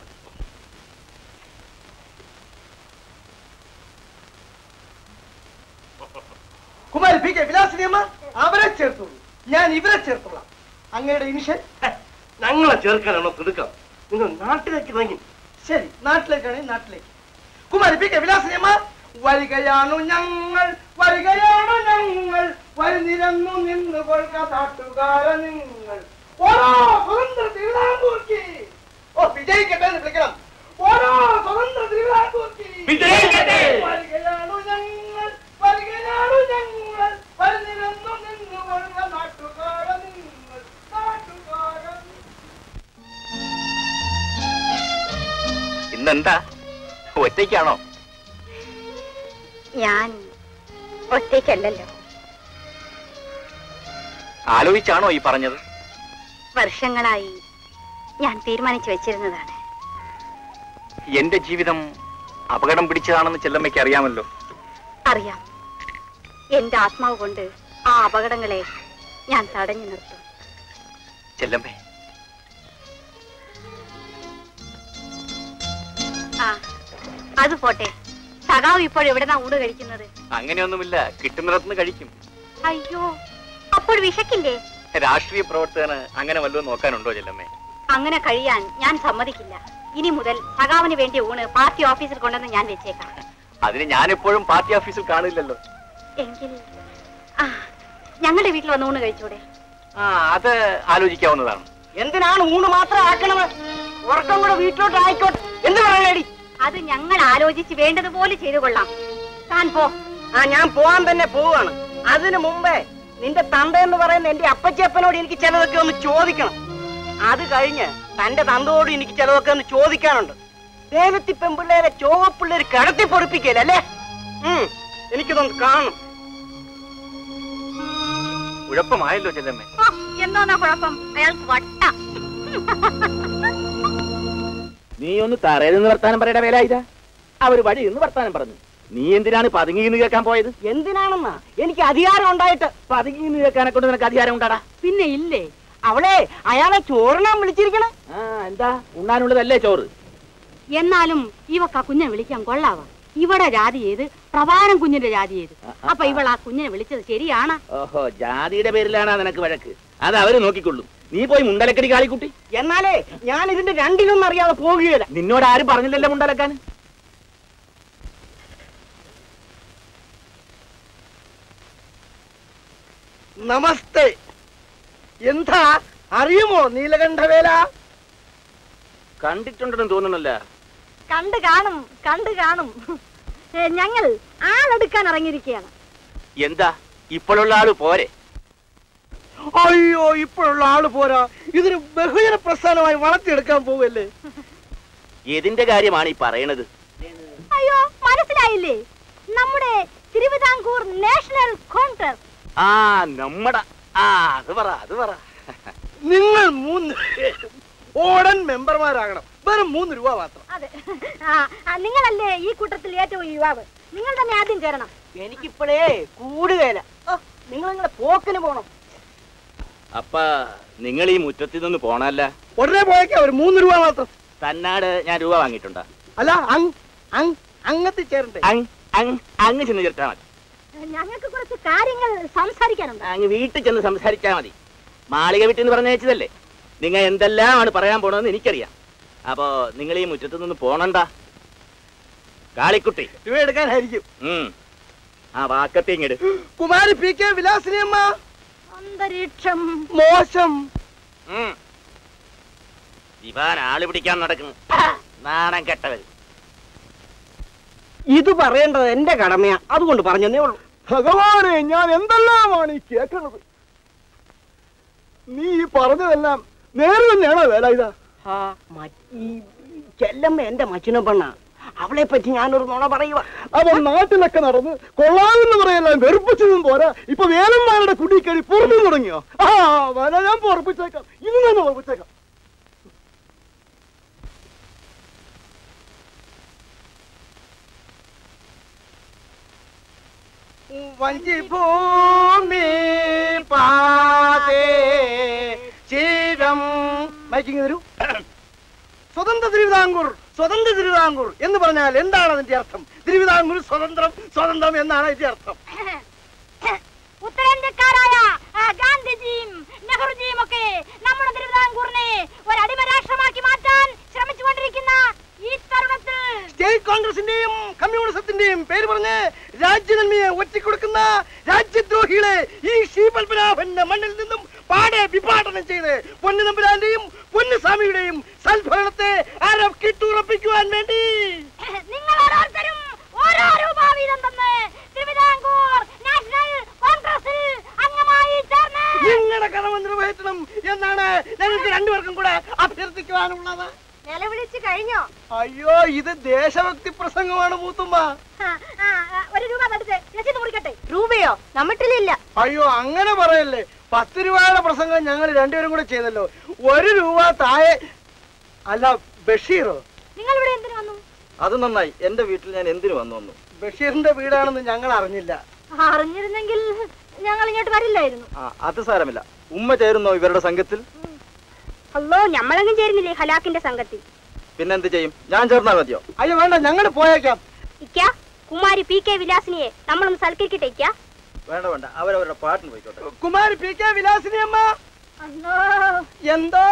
കുമാരി പി കെ വിലാസിനിയമ്മ അവരെ ചേർത്തോളൂ ഞാൻ ഇവരെ ചേർത്തോളാം അങ്ങയുടെ ഇനിഷ്യൽ ഞങ്ങളെ ചേർക്കാനാണോ തിടുക്കം നിങ്ങൾ നാട്ടിലേക്ക് ഇറങ്ങി ശരി നാട്ടിലേക്കാണെങ്കിൽ നാട്ടിലേക്ക് കുമാരി പി കെ വിലാസിനിയമ്മ വരികയാണു ഞങ്ങൾ വരികയാണു ഞങ്ങൾ വരിനിരന്നു നിന്ന് കൊൽക്ക നാട്ടുകാര നിങ്ങൾ ഓരോ സ്വതന്ത്ര തിരുവിതാംകൂർക്ക് ഓ വിജയിക്കട്ടെ എന്ന് വിളിക്കണം ഓരോ സ്വതന്ത്ര തിരുവിതാംകൂർക്ക് വിജയിക്കട്ടെ! വരികയാണു ഞങ്ങൾ വരികയാണു ഞങ്ങൾ വരിനിരന്നു നിന്ന് കൊൽക്ക നാട്ടുകാര നിങ്ങൾ നാട്ടുകാര ഇന്നെന്താ ഒറ്റയ്ക്കാണോ ഞാൻ ഒറ്റയ്ക്കല്ലല്ലോ ആലോചിച്ചാണോ ഈ പറഞ്ഞത് വർഷങ്ങളായി ഞാൻ തീരുമാനിച്ചു വെച്ചിരുന്നതാണ് എന്റെ ജീവിതം അപകടം പിടിച്ചതാണെന്ന് ചെല്ലമ്മയ്ക്ക് അറിയാമല്ലോ അറിയാം എന്റെ ആത്മാവ് കൊണ്ട് ആ അപകടങ്ങളെ ഞാൻ തടഞ്ഞു നിർത്തും ചെല്ലമ്മേ ആ അത് പോട്ടെ സഖാവ് ഇപ്പോൾ എവിടെന്നാ ഊണ് കഴിക്കുന്നത് അങ്ങനെയൊന്നുമില്ല കിട്ടുന്നിടത്തുനിന്ന് കഴിക്കും അയ്യോ അപ്പോൾ വിശക്കില്ലേ രാഷ്ട്രീയ പ്രവർത്തകന് അങ്ങനെ വല്ലതും നോക്കാനുണ്ടോ ചെല്ലമ്മേ അങ്ങനെ കഴിയാൻ ഞാൻ സമ്മതിക്കില്ല ഇനി മുതൽ സഖാവിന് വേണ്ടിയ ഊണ് പാർട്ടി ഓഫീസിൽ കൊണ്ടുവന്ന് ഞാൻ വെച്ചേക്കാം അതിന് ഞാനെപ്പോഴും പാർട്ടി ഓഫീസിൽ കാണില്ലല്ലോ എങ്കിൽ ആ ഞങ്ങളുടെ വീട്ടിൽ വന്ന് ഊണ് കഴിച്ചൂടെ ആ അത് ആലോചിക്കാവുന്നതാണ് എന്തിനാണ് ഊണ് മാത്രം ആക്കണത് ഉറക്കം കൂടെ വീട്ടിലോട്ട് ആയിക്കോട്ടെ എന്ത് പറയണേടി അത് ഞങ്ങൾ ആലോചിച്ച് വേണ്ടതുപോലെ ചെയ്തു കൊള്ളാം താൻ പോ ആ ഞാൻ പോവാൻ തന്നെ പോവാണ് അതിനു മുമ്പേ നിന്റെ തന്ത എന്ന് പറയുന്ന എന്റെ അപ്പച്ചപ്പനോട് എനിക്ക് ചിലതൊക്കെ ഒന്ന് ചോദിക്കണം അത് കഴിഞ്ഞ് തന്റെ തന്തയോട് എനിക്ക് ചിലതൊക്കെ ഒന്ന് ചോദിക്കാനുണ്ട് ദേവത്തി പെമ്പിള്ളേരെ ചോവപ്പിള്ളേർ കിടത്തി പൊറിപ്പിക്കല്ലേ ഉം എനിക്കിതൊന്ന് കാണണം കുഴപ്പമായല്ലോ ചെല്ലമ്മേ ഓ, എന്തോന്നാ കുഴപ്പം അയാൾക്ക് വട്ട നീ ഒന്ന് തറയിൽ നിന്ന് വർത്താനം പറയട വേല ഇതാ അവര് വഴി നിന്ന് വർത്താനം പറഞ്ഞു നീ എന്തിനാണ് പതുങ്ങി നിന്ന് കേൾക്കാൻ പോയത് എന്തിനാണെന്നാ എനിക്ക് അധികാരം ഉണ്ടായിട്ട് പതുങ്ങി നിന്ന് കേൾക്കാനെ കൊണ്ട് നിനക്ക് അധികാരം ഉണ്ടാടാ പിന്നെ ഇല്ലേ അവളെ അയാളെ ചോറിനാൻ വിളിച്ചിരിക്കണേ ആ എന്താ ഉണ്ണാനുള്ളതല്ലേ ചോറ് എന്നാലും ഇവക്ക കുഞ്ഞെ വിളിക്കാൻ കൊള്ളാവ ഇവിടെ ജാതി ചെയ്ത് പ്രഭാരം കുഞ്ഞിന്റെ ജാതി ചെയ്തു അപ്പൊ ഇവൾ ആ കുഞ്ഞിനെ വിളിച്ചത് ശരിയാണ് ഓഹോ ജാതിയുടെ പേരിലാണ് നിനക്ക് വഴക്ക് അത് അവര് നോക്കിക്കൊള്ളും നീ പോയി മുണ്ടലക്കടി കാളിക്കുട്ടി എന്നാലേ ഞാൻ ഇതിന്റെ രണ്ടിലൊന്നും അറിയാതെ പോകുകയില്ല നിന്നോട് ആരും പറഞ്ഞില്ലല്ലോ മുണ്ടലക്കാൻ നമസ്തേ എന്താ അറിയുമോ നീലകണ്ഠവേല കണ്ടിട്ടുണ്ടെന്ന് തോന്നുന്നല്ല കണ്ടു കാണും കണ്ടു കാണും ഏ, ഞങ്ങൾ ആളെടുക്കാൻ ഇറങ്ങിയിരിക്കുകയാണ് എന്താ ഇപ്പോഴുള്ള ആള് പോരെ അയ്യോ ഇപ്പോഴുള്ള ആള് പോരാ ഇതൊരു ബഹുജന പ്രസ്ഥാനമായി വളർത്തിയെടുക്കാൻ പോവല്ലേ ഏതിന്റെ കാര്യമാണ് ഈ പറയണത് അയ്യോ മനസ്സിലായില്ലേ നമ്മുടെ തിരുവിതാംകൂർ നാഷണൽ കോൺഗ്രസ് ആ നമ്മട ആ അത് പറ അത് പറ നിങ്ങൾ മൂന്ന് പേരും ഓടൻ മെമ്പർമാരാകണം വെറും മൂന്ന് രൂപ മാത്രം അതെ ആ, ആ, നിങ്ങളല്ലേ ഈ കൂട്ടത്തിൽ ഏറ്റവും യുവാവ് നിങ്ങൾ തന്നെ ആദ്യം ചേരണം എനിക്കിപ്പോഴേ കൂടുകയില്ല നിങ്ങൾ നിങ്ങളെ പോക്കിന് പോണം അപ്പ നിങ്ങൾ ഈ മുറ്റത്തിൽ നിന്ന് പോണല്ല ഉടനെ പോയേക്കാ ഒരു മൂന്ന് രൂപ മാത്രം തന്നാട് ഞാൻ രൂപ വാങ്ങിയിട്ടുണ്ടാ അല്ല അങ് അങ് അങ്ങത്തിൽ ചേരണ്ടേ അങ് അങ് അങ്ങ് ചെന്ന് ചേർത്താ മതി ഞങ്ങൾക്ക് കുറച്ച് കാര്യങ്ങൾ സംസാരിക്കാനുണ്ട് അങ്ങ് വീട്ടിൽ ചെന്ന് സംസാരിച്ചാ മതി മാളിക വീട്ടിൽ നിന്ന് പറഞ്ഞയച്ചതല്ലേ നിങ്ങൾ എന്തെല്ലാമാണ് പറയാൻ പോണതെന്ന് എനിക്കറിയാം അപ്പോ നിങ്ങൾ ഈ മുറ്റത്ത് നിന്ന് പോണണ്ട കാളിക്കുട്ടി രൂപ എടുക്കാനായിരിക്കും ഉം ആ വാക്കത്തെ ഇങ്ങട് കുമാരി പി കെ വിലാസിനിയമ്മ അന്തരീക്ഷം മോശം ഉം. ദിവാൻ ആള് പിടിക്കാൻ നടക്കുന്നു നാണം കെട്ടവർ ഇത് പറയേണ്ടത് എന്റെ കടമയാ അതുകൊണ്ട് പറഞ്ഞതേ ഉള്ളൂ ഭഗവാനെ ഞാൻ എന്തെല്ലാമാണ് ഈ കേൾക്കുന്നത് നീ ഈ പറഞ്ഞതെല്ലാം നേരെ തന്നെയാണോ വേല ഇതാ ആ, മ- ഈ ചെല്ലമ്മ എന്റെ മച്ചിന പെണ്ണ അവളെ പറ്റി ഞാനൊരു നുണ പറയുക അവൻ നാട്ടിലൊക്കെ നടന്ന് കൊള്ളാമെന്ന് പറയെല്ലാം വെറുപ്പിച്ചതും പോരാ ഇപ്പൊ വേലന്മാരുടെ കുടിക്കടി പുറത്തു തുടങ്ങിയോ ആ വേല ഞാൻ പൊറപ്പിച്ചേക്കാം ഇന്ന് തന്നെ പൊറപ്പിച്ചേക്കാം വഞ്ചി ഭൂമി പാതേ ചിരം മൈക്കിങ് തരൂ സ്വതന്ത്ര തിരുവിതാംകൂർ സ്വതന്ത്ര തിരുവിതാംകൂർ എന്ന് പറഞ്ഞാൽ എന്താണ് അതിന്റെ അർത്ഥം തിരുവിതാംകൂർ സ്വതന്ത്രം സ്വതന്ത്രം എന്നാണ് അതിന്റെ അർത്ഥം ഉത്തരേന്ത്യക്കാരായ ആ, ഗാന്ധിജിയും നെഹ്റുജിയും ഒക്കെ നമ്മുടെ തിരുവിതാംകൂറിനെ ഒരു അടിമ രാഷ്ട്രമാക്കി മാറ്റാൻ ശ്രമിച്ചുകൊണ്ടിരിക്കുന്ന ഈ തരുണത്തിൽ സ്റ്റേറ്റ് കോൺഗ്രസിന്റെയും കമ്മ്യൂണിസത്തിന്റെയും പേര് പറഞ്ഞ് രാജ്യനന്മയെ ഒറ്റിക്കൊടുക്കുന്ന രാജ്യദ്രോഹികളെ ഈ ശ്രീപത്മനാഭന്റെ മണ്ണിൽ നിന്നും പാടെ വിഭാടനം ചെയ്ത് പൊന്നുനമ്പുരാന്റെയും പൊന്നുസ്വാമിയുടെയും സൽഭരണത്തെ ആരോ കിട്ടുറപ്പിക്കുവാൻ വേണ്ടി നിങ്ങൾ ഓരോരുത്തരും ഓരോ രൂപ വീതം തന്ന് തിരുവിതാംകൂർ നാഷണൽ കോൺഗ്രസിൽ അംഗമായി ചേർന്ന് നിങ്ങളുടെ കടമ നിർവഹിക്കണം എന്നാണ് ഞങ്ങൾക്ക് രണ്ടുപേർക്കും കൂടെ അഭ്യർത്ഥിക്കുവാനുള്ളത് നിലവിളിച്ചു കഴിഞ്ഞോ അയ്യോ ഇത് ദേശഭക്തി പ്രസംഗമാണ് മൂത്തുമ്മ ആ, ആ, ആ, ഒരു രൂപ തടുത്ത് രസീത് മുറിക്കട്ടെ രൂപയോ നമ്മട്ടിലില്ല അയ്യോ അങ്ങനെ പറയല്ലേ പത്ത് രൂപയുടെ പ്രസംഗം ഞങ്ങൾ രണ്ടുപേരും കൂടെ ചെയ്തല്ലോ ഒരു രൂപ താഴെ അല്ല ബഷീറോ നിങ്ങൾ ഇവിടെ എന്തിനു വന്നു അത് നന്നായി എന്റെ വീട്ടിൽ ഞാൻ എന്തിനു വന്നു വന്നു ബഷീറിന്റെ വീടാണെന്ന് ഞങ്ങൾ അറിഞ്ഞില്ല അറിഞ്ഞിരുന്നെങ്കിൽ ഞങ്ങൾ ഇങ്ങോട്ട് വരില്ലായിരുന്നു ആ അത് സാരമില്ല ഉമ്മ ചേരുന്നോ ഇവരുടെ സംഘത്തിൽ അല്ലോ ഞമ്മളങ്ങും ചേരുന്നില്ലേ ഹലാക്കിന്റെ സംഘത്തിൽ പിന്നെന്ത് ചെയ്യും ഞാൻ ചേർന്നാൽ മതിയോ അയ്യോ വേണ്ട ഞങ്ങൾ പോയേക്കാം ഇക്ക കുമാരി പി കെ വിലാസിനിയെ നമ്മളൊന്ന് സൽക്കരിക്കട്ടെ ഇക്ക വേണ്ട വേണ്ട അവരവരുടെ പാട്ടിന് പോയിക്കോട്ടെ കുമാരി പി കെ വിലാസിനി അമ്മ അല്ലോ എന്തോ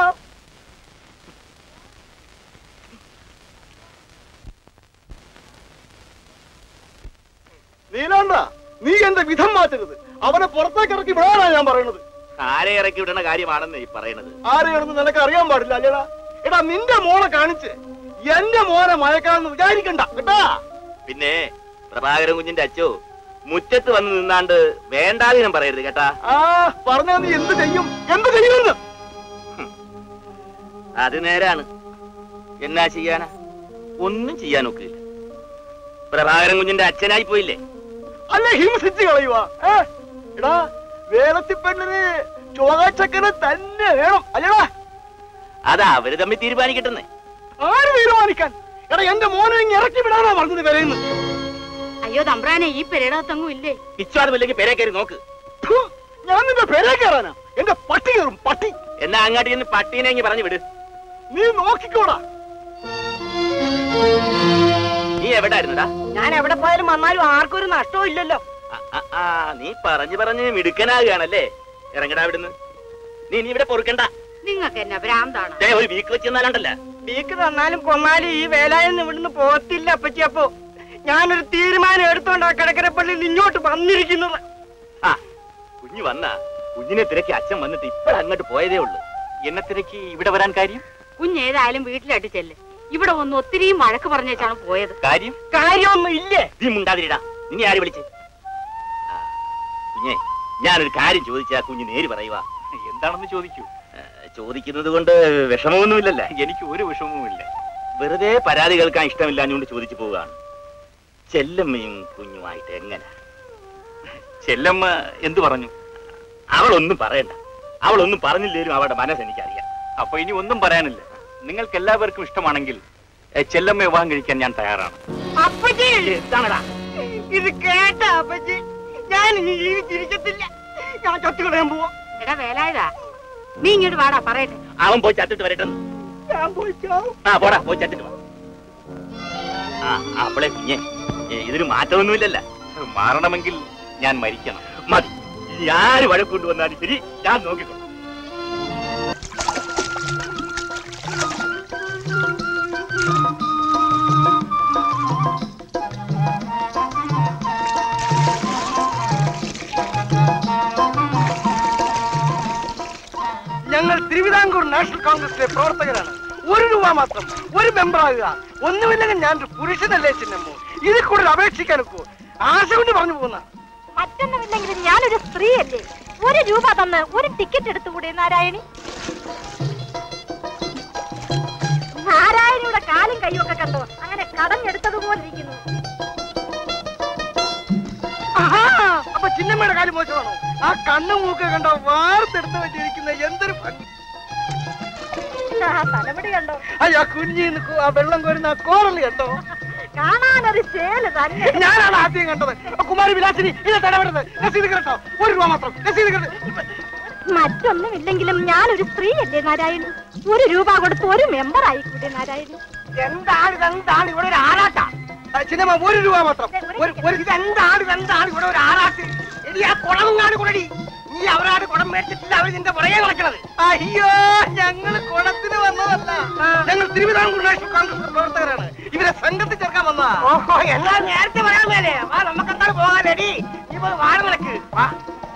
നീലാണ്ട നീ എന്റെ വിധം മാറ്റരുത് അവനെ പുറത്തേക്ക് ഇറക്കി വിടാനാ ഞാൻ പറയുന്നത് ആരെ ഇറക്കി വിടുന്ന കാര്യമാണെന്ന് ഈ പറയണത് ആരെയാണെന്ന് നിനക്ക് അറിയാൻ പാടില്ല അല്ലേടാ എടാ നിന്റെ മോളെ കാണിച്ച് എന്റെ മോനെ മയക്കാന്ന് വിചാരിക്കണ്ട കേട്ടാ പിന്നെ പ്രഭാകരൻ കുഞ്ഞിന്റെ അച്ചോ മുറ്റത്ത് വന്ന് നിന്നാണ്ട് വേണ്ടാതിനം പറയരുത് കേട്ടാ ആ പറഞ്ഞാ നീ എന്ത് ചെയ്യും എന്ത് ചെയ്യുമെന്ന് അത് നേരാണ് എന്നാ ചെയ്യാനാ ഒന്നും ചെയ്യാൻ ഒക്കില്ല പ്രഭാകരൻ കുഞ്ഞിന്റെ അച്ഛനായി പോയില്ലേ അല്ല ഹിംസിച്ച് കളയുവാ ഏ എടാ വേലത്തിപ്പെണ്ണിന് ചോകാച്ചക്കന് തന്നെ വേണം അല്ലേടാ അത് അവര് തമ്മിൽ തീരുമാനിക്കട്ടെന്നേ ആര് തീരുമാനിക്കാൻ എടാ എന്റെ മോനെ ഇങ്ങ് ഇറക്കി വിടാനാ പറഞ്ഞത് വിലയുന്നു അയ്യോ തമ്പ്രാനെ ഈ പെരേടത്തൊങ്ങും ഇല്ലേ വിശ്വാസമില്ലെങ്കിൽ പേരെ കയറി നോക്ക് ഞാൻ നിന്റെ പെരേ കയറാനാ എന്റെ പട്ടി കയറും പട്ടി എന്നാ അങ്ങാട്ടി നിന്ന് പട്ടീനെ ഇങ്ങ് പറഞ്ഞു വിട് നീ നോക്കിക്കോടാ നീ എവിടായിരുന്നടാ ഞാൻ എവിടെ പോയാലും വന്നാലും ആർക്കും ഒരു നഷ്ടവും ഇല്ലല്ലോ ആ, ആ, നീ പറഞ്ഞു പറഞ്ഞ് മിടുക്കനാകുകയാണല്ലേ ഇറങ്ങടാ ഇവിടുന്ന് നീ നീ ഇവിടെ പൊറുക്കണ്ട നിങ്ങൾക്ക് എന്നെ ഭ്രാന്താണ് ദേ, ഒരു വീക്ക് വെച്ച് തന്നാലുണ്ടല്ല വീക്ക് തന്നാലും കൊന്നാലും ഈ വേലായെന്ന് ഇവിടുന്ന് പോകത്തില്ല അപ്പച്ചി അപ്പോ ഞാനൊരു തീരുമാനം എടുത്തോണ്ടാ കിടക്കരപ്പള്ളിയിൽ ഇങ്ങോട്ട് വന്നിരിക്കുന്നത് ആ കുഞ്ഞു വന്ന കുഞ്ഞിനെ തിരക്കി അച്ഛൻ വന്നിട്ട് ഇപ്പഴങ്ങോട്ട് പോയതേ ഉള്ളൂ എന്നെ തിരക്കി ഇവിടെ വരാൻ കാര്യം കുഞ്ഞേതായാലും വീട്ടിലട്ട് ചെല്ല് ഇവിടെ ഒന്ന് ഒത്തിരിയും വഴക്ക് പറഞ്ഞേച്ചാണ് പോയത് കാര്യം കാര്യമൊന്നും ഇല്ലേ നീ മുണ്ടാതിരിടാ നിന്നെ ആര് വിളിച്ച് ആ, കുഞ്ഞെ ഞാനൊരു കാര്യം ചോദിച്ചാ കുഞ്ഞ് നേര് പറയുക എന്താണെന്ന് ചോദിക്കൂ ചോദിക്കുന്നത് കൊണ്ട് വിഷമമൊന്നുമില്ലല്ല എനിക്ക് ഒരു വിഷമവുമില്ല വെറുതെ പരാതി കേൾക്കാൻ ഇഷ്ടമില്ലാഞ്ഞുകൊണ്ട് ചോദിച്ചു പോവുകയാണ് ചെല്ലമ്മയും കുഞ്ഞുമായിട്ട് എങ്ങനെ ചെല്ലമ്മ എന്തു പറഞ്ഞു അവളൊന്നും പറയണ്ട അവളൊന്നും പറഞ്ഞില്ലേലും അവളുടെ മനസ്സ് എനിക്കറിയാം അപ്പൊ ഇനി ഒന്നും പറയാനില്ല നിങ്ങൾക്ക് എല്ലാവർക്കും ഇഷ്ടമാണെങ്കിൽ എ, ചെല്ലമ്മ വിവാഹം കഴിക്കാൻ ഞാൻ തയ്യാറാണ് അപ്പച്ചി എന്താണടാ ഇത് കേട്ട അപ്പച്ചി ഞാൻ ഇനി ജീവിച്ചിരിക്കത്തില്ല ഞാൻ ചത്തുകളയാൻ പോവാ എടാ വേലായതാ നീ ഇങ്ങോട്ട് വാടാ പറയട്ടെ അവൻ പോയി ചത്തിട്ട് വരട്ടെ ഞാൻ പോയി ചാവും. ആ പോടാ പോയി ചത്തിട്ട് വാ ആ ആ, അപ്പളെ കുഞ്ഞെ ഏ, ഇതിന് മാറ്റമൊന്നുമില്ലല്ല മാറണമെങ്കിൽ ഞാൻ മരിക്കണം മതി ഇനി ആര് വഴക്കൊണ്ട് വന്നാലും ശരി ഞാൻ നോക്കിക്കോളാം ഞങ്ങൾ തിരുവിതാംകൂർ നാഷണൽ കോൺഗ്രസിലെ പ്രവർത്തകരാണ് ഒരു രൂപ മാത്രം ഒരു മെമ്പർ ആകുക ഒന്നുമില്ലെങ്കിൽ ഞാനൊരു പുരുഷനല്ലേ ചിന്നമ്മോ ഇതിൽ കൂടുതൽ അപേക്ഷിക്കാൻ ഒക്കൂ ആശ കൊണ്ട് പറഞ്ഞു പോകുന്ന മറ്റൊന്നുമില്ലെങ്കിലും ഞാനൊരു സ്ത്രീയല്ലേ ഒരു രൂപ തന്ന് ഒരു ടിക്കറ്റ് എടുത്തുകൂടെ നാരായണി നാരായണിയുടെ കാലും കൈയൊക്കെ കണ്ടോ അങ്ങനെ കടഞ്ഞെടുത്തതുപോലെ ഇരിക്കുന്നു ആഹാ, അപ്പൊ ചിന്നമ്മയുടെ കാര്യം മോശമാണോ ആ കണ്ണും മൂക്ക് കണ്ടോ വാർത്തെടുത്ത് വെച്ചിരിക്കുന്ന എന്തൊരു ഭംഗി ആ തലമുടി കണ്ടോ അയ്യോ കുഞ്ഞിന്ന് കോ- ആ വെള്ളം കോരുന്ന ആ കോറല് കണ്ടോ കാണാനൊരു ചേല് തന്നെ ഞാനാണ് ആദ്യം കണ്ടത് ആ കുമാരി വിലാസിനി ഇത് തടപെടുന്നത് രസീത് കേട്ടോ ഒരു രൂപ മാത്രം രസീത് കേട്ടോ മറ്റൊന്നുമില്ലെങ്കിലും ഞാനൊരു സ്ത്രീയല്ലേ നാരായണി ഒരു രൂപ കൊടുത്ത് ഒരു മെമ്പർ ആയിക്കൂടെ നാരായണി എന്താണ് ഇതെന്താണ് ഇവിടെ ഒരു ആറാട്ട ചിന്നമ്മ ഒരു രൂപ മാത്രം ഒരു ഒരു ഇതെന്താണ് ഇതെന്താണ് ഇവിടെ ഒരു ആറാട്ട് എടി ആ കുളങ്ങാട് കുടടി നീ അവരാട് കുടം മേടിച്ചിട്ടില്ല അവർ നിന്റെ പുറകെ നടക്കണത് അയ്യോ ഞങ്ങള് കുളത്തിന് വന്നതല്ല ഞങ്ങൾ തിരുവിതാംകൂർ നാഷണൽ കോൺഗ്രസ് പ്രവർത്തകരാണ് ഇവരെ സംഘത്തിൽ ചേർക്കാൻ വന്നതാ ഓഹോ എന്നാ നേരത്തെ പറയാൻ മേലെ വാ നമുക്ക് എന്താണ് പോകാനടി നീ പോയി വാഴ നിലക്ക് വാ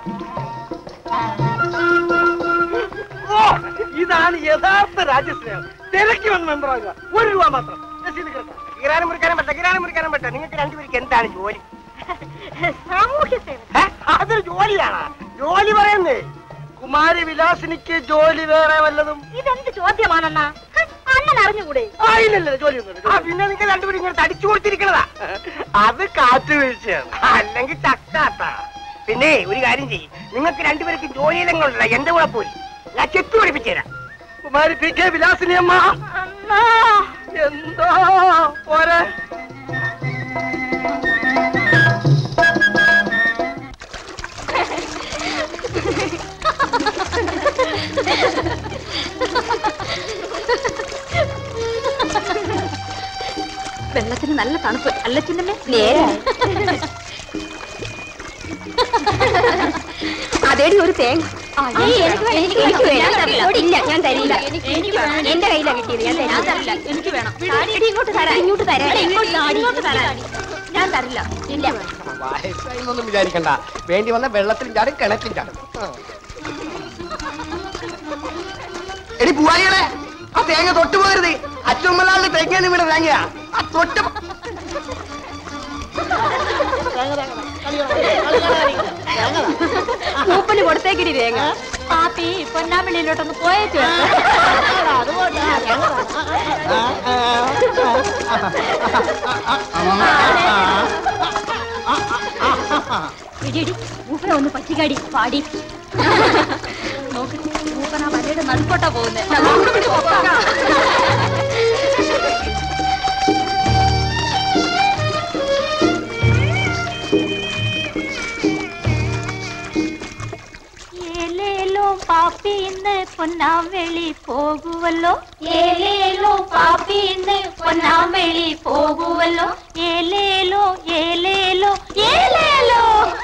ഓ ഇതാണ് യഥാർത്ഥ രാജ്യസ്നേഹം തിരക്കി വന്ന് മെമ്പറാകുക ഒരു രൂപ മാത്രം രസീത് കേട്ടോ കീറാനും മുറിക്കാനും പറ്റില്ല കീറാനും മുറിക്കാനും പറ്റില്ല നിങ്ങൾക്ക് രണ്ടുപേർക്ക് എന്താണ് ജോലി സാമൂഹ്യ സേവ ഏ? അതൊരു ജോലിയാണ് ജോലി പറയുന്നേ കുമാരി വിലാസിനിക്ക് ജോലി വേറെ വല്ലതും ഇതെന്ത് ചോദ്യമാണെന്നാ ഹ്, അണ്ണൻ അറിഞ്ഞുകൂടെ ആ ഇല്ലല്ല ജോലിയൊന്നും ആ പിന്നെ നിങ്ങൾ രണ്ടുപേരും ഇങ്ങനെ തടിച്ചു കൊടുത്തിരിക്കണതാ അത് കാറ്റ് വീഴ്ചയാണ് അല്ലെങ്കിൽ ചക്കാത്ത പിന്നെ ഒരു കാര്യം ചെയ്യും നിങ്ങൾക്ക് രണ്ടുപേർക്ക് ജോലിയിലെങ്ങളുള്ള എന്റെ കൂടെ പോയി ഞാൻ ചെത്തു പഠിപ്പിച്ചു തരാം കുമാരി പി കെ വിലാസിനി അമ്മ എന്തോ പോരെ വെള്ളത്തിന് നല്ല തണുപ്പ് അല്ല ചിന്നമ്മേ അതേടി ഒരു തേങ്ങ എനിക്ക് വേണം ഇല്ല ഞാൻ തരില്ല എന്റെ കയ്യിലാ കിട്ടിയത് ഞാൻ തരില്ല എനിക്ക് വേണം എടി, ഇങ്ങോട്ട് തരാം ഇങ്ങോട്ട് തരാം ഇങ്ങോട്ട് താടി, ഇങ്ങോട്ട് തരാം ഞാൻ തരില്ല ഇല്ല വയസ്സായിന്നൊന്നും വിചാരിക്കണ്ട വേണ്ടി വന്ന വെള്ളത്തിലും ചാടും കിണറ്റിലും ചാടും ആ. എടി പൂവാലികളെ ആ തേങ്ങ തൊട്ട് പോകരുത് അച്ചുമ്മലാളിന് തേങ്ങ വീണ തേങ്ങയാ ആ തൊട്ട് പോ- മൂപ്പന് കൊടുത്തേക്കിടി തേങ്ങ പാപ്പി പൊന്നാമണിയിലോട്ടൊന്ന് പോയേച്ചു ഇടിയടി മൂപ്പന ഒന്ന് പറ്റിക്കാടി പാടി നോക്ക് മൂപ്പൻ ആ വലയുടെ നടുക്കോട്ടാ പോകുന്നേ ഏലേലോ പാ പാപ്പി ഇന്ന് പൊന്നാമ്പളി പോകുവല്ലോ ഏലേലോ പാപ്പി ഇന്ന് പൊന്നാമ്പളി പോകുവല്ലോ ഏലേലോ ഏലേലോ ഏലേലോ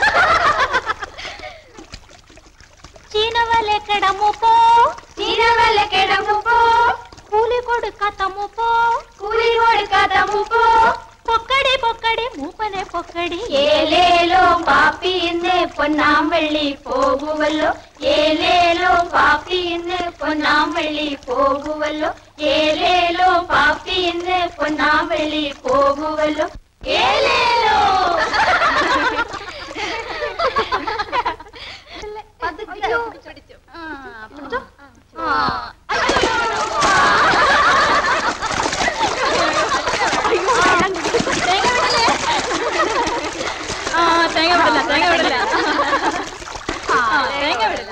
ചീനവല കിടമു പോ ചീനവല കിടമു പോ കൂലി കൊടുക്കാത്ത മൂപ്പോ കൂലി കൊടുക്കാത്ത മൂപ്പോ പൊക്കടി പൊക്കടി മൂപ്പനെ പൊക്കടി ഏലേലോ പാപ്പി ഇന്ന് പൊന്നാമ്പള്ളി പോകുവല്ലോ ഏലേലോ പാപ്പി ഇന്ന് പൊന്നാമ്പള്ളി പോകുവല്ലോ ഏലേലോ പാപ്പി ഇന്ന് പൊന്നാമ്പള്ളി പോകുവല്ലോ ഏലേലോ പിടിച്ചോ പിടിച്ചോ ആ ആ തേങ്ങ വിടില്ല തേങ്ങ വിടില്ല ആ തേങ്ങ വിടില്ല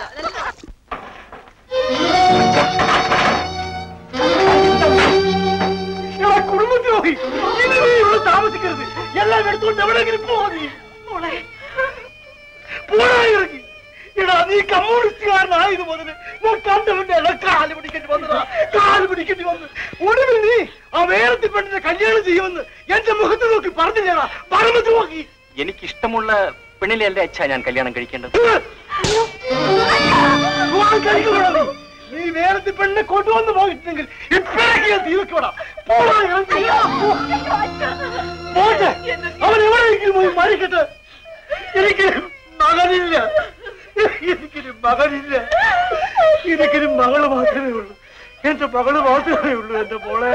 എടാ കുടുംബദ്രോഹി ഇനി നീ ഇവിടെ താമസിക്കരുത് എല്ലാം എടുത്തുകൊണ്ട് എവിടെയെങ്കിലും പോവാ നീ മോളെ പോടാ ഇറങ്ങി എടാ നീ കമ്മ്യൂണിസ്റ്റുകാരനായത് മുതൽ ഞാൻ കണ്ടവന്റെ എല്ലാം കാല് പിടിക്കേണ്ടി വന്നതാ കാല് പിടിക്കേണ്ടി വന്നു ഒടുവിൽ നീ ആ വേറത്തെ പെണ്ണിനെ കല്യാണം ചെയ്യുമെന്ന് എന്റെ മുഖത്ത് നോക്കി പറഞ്ഞില്ലേടാ പരമദ്രോഹി എനിക്കിഷ്ടമുള്ള പെണ്ണിലെ അല്ലേ അച്ഛാ ഞാൻ കല്യാണം കഴിക്കേണ്ടത് പോകാൻ കഴിയൂടാ നീ. നീ വേറത്തെ പെണ്ണിനെ കൊണ്ടുവന്ന് പോയിട്ടുണ്ടെങ്കിൽ ഇപ്പോഴേക്ക് ഞാൻ തീർക്കോടാ പോടാ ഇറങ്ങി. പോട്ടെ അവൻ എവിടെയെങ്കിലും പോയി മരിക്കട്ടെ എനിക്ക് മകനില്ല എനിക്കൊരു മകനില്ല എനിക്കൊരു മകള് മാത്രമേ ഉള്ളൂ എന്റെ മകള് മാത്രമേ ഉള്ളൂ എന്റെ മോളെ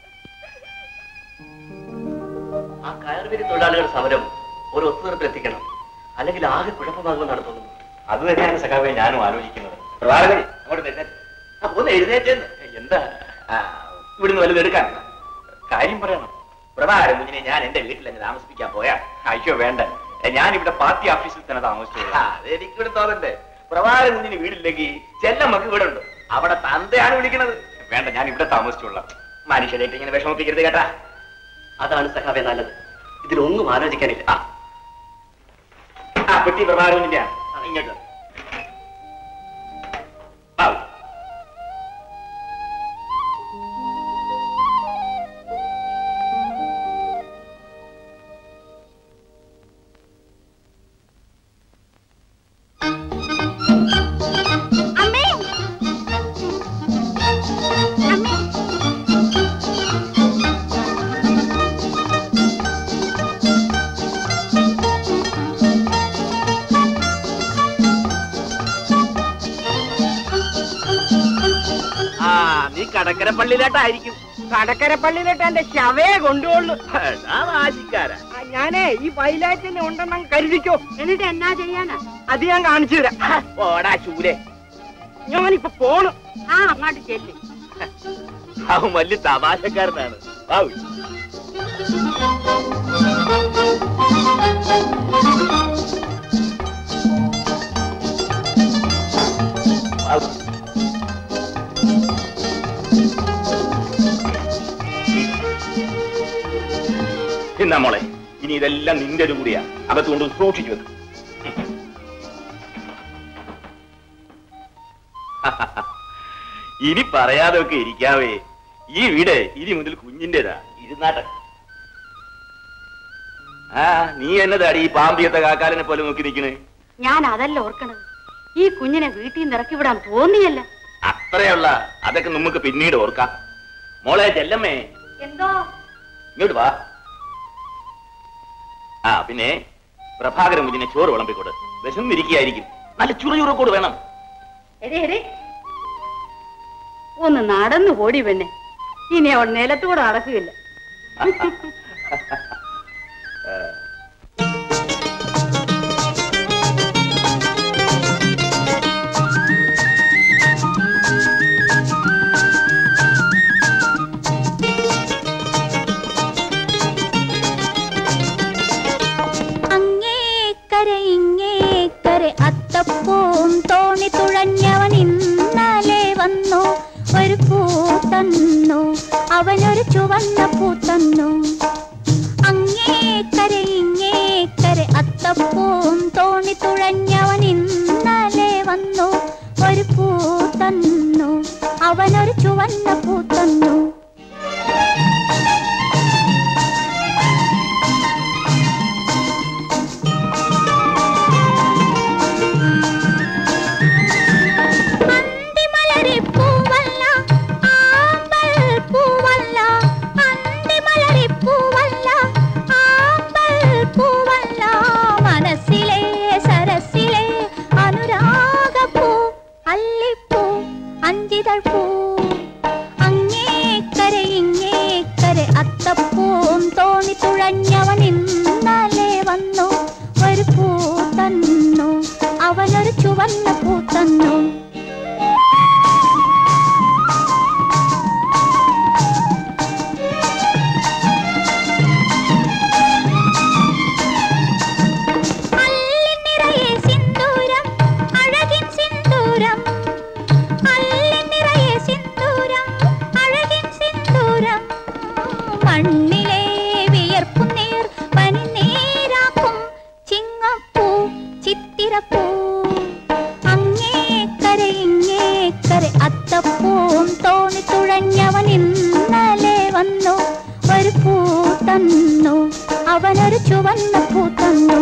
ആ കയറുവരി തൊഴിലാളികളുടെ സമരം ഒരു ഒത്തുതീർപ്പിൽ എത്തിക്കണം അല്ലെങ്കിൽ ആകെ കുഴപ്പമാകുമെന്നാണ് തോന്നുന്നത് അത് തന്നെയാണ് സഖാവെ ഞാനും ആലോചിക്കുന്നത് അങ്ങോട്ട് എഴുന്നേറ്റ്. ആ, ഒന്ന് എഴുന്നേറ്റെന്ന് എന്താ ആ, ഇവിടുന്ന് വല്ലതും എടുക്കാൻ കാര്യം പറയണം പ്രഭാകരൻ കുഞ്ഞിനെ ഞാൻ എന്റെ വീട്ടിൽ അങ്ങ് താമസിപ്പിക്കാൻ പോയാ അയ്യോ വേണ്ട ഞാൻ ഇവിടെ പാർട്ടി ഓഫീസിൽ തന്നെ താമസിച്ചോളൂ അതെനിക്കിവിടെ തോന്നണ്ടേ പ്രഭാകരൻ കുഞ്ഞിന് വീടില്ലെങ്കിൽ ചെല്ലമ്മക്ക് വീടുണ്ട് അവിടെ തന്തയാണ് വിളിക്കണത് വേണ്ട ഞാൻ ഇവിടെ താമസിച്ചോളാം മനുഷ്യരായിട്ട് ഇങ്ങനെ വിഷമിപ്പിക്കരുത് കേട്ടാ അതാണ് സഖാവെ നല്ലത് ഇതിലൊന്നും ആലോചിക്കാനില്ല ആ ആ പെട്ടി പ്രഭാകരനില്ല ഇങ്ങോട്ട് ആ. അമ്മേ അമ്മേ ആ നീ കടക്കര പള്ളിയിലോട്ടായിരിക്കും കടക്കര പള്ളിയിലോട്ട് എന്റെ ശവയെ കൊണ്ടുപോളു ആശിക്കാരാ ഞാനേ ഈ വയലാറ്റിന് ഉണ്ടെന്ന് കരുതിക്കോ എന്നിട്ട് എന്നാ ചെയ്യാനാ അത് ഞാൻ കാണിച്ചു തരാം ഓടാ ചൂലെ ഞാനിപ്പോ പോണു ആ അങ്ങോട്ട് ചെല്ലി അവൻ വലിയ തമാശക്കാരനാണ് വാവു. വാവു. എന്നാ മോളെ ഇനി ഇതെല്ലാം നിന്റെ ഒരു കൂടിയാ അകത്തുകൊണ്ട് സൂക്ഷിച്ചു വെക്കും ഇനി പറയാതെ ഒക്കെ ഇരിക്കാവേ ഈ വീട് ഇനി മുതൽ കുഞ്ഞിന്റേതാ ഇരുന്നാട്ടെ ആ നീ എന്നതാടി ഈ പാമ്പിയത്തെ കാക്കാലിനെ പോലെ നോക്കി നിൽക്കണേ ഞാൻ അതല്ല ഓർക്കണത് ഈ കുഞ്ഞിനെ വീട്ടിൽ നിന്ന് ഇറക്കി വിടാൻ തോന്നിയല്ല അത്രയുള്ള അതൊക്കെ നമുക്ക് പിന്നീട് ഓർക്കാം മോളെ ചെല്ലമ്മേ എന്തോ ഇങ്ങോട്ട് വാ ആ പിന്നെ പ്രഭാകരൻ കുഞ്ഞിനെ ചോറ് വിളമ്പിക്കോട് വിശന്നിരിക്കുകയായിരിക്കും നല്ല ചുറുചുറുക്കോട് വേണം എടേ എടേ ഒന്ന് നടന്നു ഓടി പെണ്ണെ ഇനി അവൾ നിലത്തൂടെ നടക്കുകയില്ല അങ്ങേക്കര ഇങ്ങേക്കര അത്തപ്പൂം തോണി തുഴഞ്ഞവൻ ഇന്നലെ വന്നു ഒരു പൂ തന്നു അവനൊരു ചുവന്ന പൂ തന്നു അങ്ങേക്കര ഇങ്ങേക്കര അത്തപ്പൂം തോണി തുഴഞ്ഞവൻ ഇന്നലെ വന്നു ഒരു പൂ പൂ തന്നു അവനൊരു ചുവന്ന പൂ തന്നു അന്തിമലരെ പൂവല്ല ആമ്പൽ പൂവല്ല അന്തിമലരെ പൂവല്ല ആമ്പൽ പൂവല്ല മനസ്സിലെ സരസിലെ അനുരാഗപ്പൂ അല്ലിപ്പൂ അഞ്ചിതൾ പൂ അങ്ങേക്കരെ ഇങ്ങേക്കരെ അത്തപ്പൂം തോണി തുഴഞ്ഞവൻ ഇന്നലെ വന്നു ഒരു പൂ തന്നു അവനൊരു ചുവന്ന പൂ തന്നു അല്ലിൻ നിറയെ സിന്ദൂരം അഴകിൻ സിന്ദൂരം അല്ലിൻ നിറയെ സിന്ദൂരം അഴകിൻ സിന്ദൂരം മണ്ണിലെ വിയർപ്പും നീർ പനിനീരാക്കും ചിങ്ങപ്പൂ ചിത്തിരപ്പൂ അങ്ങേക്കരെ ഇങ്ങേക്കരെ അത്തപ്പൂവും തോണി തുഴഞ്ഞവൻ ഇന്നലെ വന്നു ഒരു പൂ തന്നു അവനൊരു ചുവന്ന പൂ തന്നു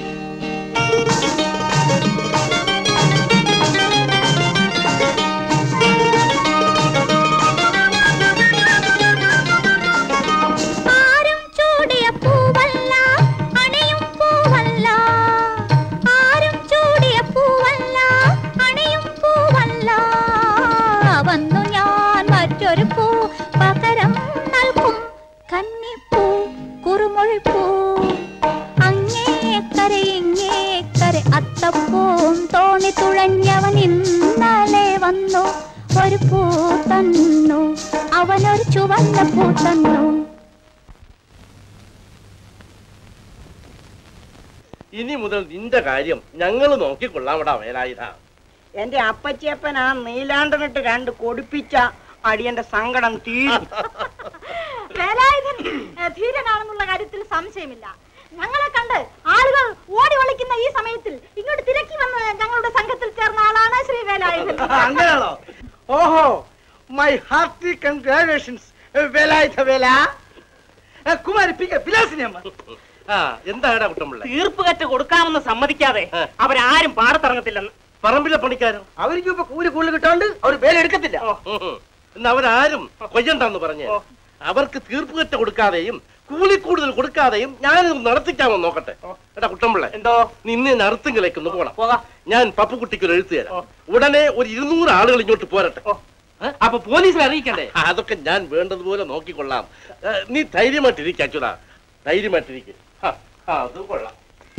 ആരും ചൂടിയ പൂവല്ല അണിയും പൂവല്ല ആരും ചൂടിയ പൂവല്ല അണിയും പൂവല്ല വന്നു ഞാൻ മറ്റൊരു പൂ പകരം നൽകും കന്നിപ്പൂ കുറുമൊഴിപ്പൂ അങ്ങേക്കരെ ഇങ്ങേക്കരെ അത്തപ്പൂവും തോണി തുഴഞ്ഞവൻ ഇന്നലെ വന്നു ഒരു പൂ തന്നു അവനൊരു ചുവന്ന പൂ തന്നു ഇനി മുതൽ നിന്റെ കാര്യം ഞങ്ങൾ നോക്കിക്കൊള്ളാമടാ വേലായുധ എന്റെ അപ്പച്ചിയപ്പൻ ആ നീലാണ്ടനിട്ട് രണ്ട് കൊടുപ്പിച്ച അടിയന്റെ സങ്കടം തീരും വേലായുധൻ ഏ, ധീരനാണെന്നുള്ള കാര്യത്തിൽ സംശയമില്ല ഞങ്ങളെ കണ്ട് ആളുകൾ ഓടി ഒളിക്കുന്ന ഈ സമയത്തിൽ ഇങ്ങോട്ട് തിരക്കി വന്ന് ഞങ്ങളുടെ സംഘത്തിൽ ചേർന്ന ആളാണ് ശ്രീ വേലായുധൻ അങ്ങനെയാണോ ഓഹോ മൈ ഹാർട്ടി കൺഗ്രാജുലേഷൻസ് വേലായുധ വേല ഏ, കുമാരി പി കെ വിലാസിനി അമ്മ ആ എന്താടാ കുട്ടമ്പിള്ള തീർപ്പ് കറ്റ് കൊടുക്കാമെന്ന് സമ്മതിക്കാതെ അവരാരും പാടത്തിറങ്ങത്തില്ലെന്ന് പറമ്പിലെ പണിക്കാരോ അവർക്ക് ഇപ്പൊ കൂലി കൂടുതൽ കിട്ടാണ്ട് അവർ വേല എടുക്കത്തില്ല എന്ന് അവരാരും കൊയ്യണ്ടെന്ന് പറഞ്ഞ് അവർക്ക് തീർപ്പ് കറ്റ കൊടുക്കാതെയും കൂലി കൂടുതൽ കൊടുക്കാതെയും ഞാനിത് നടത്തിക്കാമോ നോക്കട്ടെ എടാ കുട്ടമ്പിള്ള എന്തോ നിന്നെ നറുത്തുങ്കിലേക്കൊന്ന് പോകണം ഞാൻ പപ്പുകുട്ടിക്ക് ഒരു എഴുത്ത് തരാം ഉടനെ ഒരു ഇരുന്നൂറ് ആളുകൾ ഇങ്ങോട്ട് പോരട്ടെ അപ്പൊ പോലീസിൽ അറിയിക്കണ്ടേ അതൊക്കെ ഞാൻ വേണ്ടതുപോലെ നോക്കിക്കൊള്ളാം ഏ, നീ ധൈര്യമായിട്ടിരിക്ക അച്യുതാ ധൈര്യമായിട്ടിരിക്കും അത് കൊള്ളാം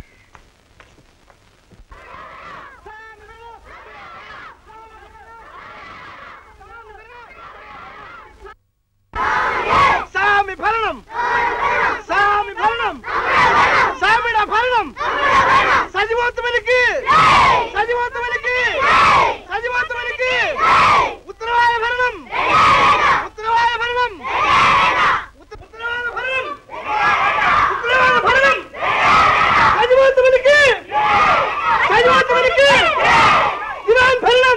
സ്വാമി ഭരണം സ്വാമി ഭരണം സ്വാമിയുടെ ഭരണം സജിവോത്ത് വലിക്ക് സജിവോത്ത് വലിക്ക് സജിവോത്ത് വലിക്ക് ഉത്തരവായ ഭരണം ഉത്തരവായ ഭരണം ഉത്ത- ഉത്തരവായ ഭരണം ഉത്തരവായ ഭരണം സജിവോത്ത് വലിക്ക് സജിവോത്ത് വലിക്ക് ദിവാൻ ഭരണം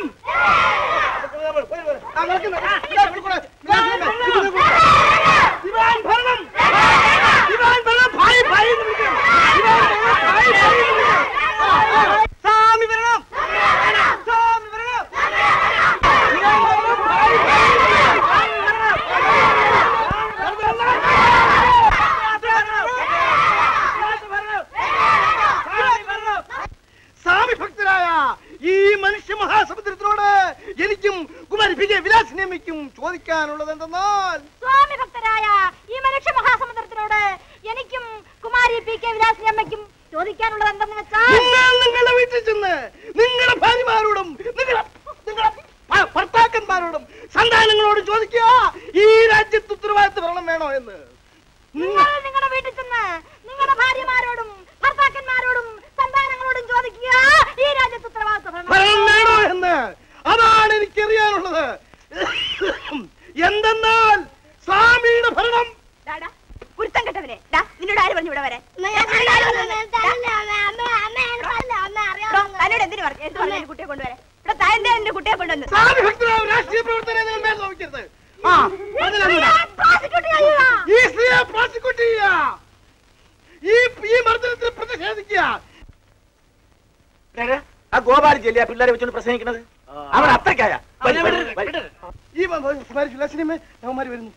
ആ, നടക്കുന്നു. ആ, ഇതാ, കൊടുക്കണേ. ഇതാ, കൊടുക്കണേ. ഇത് കൊടുക്കണേ. ദിവാൻ ഭരണം ദിവാൻ ഭരണം ഭായി ഭായി എന്ന് വിളിക്കണം. ദിവാൻ ഭരണം ഭായി ഭായി എന്ന് വിളിക്കണം. ആ, ആ. സ്വാമി ഭരണം സ്വാമി ഭരണം ദിവാൻ ഭരണം ഭായി ഭായി എന്ന് വിളിക്കണം. സ്വാമി ഭരണം. സ്വാമി ഭരണം. സ്വാമി ഭരണം. സ്വാമി ഭക്തരായ ഈ മനുഷ്യ മഹാസമുദ്രത്തിനോട് എനിക്കും കുമാരി പി ജെ വിലാസിനമ്മയ്ക്കും ചോദിക്കാനുള്ളത് എന്തെന്നാൽ സ്വാമി ഭക്തരായ ഈ മനുഷ്യ മഹാസമുദ്രത്തിനോട് എനിക്കും കുമാരി പി കെ വിലാസിനി അമ്മയ്ക്കും ചോദിക്കാനുള്ളത് എന്തെന്ന് വെച്ചാൽ നിങ്ങൾ നിങ്ങളുടെ വീട്ടിൽ ചെന്ന് നിങ്ങളുടെ ഭാര്യമാരോടും നിങ്ങളുടെ നിങ്ങളുടെ ഭ- ഭർത്താക്കന്മാരോടും സന്താനങ്ങളോടും ചോദിക്കുക ഈ രാജ്യത്ത് ഉത്തരവാദിത്വ ഭരണം വേണോ എന്ന് നിങ്ങൾ നിങ്ങളുടെ വീട്ടിൽ ചെന്ന് നിങ്ങളുടെ ഭാര്യമാരോടും ഭർത്താക്കന്മാരോടും സന്താനങ്ങളോടും ചോദിക്കുക ഈ രാജ്യത്ത് ഉത്തരവാദിത്വ ഭരണം ഭരണം വേണോ എന്ന് അതാണ് എനിക്കറിയാനുള്ളത് എന്തെന്നാൽ സ്വാമിയുടെ ഭരണം ഡാടാ, കുരുത്തം കെട്ടവനെ ഡാ, നിന്നോട് ആര് പറഞ്ഞു ഇവിടെ വരെ തന്നോട് എന്തിനു പറഞ്ഞു എന്ത് പറഞ്ഞു കുട്ടിയെ കൊണ്ടുവരെ ഇവിടെ താഴെ എന്താ എന്റെ കുട്ടിയെ കൊണ്ടുവന്ന് സാധുഭക്തരായ രാഷ്ട്രീയ പ്രവർത്തകരെ നിങ്ങൾ മേൽ നോവിക്കരുത് ആ അതിനങ്ങോട്ടാ. ഈ സ്ത്രീയെ പ്രോസിക്യൂട്ട് ചെയ്യുക ഈ ഈ മർദ്ദനത്തിൽ പ്രതിഷേധിക്കുക ആ ഗോപാലൻ ചെല്ലിയ പിള്ളേരെ വെച്ചോണ്ട് പ്രസംഗിക്കുന്നത് അവൻ അത്രയ്ക്കായ വരി, വരി, വരി. ഈ സ്മാരി സിനിമ അവന്മാര് വരുന്നു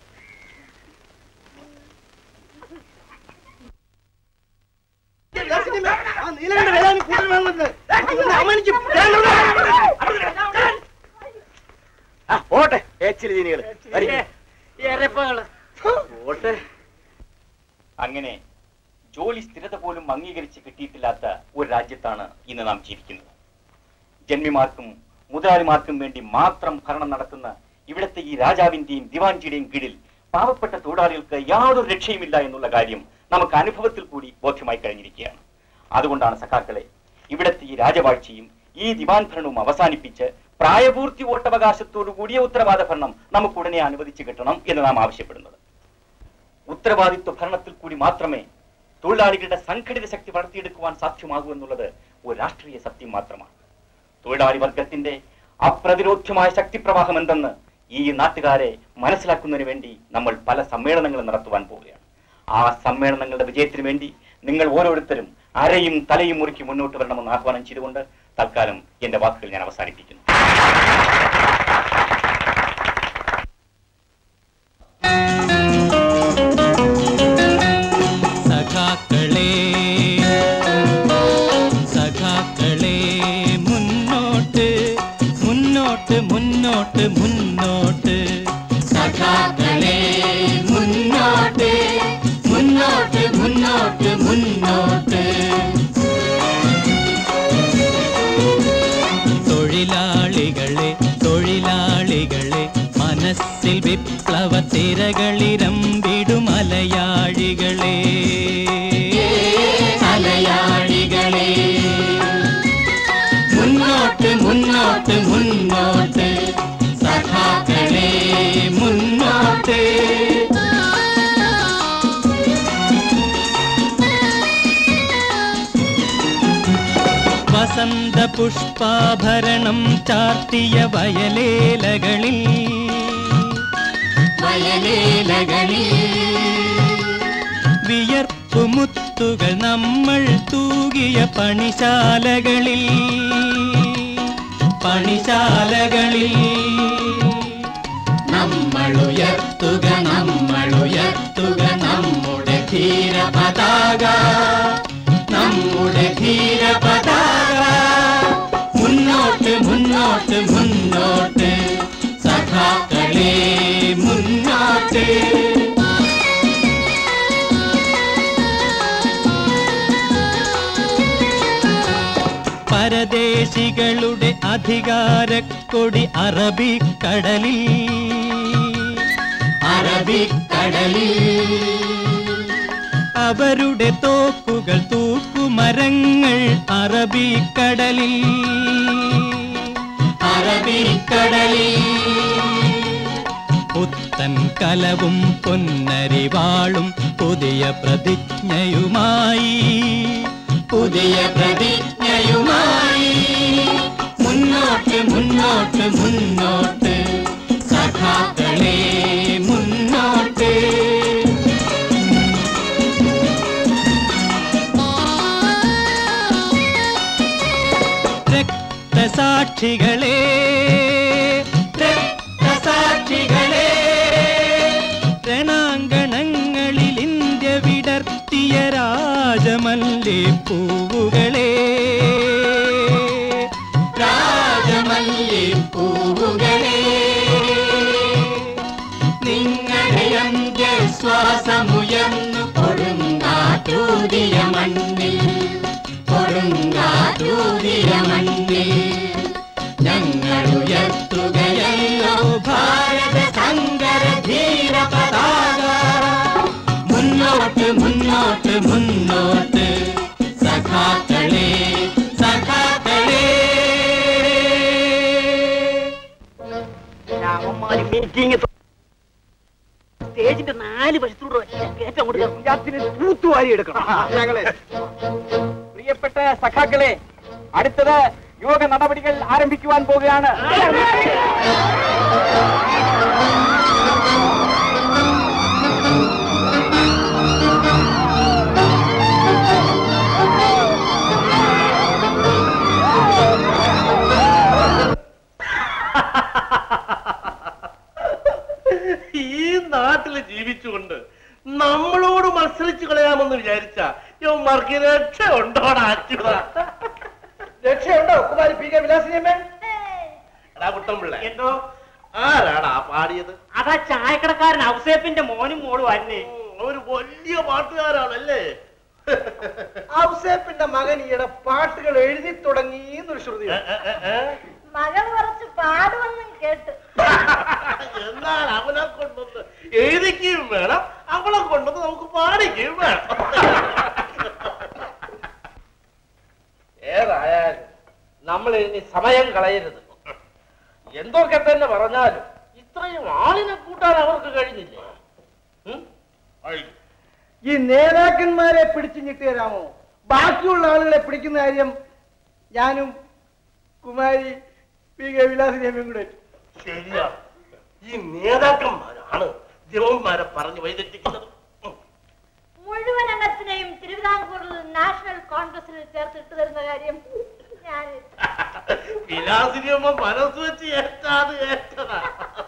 ആ നീലകണ്ഠ വേലാനി കൂടുതൽ വേണമെന്ന് അവനിക്ക് ആ, പോട്ടെ ഏച്ചിരി ജീനികള് പോട്ടെ അങ്ങനെ ജോലി സ്ഥിരത പോലും അംഗീകരിച്ച് കിട്ടിയിട്ടില്ലാത്ത ഒരു രാജ്യത്താണ് ഇന്ന് നാം ജീവിക്കുന്നത് ജന്മിമാർക്കും മുതലാളിമാർക്കും വേണ്ടി മാത്രം ഭരണം നടത്തുന്ന ഇവിടുത്തെ ഈ രാജാവിന്റെയും ദിവാൻജിയുടെയും കീഴിൽ പാവപ്പെട്ട തൊഴിലാളികൾക്ക് യാതൊരു രക്ഷയുമില്ല എന്നുള്ള കാര്യം നമുക്ക് അനുഭവത്തിൽ കൂടി ബോധ്യമായി കഴിഞ്ഞിരിക്കുകയാണ് അതുകൊണ്ടാണ് സഖാക്കളെ ഇവിടുത്തെ ഈ രാജവാഴ്ചയും ഈ ദിവാൻ ഭരണവും അവസാനിപ്പിച്ച് പ്രായപൂർത്തി വോട്ടവകാശത്തോടു കൂടിയ ഉത്തരവാദ ഭരണം നമുക്ക് ഉടനെ അനുവദിച്ചു കിട്ടണം എന്ന് നാം ആവശ്യപ്പെടുന്നത് ഉത്തരവാദിത്വ ഭരണത്തിൽ കൂടി മാത്രമേ തൊഴിലാളികളുടെ സംഘടിത ശക്തി വളർത്തിയെടുക്കുവാൻ സാധ്യമാകൂ എന്നുള്ളത് ഒരു രാഷ്ട്രീയ സത്യം മാത്രമാണ് തൊഴിലാളി വർഗത്തിന്റെ അപ്രതിരോധ്യമായ ശക്തിപ്രവാഹം എന്തെന്ന് ഈ നാട്ടുകാരെ മനസ്സിലാക്കുന്നതിന് വേണ്ടി നമ്മൾ പല സമ്മേളനങ്ങളും നടത്തുവാൻ പോവുകയാണ് ആ സമ്മേളനങ്ങളുടെ വിജയത്തിന് വേണ്ടി നിങ്ങൾ ഓരോരുത്തരും അരയും തലയും മുറുക്കി മുന്നോട്ട് വരണമെന്ന് ആഹ്വാനം ചെയ്തുകൊണ്ട് തൽക്കാലം എന്റെ വാക്കുകൾ ഞാൻ അവസാനിപ്പിക്കുന്നു സഖാക്കളെ സഖാക്കളെ മുന്നോട്ട് മുന്നോട്ട് മുന്നോട്ട് മുന്നോട്ട് സഖാക്കളെ മുന്നോട്ട് മുന്നോട്ട് മുന്നോട്ട് മുന്നോട്ട് തൊഴിലാളികളെ തൊഴിലാളികളെ മനസ്സിൽ വിപ്ലവ തിരകളിരമ്പിടും അലയാഴികളെ അലയാഴികളെ മുന്നോട്ട് മുന്നോട്ട് മുന്നോട്ട് സഖാക്കളെ മുന്നോട്ട് വസന്ത പുഷ്പാഭരണം ചാർത്തിയ വയലേലകളിൽ വയലേലകളിൽ വിയർപ്പുമുത്തുകൾ നമ്മൾ തൂകിയ പണിശാലകളിൽ പണിശാലകളിൽ നമ്മൾ ഉയർത്തുക നമ്മൾ ഉയർത്തുക നമ്മുടെ ധീര പതാക നമ്മുടെ ധീര പതാക മുന്നോട്ട് മുന്നോട്ട് മുന്നോട്ട് സഖാക്കളെ മുന്നോട്ട് പരദേശികളുടെ അധികാരക്കൊടി അറബിക്കടലിൽ അറബിക്കടലിൽ അവരുടെ തോക്കുകൾ തൂക്കുമരങ്ങൾ അറബിക്കടലിൽ അറബിക്കടലിൽ പുത്തൻ കലവും പൊന്നരിവാളും പുതിയ പ്രതിജ്ഞയുമായി പുതിയ പ്രതിജ്ഞയുമായി മുന്നോട്ട് മുന്നോട്ട് മുന്നോട്ട് സഖാക്കളെ മുന്നോട്ട് രക്തസാക്ഷികളെ രക്തസാക്ഷികളെ രണാങ്കണങ്ങളിൽ ഇന്ത്യ വിടർത്തിയ രാജമല്ലി പൂവുകളെ രാജമല്ലി പൂവുകളെ നിങ്ങളുടെ അന്ത്യശ്വാസമുയർന്നു കൊടുങ്കാറ്റൂതിയ മണ്ണിൽ കൊടുങ്കാറ്റൂതിയ മണ്ണിൽ ഞങ്ങൾ ഉയർത്തുകയല്ലോ ഭാരത സങ്കര ധീര പതാക മുന്നോട്ട് മുന്നോട്ട് മുന്നോട്ട് സഖാക്കളെ സഖാക്കളെ മീറ്റിംഗ് സ്റ്റേജിന്റെ നാല് വശത്തൂടെ കയറ്റം കൊടുക്കാം തൂത്തുവാരി എടുക്കണം പ്രിയപ്പെട്ട സഖാക്കളെ അടുത്തത് യോഗ നടപടികൾ ആരംഭിക്കുവാൻ പോവുകയാണ് ഈ നാട്ടില് ജീവിച്ചുകൊണ്ട് നമ്മളോട് മത്സരിച്ചു കളയാമെന്ന് വിചാരിച്ച യവന്മാർക്ക് രക്ഷ ഉണ്ടോടാ അച്യുത രക്ഷയുണ്ടോ കുമാരി പി കെ വിലാസിനിയമ്മേ എടാ കുട്ടമ്പിള്ള എന്തോ ആരാടാ പാടിയത് അതാ ചായക്കടക്കാരൻ ഔസേപ്പിന്റെ മോനും മോളും ആയിരുന്നേ ഒരു വലിയ പാട്ടുകാരാണല്ലേ ഔസേപ്പിന്റെ മകൻ ഈയിടെ പാട്ടുകൾ എഴുതി തുടങ്ങി എന്നൊരു ശ്രുതി മകൾ കുറച്ച് പാടുമെന്നും കേട്ട് എന്നാൽ അവനെ കൊണ്ടൊന്ന് എഴുതിക്കുകയും വേണം അവളെ കൊണ്ടൊന്ന് നമുക്ക് പാടിക്കുകയും വേണം ഏതായാലും നമ്മൾ ഇനി സമയം കളയരുത് എന്തൊക്കെ തന്നെ പറഞ്ഞാലും ഇത്രയും ആളിനെ കൂട്ടാൻ അവർക്ക് കഴിഞ്ഞില്ലേ ഉം? ഐ. ഈ നേതാക്കന്മാരെ പിടിച്ചു ഞെട്ടി തരാമോ ബാക്കിയുള്ള ആളുകളെ പിടിക്കുന്ന കാര്യം ഞാനും കുമാരി പി കെ വിലാസിനിയമ്മയും കൂടെ ശരിയാ ഈ നേതാക്കന്മാരാണ് ദേവന്മാരെ പറഞ്ഞു വൈതെറ്റിക്കുന്നത് മുഴുവൻ എണ്ണത്തിനെയും തിരുവിതാംകൂറിൽ നാഷണൽ കോൺഗ്രസിൽ ചേർത്തിട്ട് തരുന്ന കാര്യം ഞാൻ വിലാസിനിയമ്മ മനസ്സ് വെച്ച് ഏറ്റാത് ഏറ്റതാ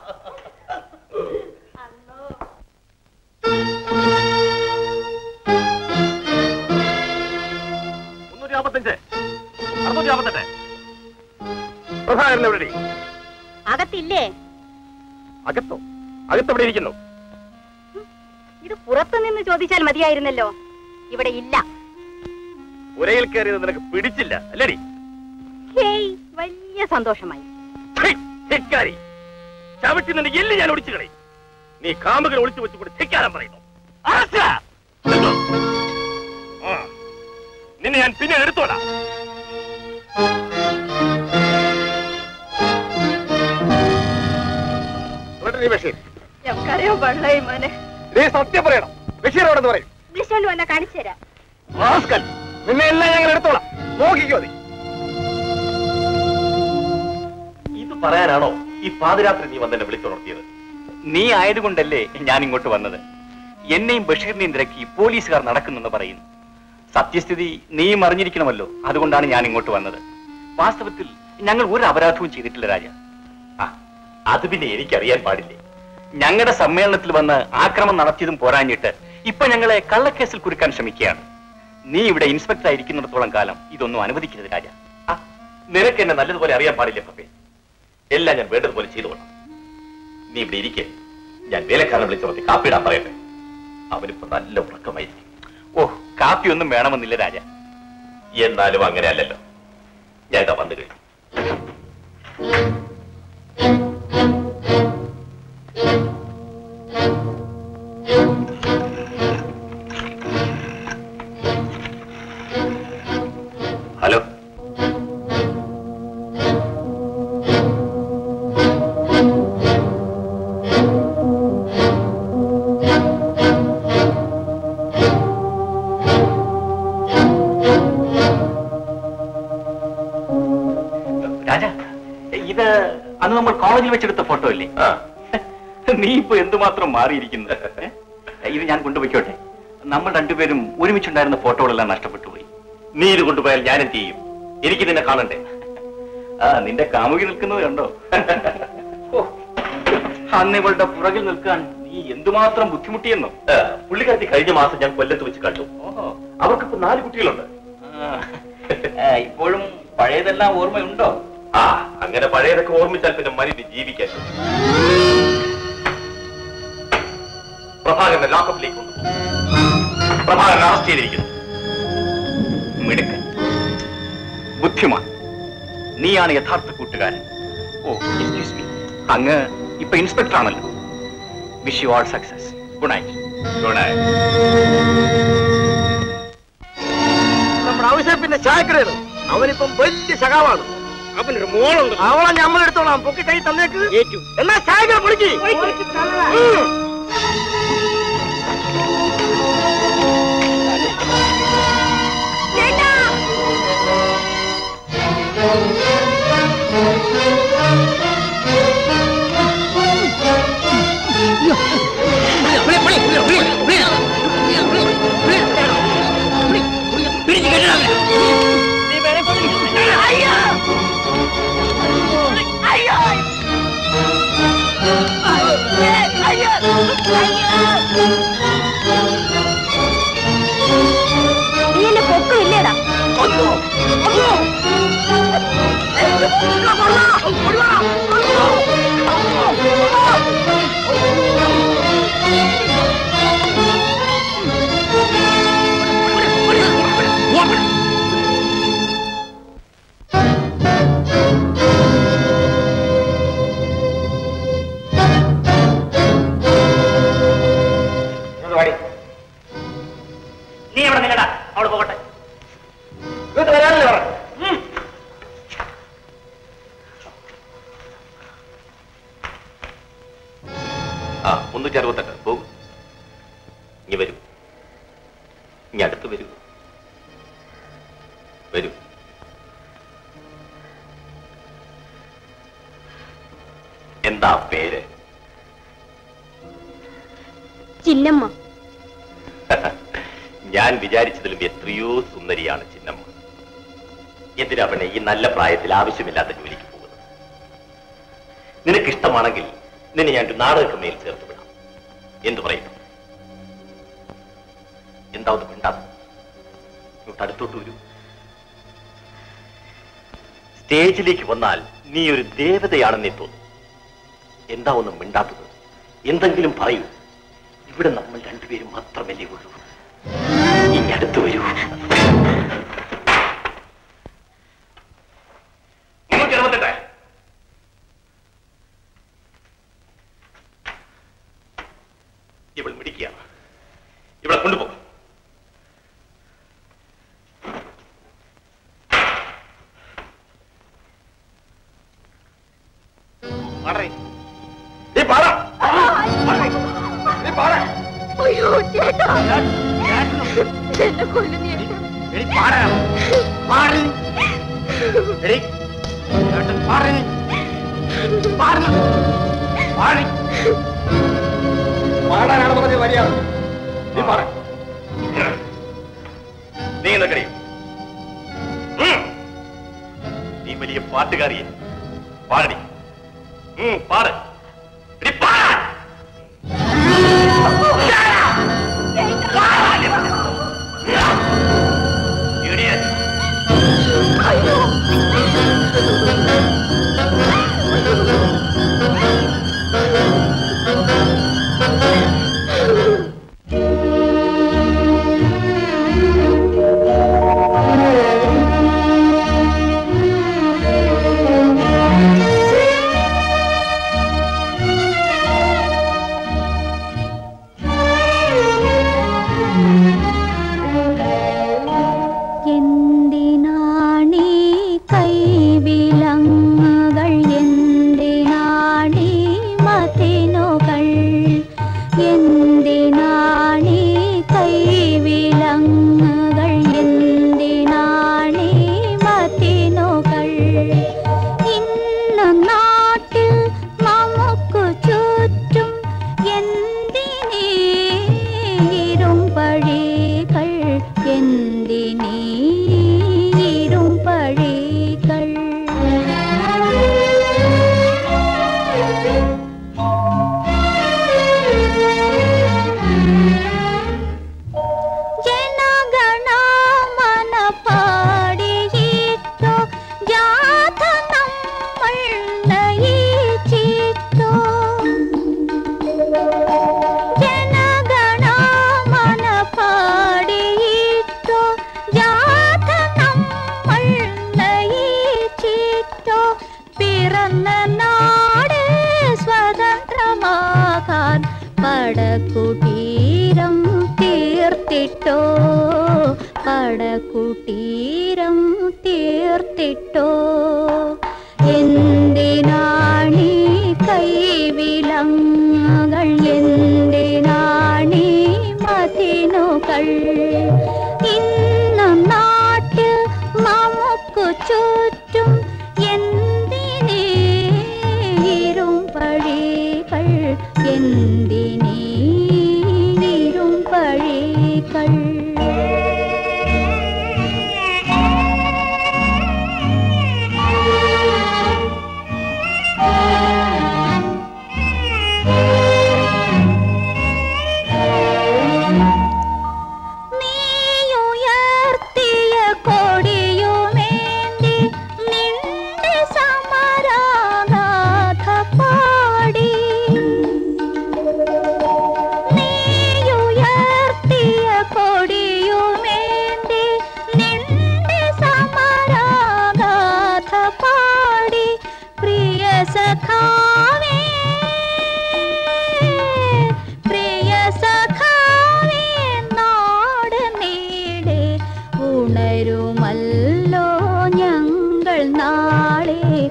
മുന്നൂറ്റി നാൽപ്പത്തഞ്ച് അറുന്നൂറ്റി നാൽപ്പത്തെട്ട് പ്രധാനമല്ല എവിടെ അകത്തില്ലേ അകത്തോ അകത്തെവിടെ ഇരിക്കുന്നു ഇത് പുറത്തു നിന്ന് ചോദിച്ചാൽ മതിയായിരുന്നല്ലോ ഇവിടെ ഇല്ല ഉരയിൽ കയറിയത് നിനക്ക് പിടിച്ചില്ല അല്ലേടി ഹേയ് വലിയ സന്തോഷമായി ധിക്കാരി ചവിട്ടി നിന്റെ എല്ല് ഞാൻ ഒടിച്ചു കളി നീ കാമുകനെ ഒളിച്ചു വെച്ചുകൊണ്ട് ധിക്കാരം പറയുന്നു ആശ! നിന്നോ? ആ. നിന്നെ ഞാൻ പിന്നെ എടുത്തോളാം എന്നിട്ട് നീ ബഷീർ ഞമ്മക്കറിയോ വെള്ളായി മോനെ നീ സത്യം പറയണം ബഷീർ എവിടെ പറയും വിളിച്ചോണ്ട് വന്ന കാണിച്ചു തരാം റാസ്കൽ, നിന്നെ എല്ലാം ഞങ്ങൾ എടുത്തോളാം നോക്കിക്കോ നീ ഇത് പറയാനാണോ ഈ പാതിരാത്രി നീ വന്നെന്നെ വിളിച്ചുണർത്തിയത് നീ ആയതുകൊണ്ടല്ലേ ഞാൻ ഇങ്ങോട്ട് വന്നത് എന്നെയും ബഷീറിനെയും തിരക്കി പോലീസുകാർ നടക്കുന്നെന്ന് പറയുന്നു സത്യസ്ഥിതി നീയും അറിഞ്ഞിരിക്കണമല്ലോ അതുകൊണ്ടാണ് ഞാൻ ഇങ്ങോട്ട് വന്നത് വാസ്തവത്തിൽ ഞങ്ങൾ ഒരു അപരാധവും ചെയ്തിട്ടില്ല രാജ അത് പിന്നെ എനിക്കറിയാൻ പാടില്ലേ ഞങ്ങളുടെ സമ്മേളനത്തിൽ വന്ന് ആക്രമണം നടത്തിയതും പോരാഞ്ഞിട്ട് ഇപ്പൊ ഞങ്ങളെ കള്ളക്കേസിൽ കുരുക്കാൻ ശ്രമിക്കുകയാണ് നീ ഇവിടെ ഇൻസ്പെക്ടർ ആയിരിക്കുന്നിടത്തോളം കാലം ഇതൊന്നും അനുവദിക്കരുത് രാജ നിനക്ക് എന്നെ നല്ലതുപോലെ അറിയാൻ പാടില്ലേ പപ്പേ എല്ലാം ഞാൻ വേണ്ടതുപോലെ ചെയ്തോളാം നീ ഇവിടെ ഇരിക്കെ ഞാൻ വേലക്കാരനെ വിളിച്ചുണർത്തി കാപ്പിടാൻ പറയട്ടെ അവനിപ്പോ നല്ല ഉറക്കമായിരിക്കും ഓ കാപ്പി ഒന്നും വേണമെന്നില്ല രാജ എന്നാലും അങ്ങനെ അല്ലല്ലോ ഞാൻ ഇതാ വന്നു കഴിഞ്ഞു ഹലോ രാജ ഇത് അന്ന് നമ്മൾ കോളേജിൽ വെച്ചെടുത്ത ഫോട്ടോ അല്ലേ നീ ഇപ്പൊ എന്തുമാത്രം മാറിയിരിക്കുന്നു ഏ? ഇത് ഞാൻ കൊണ്ടുപോയിക്കോട്ടെ നമ്മൾ രണ്ടുപേരും ഒരുമിച്ചുണ്ടായിരുന്ന ഫോട്ടോകളെല്ലാം നഷ്ടപ്പെട്ടു പോയി നീ ഇത് കൊണ്ടുപോയാൽ ഞാൻ എന്ത് ചെയ്യും എനിക്ക് നിന്നെ കാണണ്ടേ ആ നിന്റെ കാമുകി നിൽക്കുന്നത് കണ്ടോ ഓ, അന്ന് ഇവളുടെ പുറകിൽ നിൽക്കാൻ നീ എന്തുമാത്രം ബുദ്ധിമുട്ടിയെന്നോ ആ, പുള്ളിക്കാരത്തി കഴിഞ്ഞ മാസം ഞാൻ കൊല്ലത്ത് വെച്ച് കണ്ടു അവർക്കിപ്പോ നാല് കുട്ടികളുണ്ട് ആ, ഇപ്പോഴും പഴയതെല്ലാം ഓർമ്മയുണ്ടോ ആ അങ്ങനെ പഴയതൊക്കെ ഓർമ്മിച്ചാൽ പിന്നെ മനുഷ്യ ജീവിക്കാൻ പ്രഭാകരനെ ലോക്കപ്പിലേക്ക് കൊണ്ടുപോകും പ്രഭാകരൻ അറസ്റ്റ് ചെയ്തിരിക്കുന്നു മിടുക്കൻ ബുദ്ധിമാൻ നീയാണ് യഥാർത്ഥ കൂട്ടുകാരൻ ഓ എക്സ്ക്യൂസ് മീ അങ്ങ് ഇപ്പൊ ഇൻസ്പെക്ടർ ആണല്ലോ wish you all success good night good night നമ്മുടെ ഔസേപ്പിന്റെ ചായക്കടയാണ് അവനിപ്പം വലിയ സഖാവാണ് അവനൊരു മോളുണ്ട് അവളെ നമ്മൾ എടുത്തോളാം പൊക്കി കൈ തന്നേക്ക് ഏറ്റു എന്നാ ചായക്കട പൊളിക്ക് ഉം. നീ എന്നെ പൊക്കുമില്ലേടാ നീ എവിടെ നില്ലടാ അവള് പോകട്ടെ ഇങ്ങോട്ട് വരാനല്ലേ പറഞ്ഞു ഉം. ആ മുന്നൂറ്റി അറുപത്തെട്ട് പോകും ഇനി വരൂ ഇനി അടുത്ത് വരൂ വരൂ എന്താ പേര് ചിന്നമ്മ ഞാൻ വിചാരിച്ചതിലും എത്രയോ സുന്ദരിയാണ് ചിന്നമ്മ എന്തിനാ പെണ്ണെ ഈ നല്ല പ്രായത്തിൽ ആവശ്യമില്ലാത്ത ജോലിക്ക് പോകുന്നത് നിനക്കിഷ്ടമാണെങ്കിൽ നിന്നെ ഞാൻ ഒരു നാടകക്കമ്മയിൽ ചേർത്ത് വിടാം എന്തു പറയുന്നു എന്താ ഒന്ന് മിണ്ടാ ഇങ്ങോട്ട് അടുത്തോട്ട് വരൂ സ്റ്റേജിലേക്ക് വന്നാൽ നീ ഒരു ദേവതയാണെന്നേ തോന്നും എന്താ ഒന്നും മിണ്ടാത്തത് എന്തെങ്കിലും പറയൂ ഇവിടെ നമ്മൾ രണ്ടുപേരും മാത്രമല്ലേ ഉള്ളൂ ഇനി അടുത്ത് വരൂ മുന്നൂറ്റി അറുപത്തെട്ട് ഇവൾ മിടിക്കുകയാണ് ഇവളെ കൊണ്ടുപോകും നീ പാടാ നീ പാടാ അയ്യോ ചേട്ടാ എന്നെ കൊല്ലുന്നേ എടി പാടാ പാടി എടി ചേട്ടൻ പാടി പാടണം പാടി പാടാനാണ് പറഞ്ഞത് മര്യാദ നീ പാട നീ എന്നറിയും നീ വലിയ പാട്ടുകാരിയ പാടടി ഉം, പാട് എടി, പാട്. Idiot. എന്തിനാണീ കൈവിലങ്ങുകൾ എന്തിനാണീ മതിനുകൾ എന്തിനാണീ കൈവിലങ്ങുകൾ എന്തിനാണീ മതിനുകൾ ഇന്ന് നാട്ടിൽ നമുക്ക് ചുറ്റും എന്തിനീ ഇരുമ്പഴികൾ എന്തിനീ ഇരുമ്പഴികൾ ജനഗണമന പാടിയിട്ടോ ജാഥ നമ്മൾ നയിച്ചിട്ടോ ജനഗണമന പാടിയിട്ടോ ജാഥ നമ്മൾ നയിച്ചിട്ടോ പിറന്ന നാട് സ്വതന്ത്രമാകാൻ പടകുടീരം തീർത്തിട്ടോ പടകുടീരം തീർത്തിട്ടോ എന്തിനാണീ കൈവിലങ്ങുകൾ എന്തിനാണീ മതിനുകൾ ഇന്ന് നാട്ടിൽ നമുക്ക് ചുറ്റും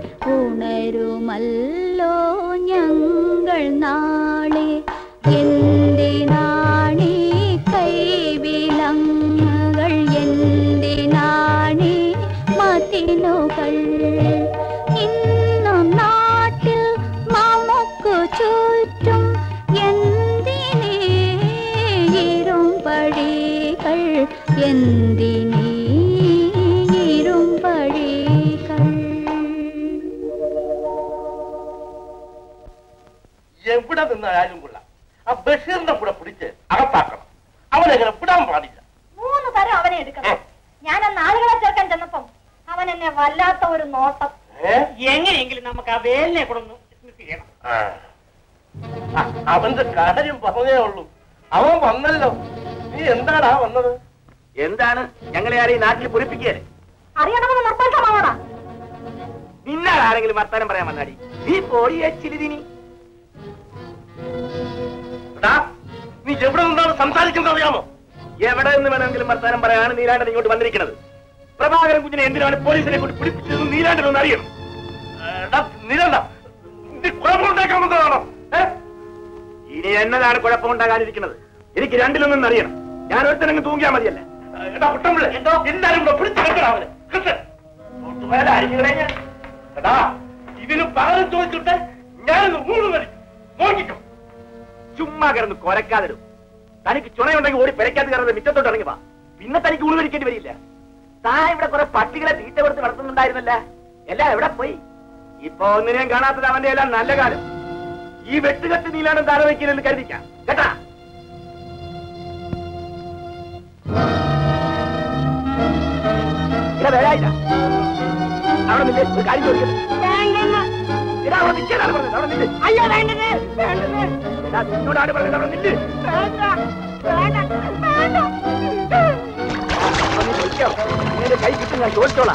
ഉണരുമല്ലോ ഞങ്ങൾ നാളെ എന്തിനാണീ കൈവിലങ്ങുകൾ എന്തിനാണീ മതിലുകൾ ഇന്നും നാട്ടിൽ നമുക്ക് ചുറ്റും എന്തിനേ ഇരുമ്പഴികൾ എന്തിനീ ഇരുമ്പഴികൾ എവിടെ നിന്നായാലും കൊള്ളാം ആ ബഷീറിന്റെ കൂടെ പിടിച്ച് അകത്താക്കണം അവനെങ്ങനെ വിടാൻ പാടില്ല മൂന്ന് തരം അവനെ എടുക്കണം ഞാൻ അന്ന് ആളുകളെ ചേർക്കാൻ ചെന്നപ്പം അവൻ എന്നെ വല്ലാത്ത ഒരു നോട്ടം എങ്ങനെയെങ്കിലും നമുക്ക് ആ വേലിനെ കൂടെ ഒന്ന് dismiss ചെയ്യണം ആ. ആ, അവന്റെ കാര്യം പറഞ്ഞേ ഉള്ളൂ അവൻ വന്നല്ലോ നീ എന്താടാ വന്നത് എന്താണ് ഞങ്ങളെ ആരെയും നാട്ടിൽ പൊരിപ്പിക്കേ അറിയണമെന്ന് നിർബന്ധമാവണം നിന്നാൽ ആരെങ്കിലും വർത്താനം പറയാൻ വന്നാടി നീ പോടിയച്ചിലിതിനി എടാ, നീ എവിടെ നിന്നാണ് സംസാരിക്കുന്നത് അറിയാമോ എവിടെ നിന്ന് വേണമെങ്കിലും വർത്താനം പറയാനാണ് നീലാണ്ടൻ ഇങ്ങോട്ട് വന്നിരിക്കുന്നത് പ്രഭാകരൻ കുഞ്ഞിനെ എന്തിനാണ് പോലീസിനെ കൊണ്ട് പിടിപ്പിച്ചതെന്ന് നീലാണ്ടൻ ഒന്ന് അറിയണം എടാ, നീലണ്ട നീ കുഴപ്പമുണ്ടാക്കാൻ വന്നതാണോ ഏ? ഇനി എന്നതാണ് കുഴപ്പമുണ്ടാകാനിരിക്കുന്നത് എനിക്ക് രണ്ടിലൊന്നും അറിയണം ഞാൻ ഒരുത്തനങ്ങ് തൂങ്ങിയാ മതിയല്ല എടാ കുട്ടമ്പിള്ളേ എന്തോ എന്തായാലും കൂടെ പിടിച്ചെടുക്കണം അവന് കിട്ട്. തൊട്ടുപോയാൽ അരിഞ്ഞുകളെ ഞാൻ. എടാ ഇതിന് പകരം ചോദിച്ചിട്ട് ഞാനിന്ന് മൂന്ന് മതി നോക്കിക്കോ ചുമ്മാ കിടന്ന് കൊരക്കാതിരും തനിക്ക് ചുണയുണ്ടെങ്കിൽ ഓടി പെരക്കാത്ത കയറുന്നത് മിറ്റത്തോട്ട് ഇറങ്ങി വാ പിന്നെ തനിക്ക് ഉളു കഴിക്കേണ്ടി വരില്ല താൻ ഇവിടെ കുറെ പട്ടികളെ തീറ്റ കൊടുത്ത് വളർത്തുന്നുണ്ടായിരുന്നല്ല എല്ലാം എവിടെ പോയി ഇപ്പൊ ഒന്നിനെയും കാണാത്തത് അവന്റെ എല്ലാം നല്ല കാലം ഈ വെട്ടുകെട്ട് നീലാണ് താര വയ്ക്കില്ലെന്ന് കരുതിക്കാം കേട്ടാ ഇവിടെ വേലായില്ല അവിടെ നില്ലേ ഒരു കാര്യം ചോദിക്കട്ടെ ഇതാ അവിടെ നിൽക്കാനാണ് പറഞ്ഞത് അവിടെ നില്ല് അയ്യോ വേണ്ടത് വേണ്ടത് ഇതാ നിന്നോടാണ് പറഞ്ഞത് അവിടെ നില്ല് വേണ്ട വേണ്ട വേണ്ട ഒന്ന് ചോദിക്കാം എന്റെ കൈ കിട്ടും ഞാൻ ചോദിച്ചോളാം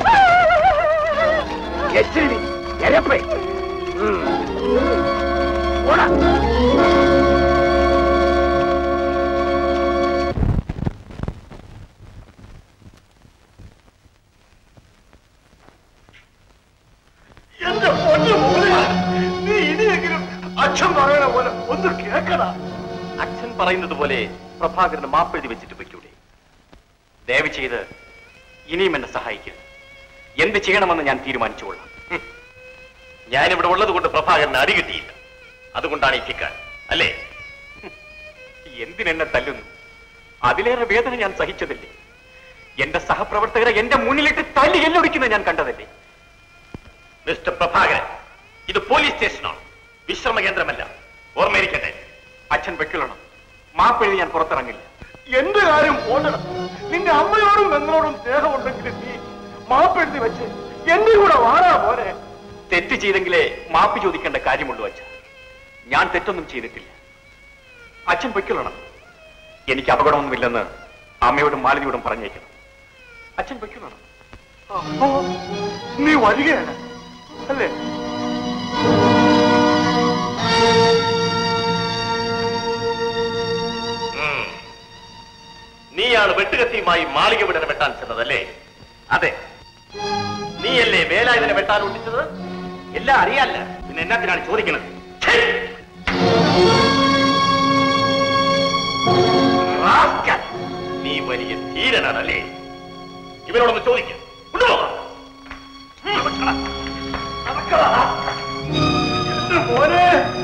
എച്ചിരി എരപ്പേ ഉം. പോടാ എന്റെ പൊന്നു മോനെ നീ ഇനിയെങ്കിലും അച്ഛൻ പറയണ പോലെ ഒന്ന് കേക്കടാ അച്ഛൻ പറയുന്നത് പോലെ പ്രഭാകരന് മാപ്പെഴുതി വെച്ചിട്ട് പൊയ്ക്കൂടെ ദയവ് ചെയ്ത് ഇനിയും എന്നെ സഹായിക്കുക എന്ത് ചെയ്യണമെന്ന് ഞാൻ തീരുമാനിച്ചുകൊള്ളാം ഹും. ഞാനിവിടെ ഉള്ളത് കൊണ്ട് പ്രഭാകരന് അടി കിട്ടിയില്ല അതുകൊണ്ടാണ് ഈ ചിക്കാൻ അല്ലേ ഹും. എന്തിനെന്നെ തല്ലുന്നു അതിലേറെ വേദന ഞാൻ സഹിച്ചതല്ലേ എന്റെ സഹപ്രവർത്തകരെ എന്റെ മുന്നിലിട്ട് തല്ലി എല്ലൊടിക്കുന്നത് ഞാൻ കണ്ടതല്ലേ മിസ്റ്റർ പ്രഭാകരൻ ഇത് പോലീസ് സ്റ്റേഷനാണ് വിശ്രമ കേന്ദ്രമല്ല ഓർമ്മയിരിക്കട്ടെ അച്ഛൻ വെക്കിളണം മാപ്പെഴുതി ഞാൻ പുറത്തിറങ്ങില്ല എന്റെ കാര്യം പോകണം നിന്റെ അമ്മയോടും പെങ്ങളോടും സ്നേഹമുണ്ടെങ്കിൽ നീ മാപ്പെഴുതി വെച്ച് എന്റെ കൂടെ വാടാ പോരെ തെറ്റ് ചെയ്തെങ്കിലേ മാപ്പ് ചോദിക്കേണ്ട കാര്യമുള്ളൂ അച്ഛ ഞാൻ തെറ്റൊന്നും ചെയ്തിട്ടില്ല അച്ഛൻ പൊയ്ക്കൊള്ളണം എനിക്ക് അപകടമൊന്നുമില്ലെന്ന് അമ്മയോടും മാലതിയോടും പറഞ്ഞേക്കണം അച്ഛൻ പൊയ്ക്കൊള്ളണം അപ്പോ നീ വരികയാണ് അല്ലേ ഉം. നീയാണ് വെട്ടുകത്തിയുമായി മാളിക വിടനെ വെട്ടാൻ ചെന്നതല്ലേ അതെ നീയല്ലേ വേലായുധനെ വെട്ടാൻ ഒട്ടിച്ചത് എല്ലാം അറിയാല്ല പിന്നെ എന്നാത്തിനാണ് ചോദിക്കുന്നത് ഛേ! റാസ്കൽ! നീ വലിയ ധീരനാണല്ലേ ഇവരോടൊന്ന് ചോദിക്കാം കൊണ്ടുപോകാം മോനെ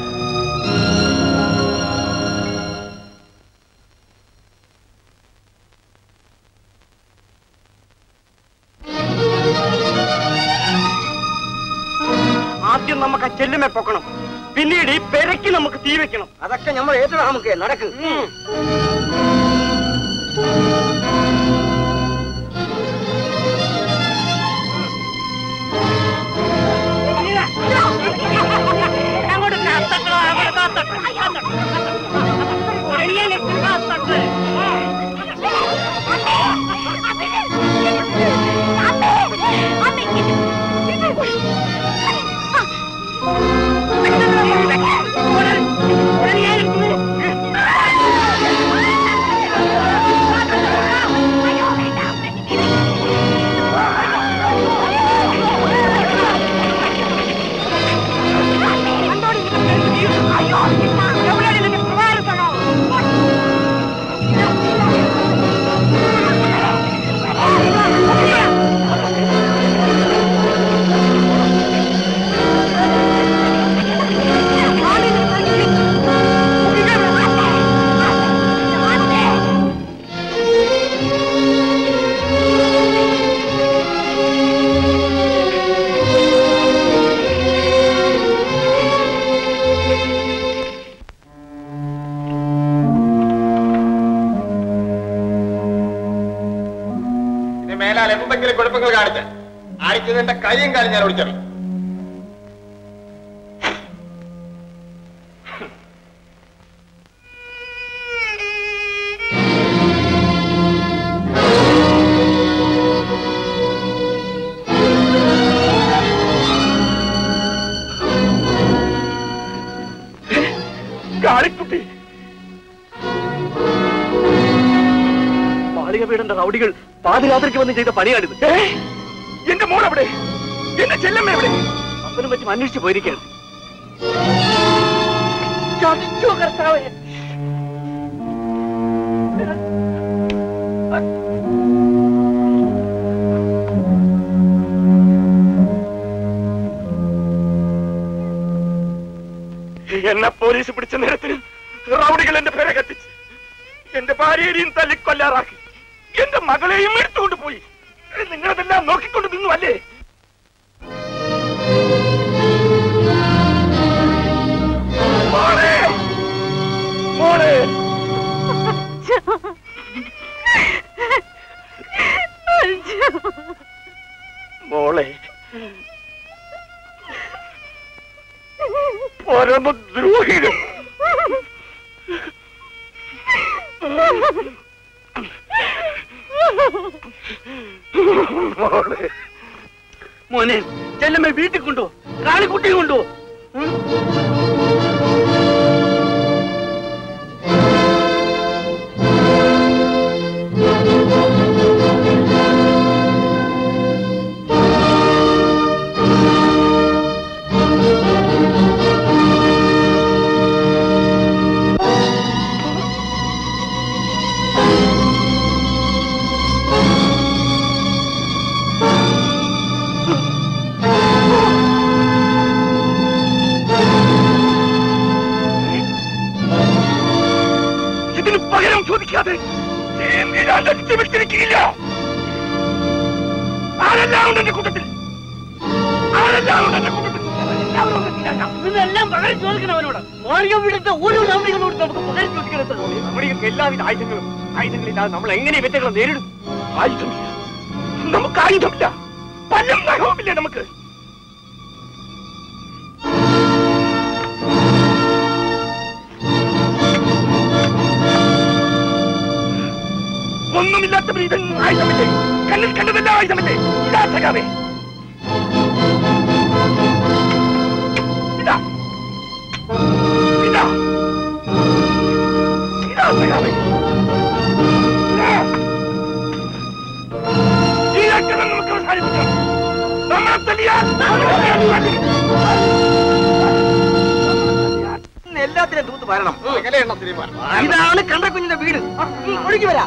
ആദ്യം നമുക്ക് ആ ചെല്ലുമെ പൊക്കണം പിന്നീട് ഈ പെരയ്ക്ക് നമുക്ക് തീ വെക്കണം അതൊക്കെ നമ്മൾ ഏറ്റിടാം നമുക്ക് നടക്ക് അങ്ങോട്ട് കാത്തട്ടോ അങ്ങോട്ട് കാത്തട്ടോ ഒരടിയനെ കാത്തട്ടെ ആ കുഴപ്പങ്ങൾ കാണിച്ച അടിച്ചതിന്റെ കൈയും കാര്യം ഞാൻ ഒടിച്ചറി കാളിക്കുട്ടി മാളിക വീടന്റെ റൗഡികൾ പാതിരാത്രിക്ക് വന്ന് ചെയ്ത പണിയാണിത് എന്റെ മോൾ എവിടെ എന്റെ ചെല്ലമ്മ എവിടെ അപ്പനും പറ്റും അന്വേഷിച്ചു പോയിരിക്കുകയാണ് ചതിച്ചോ കർത്താവേ എന്നെ പോലീസ് പിടിച്ച നേരത്തിന് റൗഡികൾ എന്റെ പേരെ കത്തിച്ച് എന്റെ ഭാര്യയെയും തല്ലിക്കൊല്ലാറാക്കി എന്റെ മകളെയും എടുത്തുകൊണ്ട് പോയി നിങ്ങളതെല്ലാം നോക്കിക്കൊണ്ട് നിന്നു അല്ലേ മോളെ മോളെ മോളെ പരമദ്രോഹികൾ മോളെ മോനെ ചെല്ലമ്മ വീട്ടിൽ കൊണ്ടോ കാളിക്കുട്ടിയും കൊണ്ടോ ഇതിന് പകരം ചോദിക്കാതെ ഞാൻ ലക്ഷ്യമിട്ടിരിക്കില്ല ആരെല്ലാം ഉണ്ട് എന്റെ കൂട്ടത്തിൽ ആരെല്ലാം ഉണ്ട് എന്റെ കൂട്ടത്തിൽ ഇതെല്ലാം പകരം ചോദിക്കണവനോട് മാളിക വീടിന്റെ ഓരോ നടപടികളോട് നമുക്ക് പകരം ചോദിക്കണത് നമ്മുടെയൊക്കെ എല്ലാവിധ ആയുധങ്ങളും ആയുധങ്ങളില്ലാതെ നമ്മൾ എങ്ങനെ ഈ വിദ്യകളെ നേരിടും ആയുധമില്ല നമുക്ക് ആയുധമില്ല പലം നഖവുമില്ല നമുക്ക് ഒന്നുമില്ലാത്തവർ ഇതൊന്നും ആയുധമില്ലേ കണ്ണിൽ കണ്ടതെല്ലാം ആയുധമില്ലേ ഇതാ സഖാവേ ഇതാ ഇതാ ഇതാ സഖാവേ ഇതാ. ഈ ലക്ഷണം നമുക്ക് അവസാനിപ്പിക്കാം നമ്മളെ തല്ലിയാൽ എല്ലാത്തിനും തൂത്ത് വരണം എങ്ങനെയാണ് ശ്രീമാൻ ഇതാണ് കണ്ടക്കുഞ്ഞിന്റെ വീട് ഒഴുകി വരാം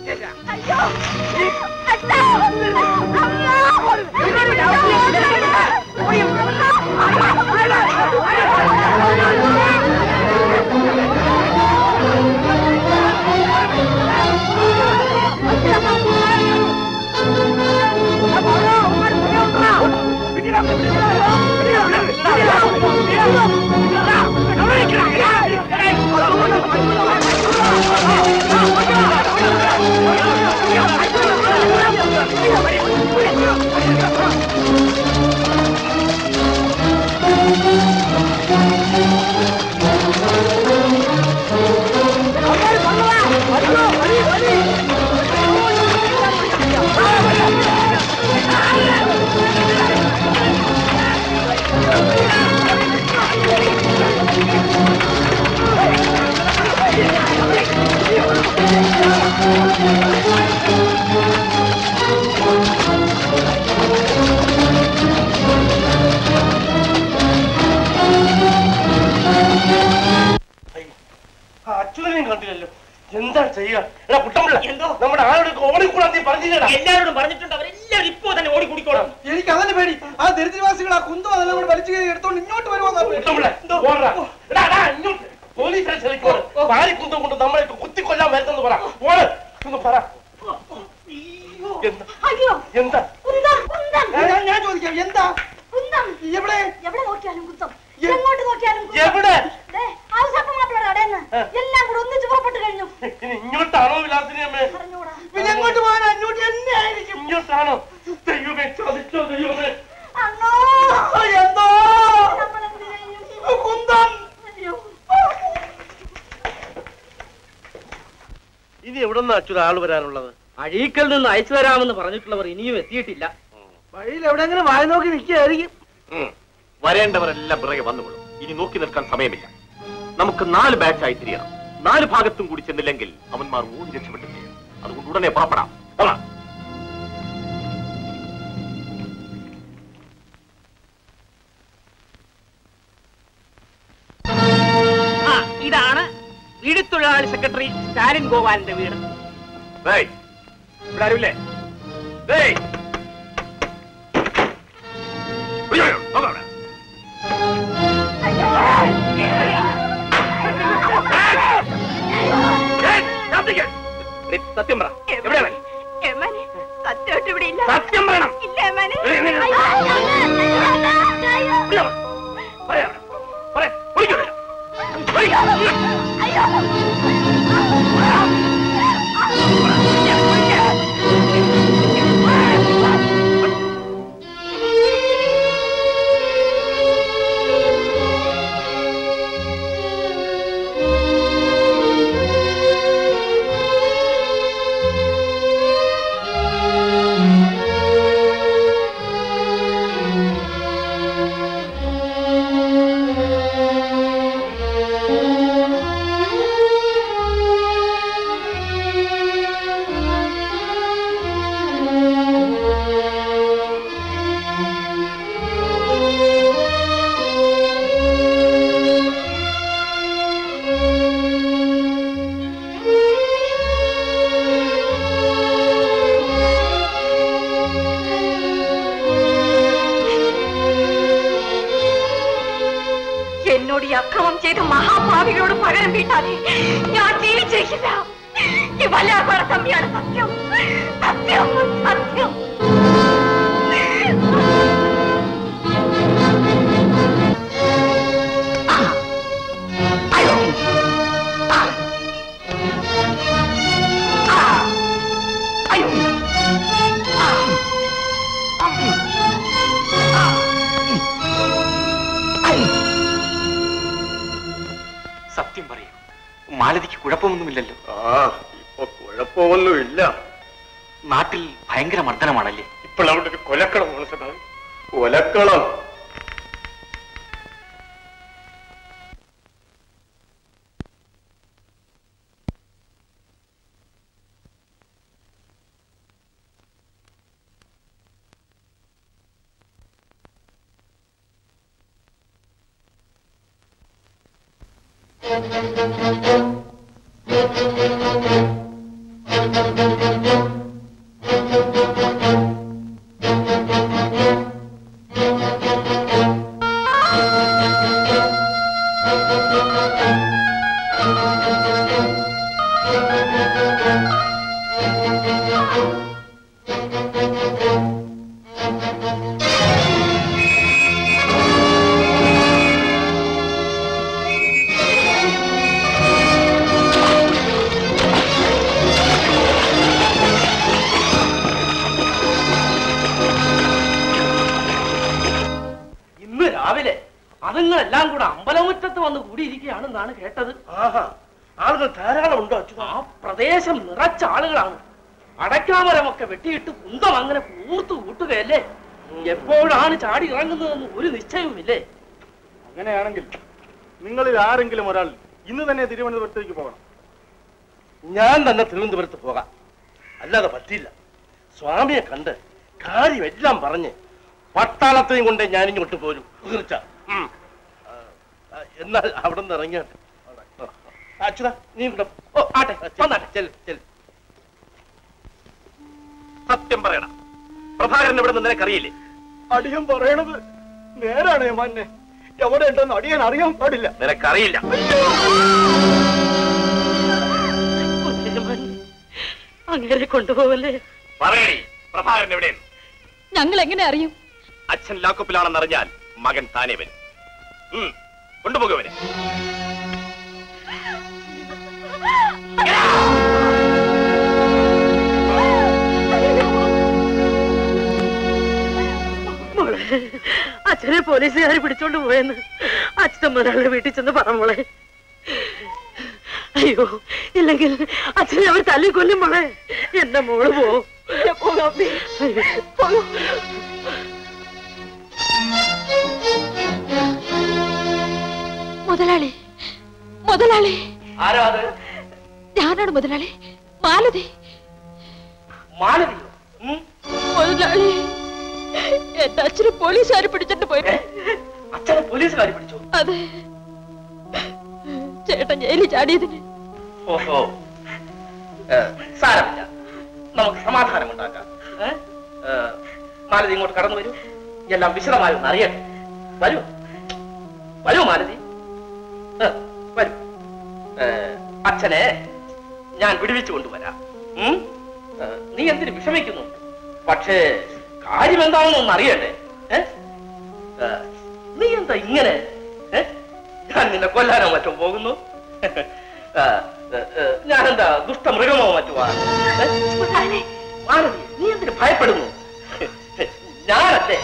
അച്യുതനെയും കണ്ടില്ലല്ലോ എന്താ ചെയ്യുക എടാ കുട്ടമ്പിള്ള എന്തോ നമ്മുടെ ആളോട് ഓടിക്കൂടാ നീ പറഞ്ഞില്ലടാ എല്ലാവരോടും പറഞ്ഞിട്ടുണ്ട് അവരെല്ലാവരും ഇപ്പോ തന്നെ ഓടിക്കൂടിക്കോളാം എനിക്ക് അതന്നെ പേടി ആ ദരിദ്രവാസികൾ ആ കുന്തം അതെല്ലാം കൂടെ വലിച്ചു കയറി എടുത്തോണ്ട് ഇങ്ങോട്ട് വരുവാന്നാ പേടി. കുട്ടമ്പിള്ള ഓടാ എടാ എടാ ഇങ്ങോട്ട് പോലീസ് സ്റ്റേഷനിലേക്ക് പാരിക്കുന്തം കൊണ്ട് നമ്മളെ കുത്തിക്കൊല്ലാൻ വരുന്നെന്ന് പറ ഓട് ഒന്ന് പറ എന്താ അയ്യോ എന്താ കുന്തം കുന്തം ഞാൻ- ഞാൻ- ഞാൻ ചോദിക്കാം എന്താ കുന്തം എവിടെ എവിടെ നോക്കിയാലും കുന്തം എങ്ങോട്ട് നോക്കിയാലും കുന്തം. എവിടെ? ദേ, ഔസേപ്പൻ മാപ്പിളയുടെ കടയിൽ നിന്ന് എല്ലാം കൂടെ ഒന്നിച്ച് പുറപ്പെട്ട് കഴിഞ്ഞു ഇനി ഇങ്ങോട്ടാണോ വിലാസിനി അമ്മേ പിന്നെ എങ്ങോട്ട് പോകാൻ അങ്ങോട്ട് തന്നെ ആയിരിക്കും ഇങ്ങോട്ടാണോ ദേ, എവിടുന്ന് അച്യുത ആള് വരാനുള്ളത് അഴീക്കൽ നിന്ന് അയച്ചു തരാമെന്ന് പറഞ്ഞിട്ടുള്ളവർ ഇനിയും എത്തിയിട്ടില്ല വഴിയിൽ എവിടെങ്കിലും വായി നോക്കി നിൽക്കുകയായിരിക്കും ഉം. വരേണ്ടവരെല്ലാം പിറകെ വന്നുകൊള്ളും ഇനി നോക്കി നിൽക്കാൻ സമയമില്ല നമുക്ക് നാല് ബാച്ചായി തിരിയണം നാല് ഭാഗത്തും കൂടി ചെന്നില്ലെങ്കിൽ അവന്മാർ ഓടി രക്ഷപ്പെട്ടില്ല അതുകൊണ്ട് ഉടനെ പുറപ്പെടാം പോകാം. ആ ഇതാണ് വീടുതൊഴിലാളി സെക്രട്ടറി സ്റ്റാലിൻ ഗോപാലിന്റെ വീട് ഡേയ്, ഇവിടെ ആരുമില്ലേ ഡേയ്. അയ്യോ, അയ്യോ, നോക്കാം അവിടെ. ഏയ്, ശാന്തിക്ക്. എടീ, സത്യം പറ എവിടെയാണ് സത്യമായിട്ട് ഇവിടെ ഇല്ല സത്യം പറയണം ഇല്ല ഏമാനെ. ഏയ്, നീ- നീ- ഇവിടെ വാ. പറയാം അവിടെ. പറയാം. വിളിക്കൂ ഇവിടെ. എന്നോട് ഈ അക്രമം ചെയ്ത മഹാഭാവികളോട് പകരം വീട്ടാതെ ഞാൻ ജീവിച്ചിരിക്കില്ല ഈ വല്ലാർപാട തമ്മിയാണ് സത്യം സത്യം സത്യം സത്യം പറയൂ മാലതിക്ക് കുഴപ്പമൊന്നുമില്ലല്ലോ ആ ഇപ്പൊ കുഴപ്പമൊന്നുമില്ല നാട്ടിൽ ഭയങ്കര മർദ്ദനമാണല്ലേ ഇപ്പോൾ അവിടെ ഒരു കൊലക്കളം മനസ്സിലായി കൊലക്കളം ഇന്ന് രാവിലെ അതുങ്ങളെല്ലാം കൂടെ അമ്പലമുറ്റത്ത് വന്ന് കൂടിയിരിക്കുകയാണെന്നാണ് കേട്ടത് ആഹാ ആളുകൾ ധാരാളം ഉണ്ടോ അച്യുത ആ പ്രദേശം നിറച്ച ആളുകളാണ് അടയ്ക്കാമരമൊക്കെ വെട്ടിയിട്ട് കുന്തം അങ്ങനെ കൂർത്തു കൂട്ടുകയല്ലേ എപ്പോഴാണ് ചാടി ഇറങ്ങുന്നതെന്ന് ഒരു നിശ്ചയവുമില്ലേ അങ്ങനെയാണെങ്കിൽ നിങ്ങളിൽ ആരെങ്കിലും ഒരാൾ ഇന്ന് തന്നെ തിരുവനന്തപുരത്തേക്ക് പോകണം ഞാൻ തന്നെ തിരുവനന്തപുരത്ത് പോകാം അല്ലാതെ പറ്റില്ല സ്വാമിയെ കണ്ട് കാര്യമെല്ലാം പറഞ്ഞ് പട്ടാളത്തെയും കൊണ്ട് ഞാൻ ഇങ്ങോട്ട് പോരും തീർച്ച ഉം. ആ, ആ, എന്നാൽ അവിടെ നിന്ന് ഇറങ്ങിയാട്ടെ അച്യുത നീ ഇവിടെ ഓ ആട്ടെ വന്നാട്ടെ ചെല് ചെല് സത്യം പറയണം പ്രഭാകരൻ ഇവിടെ നിന്ന് നിനക്കറിയില്ലേ അടിയൻ പറയണത് നേരാണ് യമാനെ എവിടെ ഉണ്ടെന്ന് അടിയൻ അറിയാൻ പാടില്ല നിനക്കറിയില്ല അങ്ങനെ കൊണ്ടുപോവല്ലേ പറയണി പ്രഭാകരൻ എവിടെയാണ് ഞങ്ങൾ എങ്ങനെ അറിയും അച്ഛൻ ലാക്കപ്പിലാണെന്നറിഞ്ഞാൽ മകൻ താനേ വരും ഉം, കൊണ്ടുപോകവനെ മോളെ അച്ഛനെ പോലീസുകാർ പിടിച്ചോണ്ട് പോയെന്ന് അച്ഛൻ ഒരാളുടെ വീട്ടിൽ ചെന്ന് പറ മോളെ അയ്യോ ഇല്ലെങ്കിൽ അച്ഛനെ അവർ തല്ലി കൊല്ലും മോളെ എന്റെ മോള് പോ പോകാം പോകാം മുതലാളി മുതലാളി ആരാ അത് ഞാനാണ് മുതലാളി മാലതി മാലതിയോ ഉം? മുതലാളി എന്റെ അച്ഛന് പോലീസുകാർ പിടിച്ചിട്ട് പോയി അച്ഛനെ പോലീസുകാർ പിടിച്ചു അതെ ചേട്ടൻ ജയിലിൽ ചാടിയതിന് ഓഹോ ഏ, സാരമില്ല നമുക്ക് സമാധാനം ഉണ്ടാക്കാം ഏ? ഏ, മാലതി ഇങ്ങോട്ട് കടന്നു വരൂ എല്ലാം വിശദമായി ഒന്ന് അറിയട്ടെ വരൂ വരൂ മാലതി ഏ, വരൂ ഏ, അച്ഛനെ ഞാൻ വിടുവിച്ചു കൊണ്ടുവരാം ഉം? ഏ, നീ എന്തിന് വിഷമിക്കുന്നു പക്ഷേ കാര്യം എന്താണെന്ന് ഒന്ന് അറിയട്ടെ ഏ? ഏ, നീ എന്താ ഇങ്ങനെ ഏ? ഞാൻ നിന്നെ കൊല്ലാനോ മറ്റോ പോകുന്നു ആ, ഏ, ഏ, ഞാനെന്താ ദുഷ്ടമൃഗമോ മറ്റോ ആണ് ഏ? മാലതി നീ എന്തിന് ഭയപ്പെടുന്നു ഞാനല്ലേ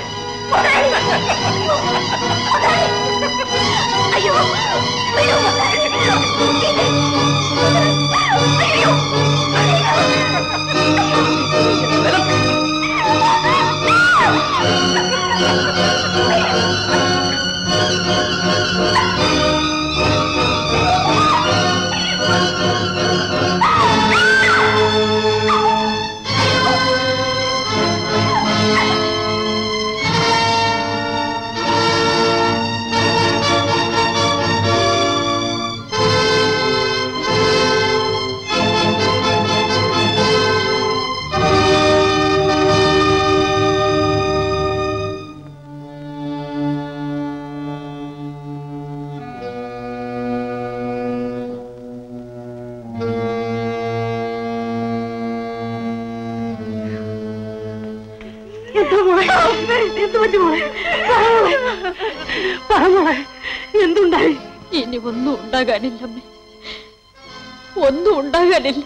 എന്താ മോളെ എന്ത് പറ്റി മോളെ പറ മോളെ. പറ മോളെ എന്തുണ്ടായി ഇനി ഒന്നും ഉണ്ടാകാനില്ല അമ്മേ ഒന്നും ഉണ്ടാകാനില്ല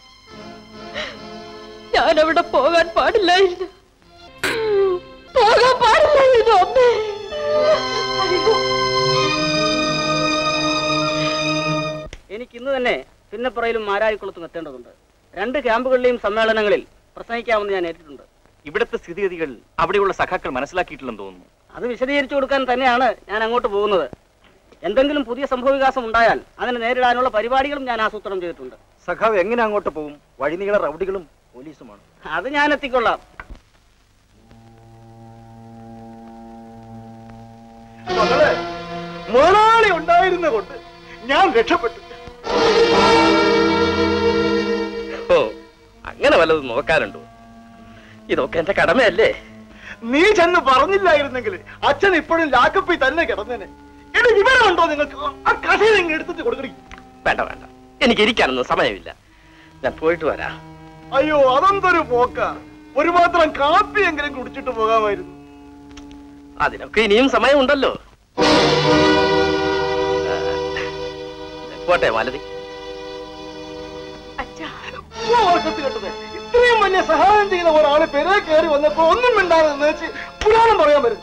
ഞാൻ അവിടെ പോകാൻ പാടില്ലായിരുന്നു പോകാൻ പാടില്ലായിരുന്നു അമ്മേ എനിക്ക് ഇന്ന് തന്നെ പിന്നപ്പുറയിലും മാരാരിക്കുളത്തും എത്തേണ്ടതുണ്ട് രണ്ട് ക്യാമ്പുകളിലെയും സമ്മേളനങ്ങളിൽ പ്രസംഗിക്കാമെന്ന് ഞാൻ ഏറ്റിട്ടുണ്ട് ഇവിടുത്തെ സ്ഥിതിഗതികൾ അവിടെയുള്ള സഖാക്കൾ മനസ്സിലാക്കിയിട്ടില്ലെന്ന് തോന്നുന്നു അത് വിശദീകരിച്ചു കൊടുക്കാൻ തന്നെയാണ് ഞാൻ അങ്ങോട്ട് പോകുന്നത് എന്തെങ്കിലും പുതിയ സംഭവവികാസം ഉണ്ടായാൽ അതിനെ നേരിടാനുള്ള പരിപാടികളും ഞാൻ ആസൂത്രണം ചെയ്തിട്ടുണ്ട് സഖാവ് എങ്ങനെ അങ്ങോട്ട് പോകും വഴിനീള റൗഡികളും പോലീസുമാണ് അത് ഞാൻ എത്തിക്കൊള്ളാം മകളെ മുതലാളി ഉണ്ടായിരുന്ന കൊണ്ട് ഞാൻ രക്ഷപ്പെട്ടു ഓ അങ്ങനെ വല്ലതും നോക്കാനുണ്ടോ ഇതൊക്കെ എന്റെ കടമയല്ലേ നീ ചെന്ന് പറഞ്ഞില്ലായിരുന്നെങ്കിൽ അച്ഛൻ ഇപ്പോഴും ലാക്കപ്പിൽ തന്നെ കിടന്നേനെ എടി വിവരമുണ്ടോ നിങ്ങൾക്ക് ആ കഥയിൽ ഇങ്ങ് എടുത്തിട്ട് കൊടുക്കണി വേണ്ട വേണ്ട എനിക്ക് ഇരിക്കാനൊന്നും സമയമില്ല ഞാൻ പോയിട്ട് വരാം അയ്യോ അതെന്തൊരു പോക്ക ഒരു മാത്രം കാപ്പിയെങ്കിലും കുടിച്ചിട്ട് പോകാമായിരുന്നു അതിനൊക്കെ ഇനിയും സമയമുണ്ടല്ലോ ആ, പോട്ടെ മാലതി ഓ, വർഷത്തിൽ കണ്ടത് ഇത്രയും വലിയ സഹായം ചെയ്ത ഒരാള് പെരെ കയറി വന്നപ്പോ ഒന്നും മിണ്ടാതെ നിന്ന് വെച്ച് പുരാണം പറയാൻ വരുന്നു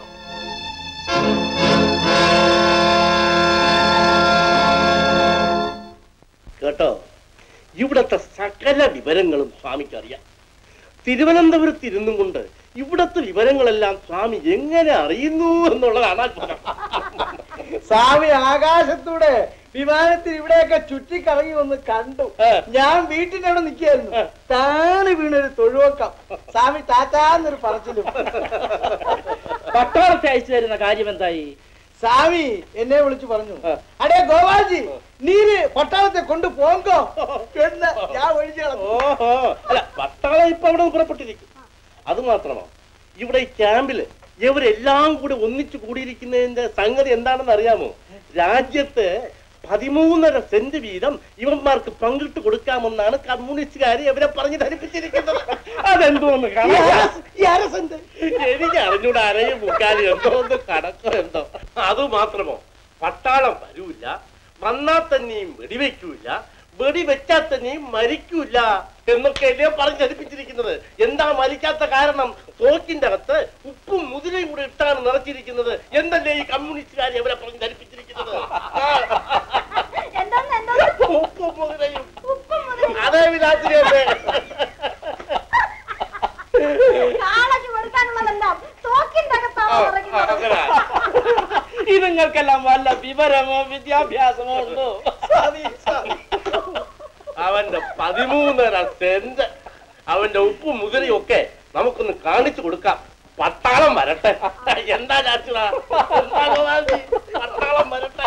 കേട്ടോ ഇവിടത്തെ സകല വിവരങ്ങളും സ്വാമിക്ക് അറിയാം തിരുവനന്തപുരത്ത് ഇരുന്നും കൊണ്ട് ഇവിടത്തെ വിവരങ്ങളെല്ലാം സ്വാമി എങ്ങനെ അറിയുന്നു എന്നുള്ളതാണ് അത്ഭുതം സ്വാമി ആകാശത്തൂടെ വിമാനത്തിൽ ഇവിടെയൊക്കെ ചുറ്റിക്കറങ്ങി വന്ന് കണ്ടു ഞാൻ വീട്ടിന്റെ അവിടെ നിൽക്കായിരുന്നു താന് വീണൊരു തൊഴുവക്കം സ്വാമി ടാറ്റാന്നൊരു പറച്ചിലും പട്ടാളത്തെ അയച്ചു തരുന്ന കാര്യം എന്തായി സ്വാമി എന്നെ വിളിച്ചു പറഞ്ഞു അടേ ഗോപാൽജി നീര് പട്ടാളത്തെ കൊണ്ട് പോങ്കോ എന്ന് ഞാൻ ഒഴിച്ചു കളഞ്ഞു ഓഹോ അല്ല പട്ടാളം ഇപ്പൊ അവിടെ പുറപ്പെട്ടിരിക്കും അത് മാത്രമോ ഇവിടെ ഈ ക്യാമ്പില് ഇവരെല്ലാം കൂടി ഒന്നിച്ചു കൂടിയിരിക്കുന്നതിന്റെ സംഗതി എന്താണെന്ന് അറിയാമോ രാജ്യത്ത് പതിമൂന്നര സെന്റ് വീതം ഇവന്മാർക്ക് പങ്കിട്ട് കൊടുക്കാമെന്നാണ് കമ്മ്യൂണിസ്റ്റുകാർ ഇവരെ പറഞ്ഞു ധരിപ്പിച്ചിരിക്കുന്നത് അതെന്തോന്ന് യാരസെന്റ് എനിക്ക് അറിഞ്ഞൂടെ അരയും മുക്കാലും എന്തോന്ന് കണക്കോ എന്തോ അത് മാത്രമോ പട്ടാളം വരൂല വന്നാൽ തന്നെയും വെടിവെക്കൂല വെടിവെച്ചാൽ തന്നെയും മരിക്കൂല എന്നൊക്കെയല്ലേ പറഞ്ഞു ധരിപ്പിച്ചിരിക്കുന്നത് എന്താ മരിക്കാത്ത കാരണം തോക്കിന്റെ അകത്ത് ഉപ്പും മുതിരയും കൂടെ ഇട്ടാണ് നിറച്ചിരിക്കുന്നത് എന്നല്ലേ ഈ കമ്മ്യൂണിസ്റ്റുകാർ എവരെ പറഞ്ഞു ധരിപ്പിച്ചിരിക്കുന്നത് ആ. ഉപ്പും മുതിര നിങ്ങൾക്കെല്ലാം വല്ല വിവരമോ വിദ്യാഭ്യാസമോ ഉണ്ടോ അവന്റെ പതിമൂന്നര സെന്റ് അവന്റെ ഉപ്പും മുതിരയും ഒക്കെ നമുക്കൊന്ന് കാണിച്ചു കൊടുക്കാം പട്ടാളം വരട്ടെ എന്താ ചാച്ചുടാ എന്താ ഗോപാൽജി? പട്ടാളം വരട്ടെ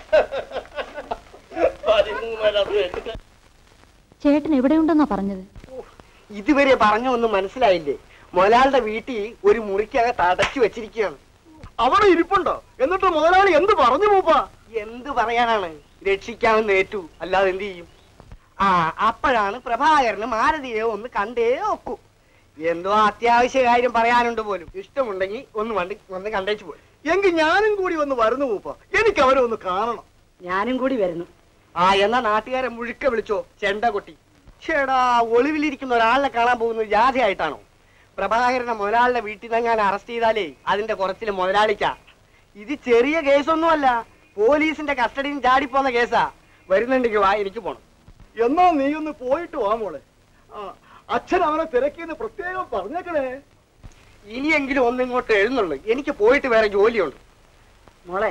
പതിമൂന്നര സെന്റ് ചേട്ടൻ എവിടെയുണ്ടെന്നാ പറഞ്ഞത് ഇതുവരെ പറഞ്ഞൊന്നും മനസ്സിലായില്ലേ മുതലാളുടെ വീട്ടിൽ ഒരു മുറിക്കകത്ത് അടച്ചു വെച്ചിരിക്കുകയാണ് അവിടെ ഇരിപ്പുണ്ടോ എന്നിട്ട് മുതലാളി എന്ത് പറഞ്ഞു മൂപ്പാ എന്ത് പറയാനാണ് രക്ഷിക്കാമെന്ന് ഏറ്റു അല്ലാതെ എന്ത് ചെയ്യും ആ അപ്പോഴാണ് പ്രഭാകരന് മാരതിയെ ഒന്ന് കണ്ടേ ഒക്കൂ എന്തോ അത്യാവശ്യ കാര്യം പറയാനുണ്ട് പോലും ഇഷ്ടമുണ്ടെങ്കിൽ ഒന്ന് വണ്ടി വന്ന് കണ്ടേച്ചു പോയി എങ്കിൽ ഞാനും കൂടി ഒന്ന് വരുന്നു മൂപ്പ എനിക്ക് അവരെ ഒന്ന് കാണണം ഞാനും കൂടി വരുന്നു ആ എന്നാ നാട്ടുകാരെ മുഴുക്ക വിളിച്ചോ ചെണ്ട കൊട്ടി ചേടാ ഒളിവിലിരിക്കുന്ന ഒരാളിനെ കാണാൻ പോകുന്നത് ജാഥയായിട്ടാണോ പ്രഭാകരനെ മുതലാളിയുടെ വീട്ടിൽ നിന്ന് ഞാൻ അറസ്റ്റ് ചെയ്താലേ അതിന്റെ കുറച്ചില് മുതലാളിക്കാ ഇത് ചെറിയ കേസൊന്നുമല്ല പോലീസിന്റെ കസ്റ്റഡിയിൽ ചാടിപ്പോന്ന കേസാ വരുന്നുണ്ടെങ്കിൽ വാ എനിക്ക് പോണം എന്നാ നീ ഒന്ന് പോയിട്ട് വാ മോളെ ആ, അച്ഛൻ അവനെ തിരക്കിയെന്ന് പ്രത്യേകം പറഞ്ഞേക്കണേ ഇനിയെങ്കിലും ഒന്നിങ്ങോട്ട് എഴുന്നുള്ളൂ എനിക്ക് പോയിട്ട് വേറെ ജോലിയുണ്ട് മോളെ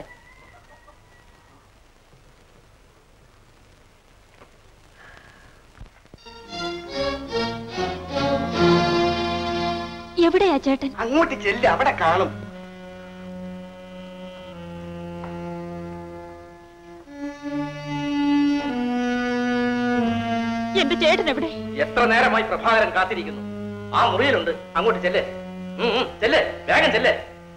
എവിടെയാ ചേട്ടൻ അങ്ങോട്ട് ചെല്ല് അവിടെ കാണും എന്റെ ചേട്ടൻ എവിടെ എത്ര നേരമായി പ്രഭാകരൻ കാത്തിരിക്കുന്നു ആ മുറിയിലുണ്ട് അങ്ങോട്ട് ചെല്ലേ ഉം, ഉം, ചെല്ലേ വേഗം ചെല്ലേ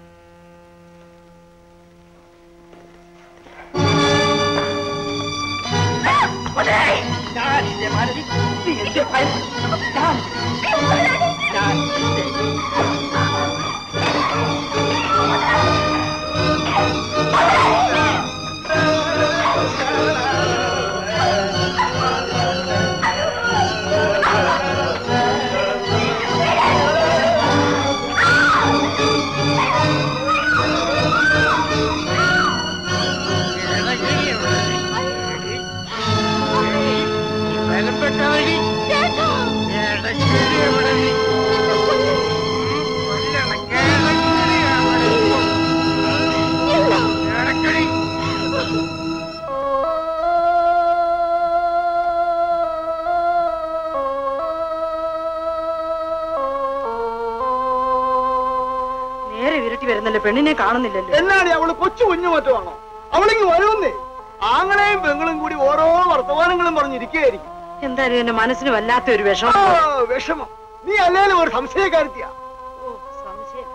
നേരെ വിരട്ടി വരുന്നല്ലോ പെണ്ണിനെ കാണുന്നില്ലല്ലോ എന്നാടി അവള് കൊച്ചു കുഞ്ഞു മറ്റുമാണോ അവളിങ്ങ് വരുമെന്നേ ആങ്ങളെയും പെങ്ങളും കൂടി ഓരോ വർത്തമാനങ്ങളും പറഞ്ഞിരിക്കുകയായിരിക്കും എന്തായാലും എന്റെ മനസ്സിന് വല്ലാത്ത ഒരു ആ, വിഷമം വിഷമം നീ അല്ലേലും ഒരു സംശയക്കാരുത്തിയാ സംശയം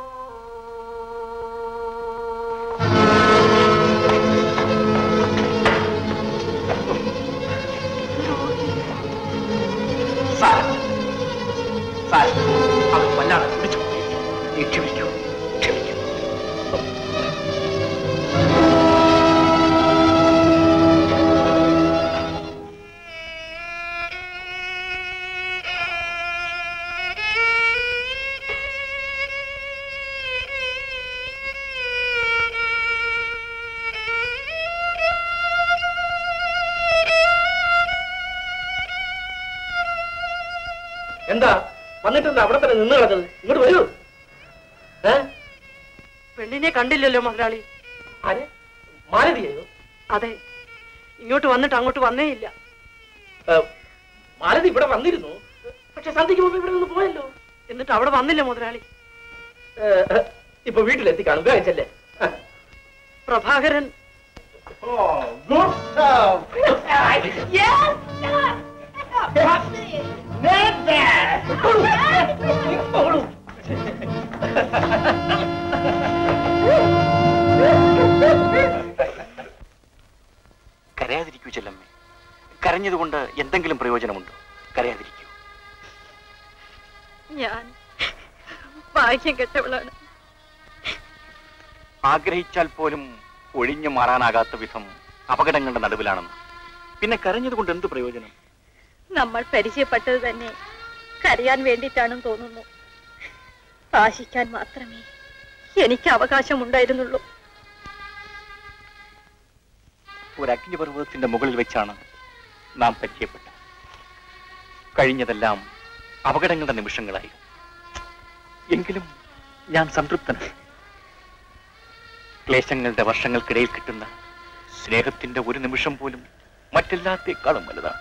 സാരം സാരം അവൻ വല്ലാതെ കുടിച്ചു നീ ക്ഷമിക്കൂ ക്ഷമിക്കൂ എന്താ വന്നിട്ടുണ്ട് അവിടെ തന്നെ നിന്ന് കിടക്കുന്നത് ഇങ്ങോട്ട് വരൂ ഏ പെണ്ണിനെ കണ്ടില്ലല്ലോ മുതലാളി ആര് മാലതിയോ അതെ ഇങ്ങോട്ട് വന്നിട്ട് അങ്ങോട്ട് വന്നേ ഇല്ല മാലതി ഇവിടെ വന്നിരുന്നു പക്ഷെ സന്ധ്യക്ക് മുമ്പ് ഇവിടെ നിന്ന് പോയല്ലോ എന്നിട്ട് അവിടെ വന്നില്ല മുതലാളി ഏ, ഏ, ഇപ്പൊ വീട്ടിലെത്തിക്കാണും വേഗം ചെല്ലേ പ്രഭാകരൻ കരയാതിരിക്കൂ ചെല്ലമ്മേ കരഞ്ഞതുകൊണ്ട് എന്തെങ്കിലും പ്രയോജനമുണ്ടോ കരയാതിരിക്കൂ ഞാൻ ഭാഗ്യം കെട്ടവളാണ് ആഗ്രഹിച്ചാൽ പോലും ഒഴിഞ്ഞു മാറാനാകാത്ത വിധം അപകടങ്ങളുടെ നടുവിലാണെന്ന് പിന്നെ കരഞ്ഞതുകൊണ്ട് എന്ത് പ്രയോജനം നമ്മൾ പരിചയപ്പെട്ടത് തന്നെ കരയാൻ വേണ്ടിയിട്ടാണെന്ന് തോന്നുന്നു ആശിക്കാൻ മാത്രമേ എനിക്ക് അവകാശമുണ്ടായിരുന്നുള്ളൂ ഒരു അഗ്നിപർവ്വതത്തിന്റെ മുകളിൽ വെച്ചാണ് നാം പരിചയപ്പെട്ടത് കഴിഞ്ഞതെല്ലാം അപകടങ്ങളുടെ നിമിഷങ്ങളായിരുന്നു എങ്കിലും ഞാൻ സംതൃപ്തനാണ് ക്ലേശങ്ങളുടെ വർഷങ്ങൾക്കിടയിൽ കിട്ടുന്ന സ്നേഹത്തിന്റെ ഒരു നിമിഷം പോലും മറ്റെല്ലാത്തേക്കാളും വലുതാണ്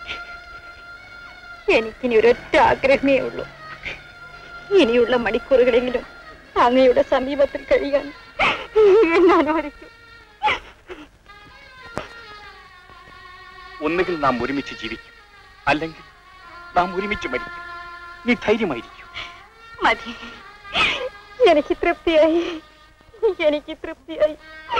എനിക്കിനി ഒരൊറ്റ ആഗ്രഹമേ ഉള്ളൂ ഇനിയുള്ള മണിക്കൂറുകളെങ്കിലും അങ്ങയുടെ സമീപത്തിൽ കഴിയാൻ എന്നെ അനുവദിക്കും ഒന്നുകിൽ നാം ഒരുമിച്ച് ജീവിക്കും അല്ലെങ്കിൽ നാം ഒരുമിച്ച് മരിക്കും നീ ധൈര്യമായിരിക്കും മതി എനിക്ക് തൃപ്തിയായി എനിക്ക് തൃപ്തിയായി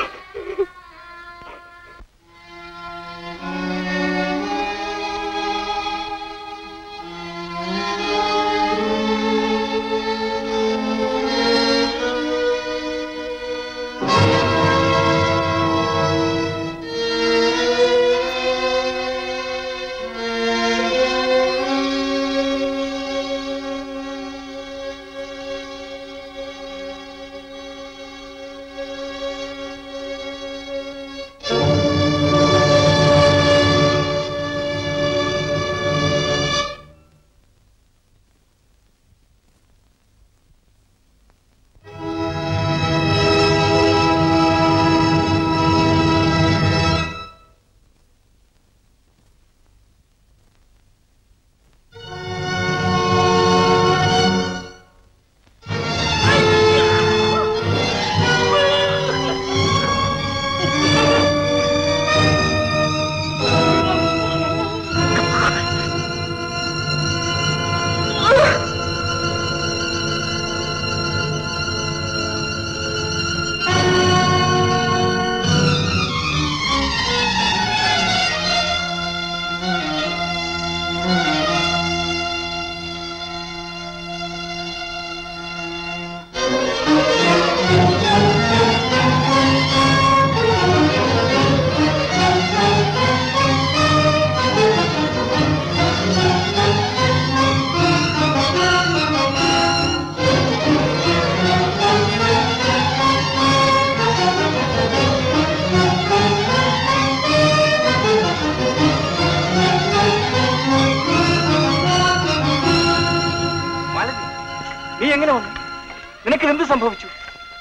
മാലതി നീ എങ്ങനെ വന്നു നിനക്ക് എന്ത് സംഭവിച്ചു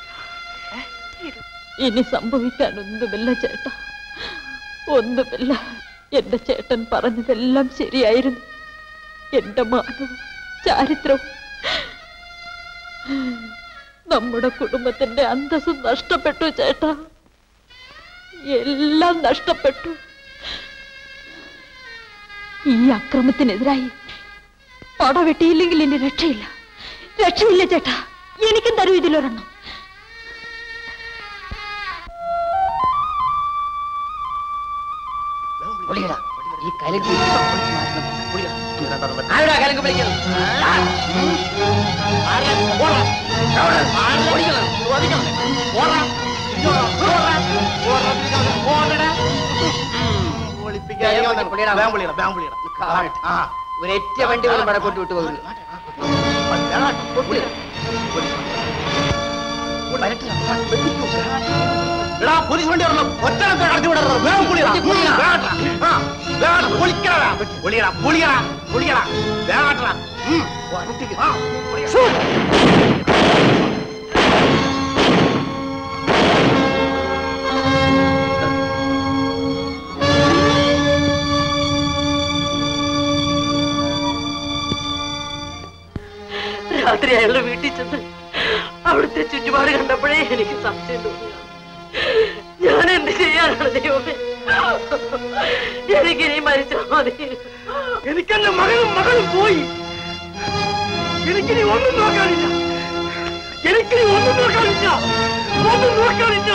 ഇനി സംഭവിക്കാനൊന്നുമില്ല ചേട്ടാ ഒന്നുമില്ല എന്റെ ചേട്ടൻ പറഞ്ഞതെല്ലാം ശരിയായിരുന്നു എന്റെ മാനവും ചാരിത്രവും നമ്മുടെ കുടുംബത്തിന്റെ അന്തസ്സും നഷ്ടപ്പെട്ടു ചേട്ടാ എല്ലാം നഷ്ടപ്പെട്ടു ഈ അക്രമത്തിനെതിരായി പടവെട്ടിയില്ലെങ്കിൽ ഇനി രക്ഷയില്ല രക്ഷയില്ല ചേട്ടാ എനിക്കും തരൂ ഇതിലൊരെണ്ണം ഈ കലക്ക് ആരുടെ കലക്ക് പിടിക്കുന്നത് ഒരൊറ്റ വണ്ടി പോലും വടക്കോട്ട് വിട്ടു പോകുന്നു എടാ പോലീസ് വണ്ടി വരണം ഒറ്റ കടത്തി വിടരുത് വേഗം പുളിയടാ ആ വേഗം പൊളിക്കടാ പൊളിയടാ പൊളിയടാ പൊളിയടാ വേഗം ആ രാത്രി അയാളുടെ വീട്ടിൽ ചെന്ന് അവിടുത്തെ ചുറ്റുപാട് കണ്ടപ്പോഴേ എനിക്ക് സംശയം തോന്നി ഞാൻ എന്ത് ചെയ്യാനാണ് ദൈവമേ എനിക്കിനി മരിച്ചാൽ മതി എനിക്കെന്റെ മകനും മകളും പോയി എനിക്കിനി ഒന്നും നോക്കാനില്ല എനിക്കിനി ഒന്നും നോക്കാനില്ല ഒന്നും നോക്കാനില്ല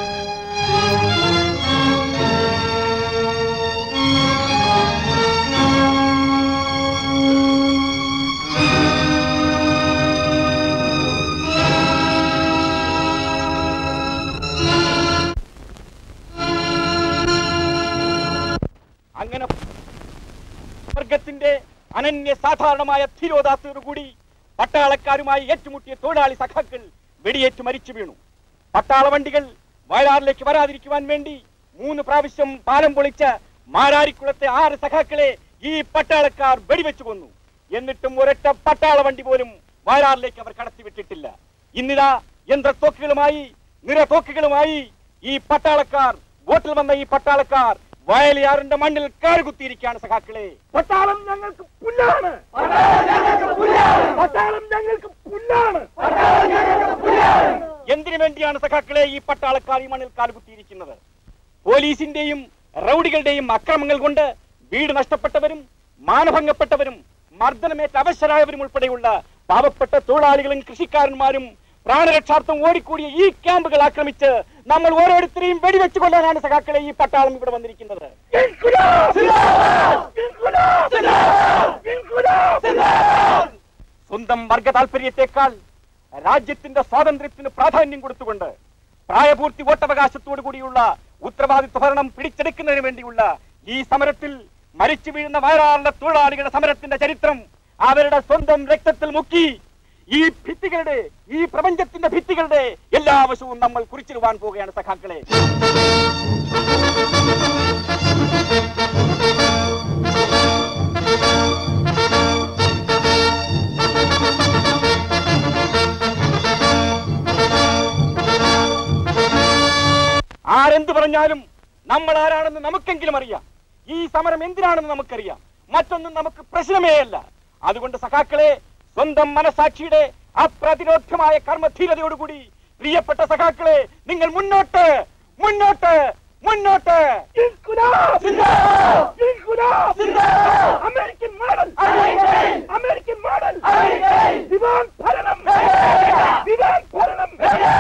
അങ്ങനെ വർഗത്തിന്റെ അനന്യ സാധാരണമായ ധീരോദാസോടുകൂടി പട്ടാളക്കാരുമായി ഏറ്റുമുട്ടിയ തൊഴിലാളി സഖാക്കൾ വെടിയേറ്റ് മരിച്ചു വീണു പട്ടാള വണ്ടികൾ വയലാറിലേക്ക് വരാതിരിക്കുവാൻ വേണ്ടി മൂന്ന് പ്രാവശ്യം പാലം പൊളിച്ച് മാരാരിക്കുളത്തെ ആറ് സഖാക്കളെ ഈ പട്ടാളക്കാർ വെടിവെച്ചു കൊന്നു എന്നിട്ടും ഒരൊറ്റ പട്ടാള വണ്ടി പോലും വയലാറിലേക്ക് അവർ കടത്തിവിട്ടിട്ടില്ല ഇന്നിതാ യന്ത്രത്തോക്കുകളുമായി നിറതോക്കുകളുമായി ഈ പട്ടാളക്കാർ വോട്ടിൽ വന്ന ഈ പട്ടാളക്കാർ വയലിയാറിന്റെ മണ്ണിൽ കാറുകുത്തിയിരിക്കുകയാണ് സഖാക്കളെ പട്ടാളം ഞങ്ങൾക്ക് പുല്ലാണ് പട്ടാളം ഞങ്ങൾക്ക് പുല്ലാണ് എന്തിനു വേണ്ടിയാണ് സഖാക്കളെ ഈ പട്ടാളക്കാർ ഈ മണ്ണിൽ കാലുകുത്തിയിരിക്കുന്നത് പോലീസിന്റെയും റൌഡികളുടെയും അക്രമങ്ങൾ കൊണ്ട് വീട് നഷ്ടപ്പെട്ടവരും മാനഭംഗപ്പെട്ടവരും മർദ്ദനമേറ്റ അവശരായവരും ഉൾപ്പെടെയുള്ള പാവപ്പെട്ട തൊഴിലാളികളും കൃഷിക്കാരന്മാരും പ്രാണരക്ഷാർത്ഥം ഓടിക്കൂടിയ ഈ ക്യാമ്പുകൾ ആക്രമിച്ച് നമ്മൾ ഓരോരുത്തരെയും വെടിവെച്ച് കൊല്ലാനാണ് സഖാക്കളെ ഈ പട്ടാളം ഇവിടെ വന്നിരിക്കുന്നത് സ്വന്തം വർഗ താല്പര്യത്തെക്കാൾ രാജ്യത്തിന്റെ സ്വാതന്ത്ര്യത്തിന് പ്രാധാന്യം കൊടുത്തുകൊണ്ട് പ്രായപൂർത്തി വോട്ടവകാശത്തോടു കൂടിയുള്ള ഉത്തരവാദിത്വ ഭരണം പിടിച്ചെടുക്കുന്നതിന് വേണ്ടിയുള്ള ഈ സമരത്തിൽ മരിച്ചു വീഴുന്ന വയറാറിലെ തൊഴിലാളികളുടെ സമരത്തിന്റെ ചരിത്രം അവരുടെ സ്വന്തം രക്തത്തിൽ മുക്കി ഈ ഭിത്തികളുടെ ഈ പ്രപഞ്ചത്തിന്റെ ഭിത്തികളുടെ എല്ലാ വശവും നമ്മൾ കുറിച്ചിടുവാൻ പോവുകയാണ് സഖാക്കളെ ആരെന്ത് പറഞ്ഞാലും നമ്മൾ ആരാണെന്ന് നമുക്കെങ്കിലും അറിയാം ഈ സമരം എന്തിനാണെന്ന് നമുക്കറിയാം മറ്റൊന്നും നമുക്ക് പ്രശ്നമേ അല്ല അതുകൊണ്ട് സഖാക്കളെ സ്വന്തം മനസാക്ഷിയുടെ അപ്രതിരോധമായ കർമ്മധീരതയോടുകൂടി പ്രിയപ്പെട്ട സഖാക്കളെ നിങ്ങൾ മുന്നോട്ട് മുന്നോട്ട് മുന്നോട്ട് അമേരിക്കൻ മോഡൽ അമേരിക്കൻ മോഡൽ ദിവാൻ ഭരണം ദിവാൻ ഭരണം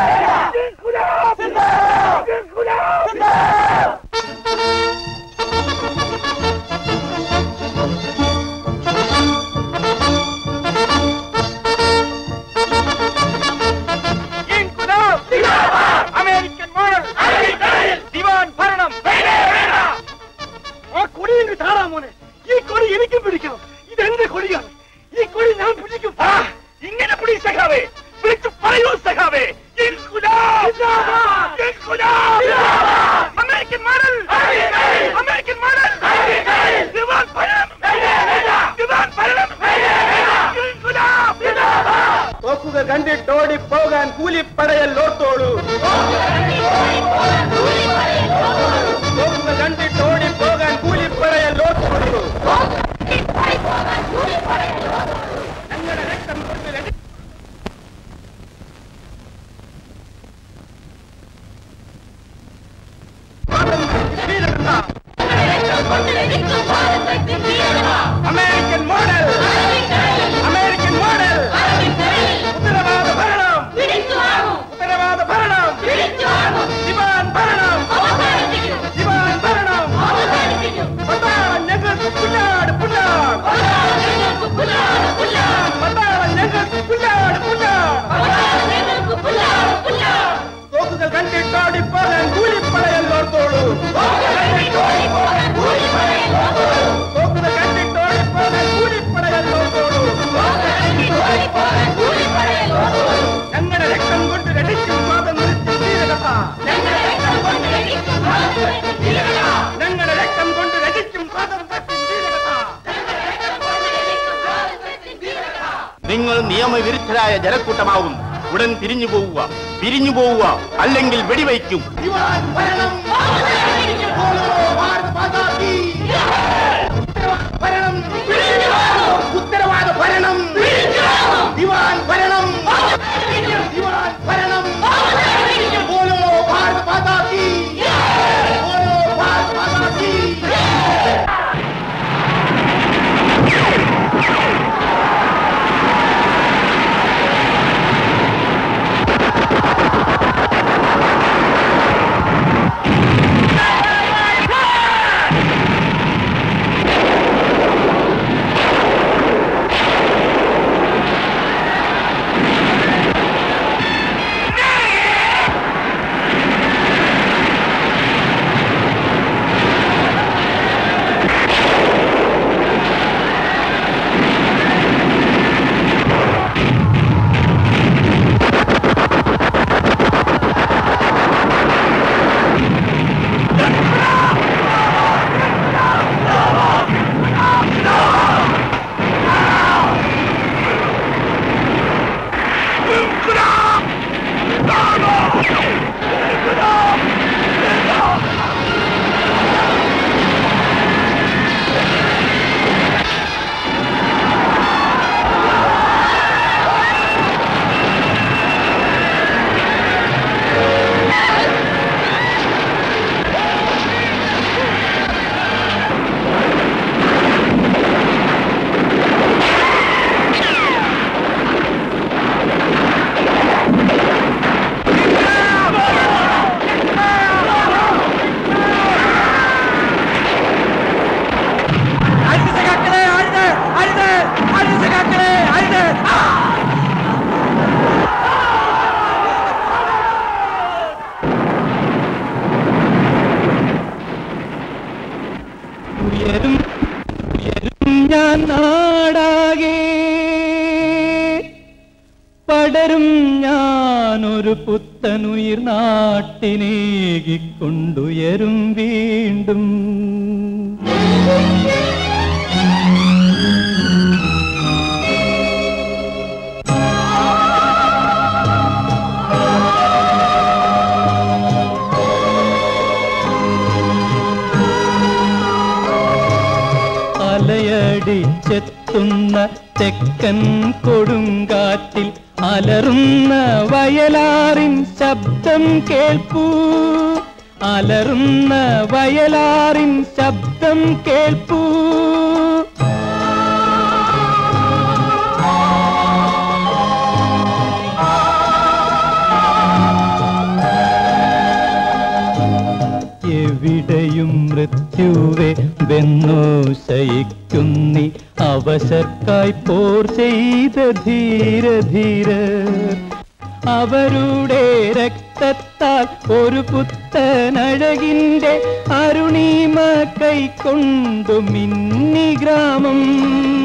അമേരിക്കൻ മോഡൽ ദിവാൻ ഭരണം ആ കൊടി എനിക്ക് താടാ മോനെ ഈ കൊടി എനിക്കും പിടിക്കണം ഇതെന്റെ കൊടിയാണ് ഈ കൊടി ഞാൻ പിടിക്കും ഇങ്ങനെ പിടി സഖാവേ വിളിച്ചു പറയൂ സഖാവേ അമേരിക്കൻ മോഡൽ അമേരിക്കൻ മോഡൽ ദിവാൻ ഭരണം ദിവാൻ ഭരണം തോക്കുക കണ്ടിട്ടോടി പോകാൻ കൂലിപ്പടയല്ലോത്തോളൂ തോക്കുക കണ്ടിട്ടോടി പോകാൻ കൂലിപ്പടയല്ലോത്തോളൂ അമേരിക്കൻ മോഡൽ അമേരിക്കൻ മോഡൽ ഉത്തരവാദ ഭരണം ഉത്തരവാദ ഭരണം ദിവാൻ ഭരണം ദിവാൻ ഭരണം പട്ടാളം ഞങ്ങൾക്ക് പുല്ലാട് പുല്ലാട് പട്ടാളം ഞങ്ങൾക്ക് പുല്ലാട് പുല്ലാട് തോക്കുകൾ കണ്ടിട്ടോടി പോകാൻ കൂലിപ്പടയല്ലോത്തോളൂ തോക്കുകൾ കണ്ടിട്ടോടി പോകാൻ കൂലിപ്പടയല്ലോത്തോളൂ ഞങ്ങളുടെ രക്തം കൊണ്ട് രക്ഷിക്കും സ്വാതന്ത്ര്യത്തിൻ ധീരകഥ ഞങ്ങളുടെ രക്തം കൊണ്ട് രക്ഷിക്കും സ്വാതന്ത്ര്യത്തിൻ ധീരകഥ നിങ്ങൾ നിയമവിരുദ്ധരായ ജനക്കൂട്ടമാവും ഉടൻ തിരിഞ്ഞു പോവുക പിരിഞ്ഞു പോവുക അല്ലെങ്കിൽ വെടിവയ്ക്കും ഉത്തരവാദ ഭരണം ദിവാൻ ഭരണം ദിവാൻ ഭരണം ബോലോ ഭാരത് മാതാ കി ബോലോ ഭാരത് മാതാ കി ആ ഞാനൊരു പുത്തനുയിർ നാട്ടിനേകിക്കൊണ്ടുയരും വീണ്ടും അലയടിച്ചെത്തുന്ന തെക്കൻ കൊടുങ്കാറ്റിൽ അലറുന്ന വയലാറിൻ ശബ്ദം കേൾപ്പൂ അലറുന്ന വയലാറിൻ ശബ്ദം കേൾപ്പൂ എവിടെയും മൃത്യുവെ വെന്നു ശയിക്കുന്നി അവശർക്കായി പോർ ചെയ്ത ധീര ധീര അവരുടെ രക്തത്താൽ ഒരു പുത്തനഴകിന്റെ അരുണീമ കൈക്കൊണ്ടു മിന്നി ഗ്രാമം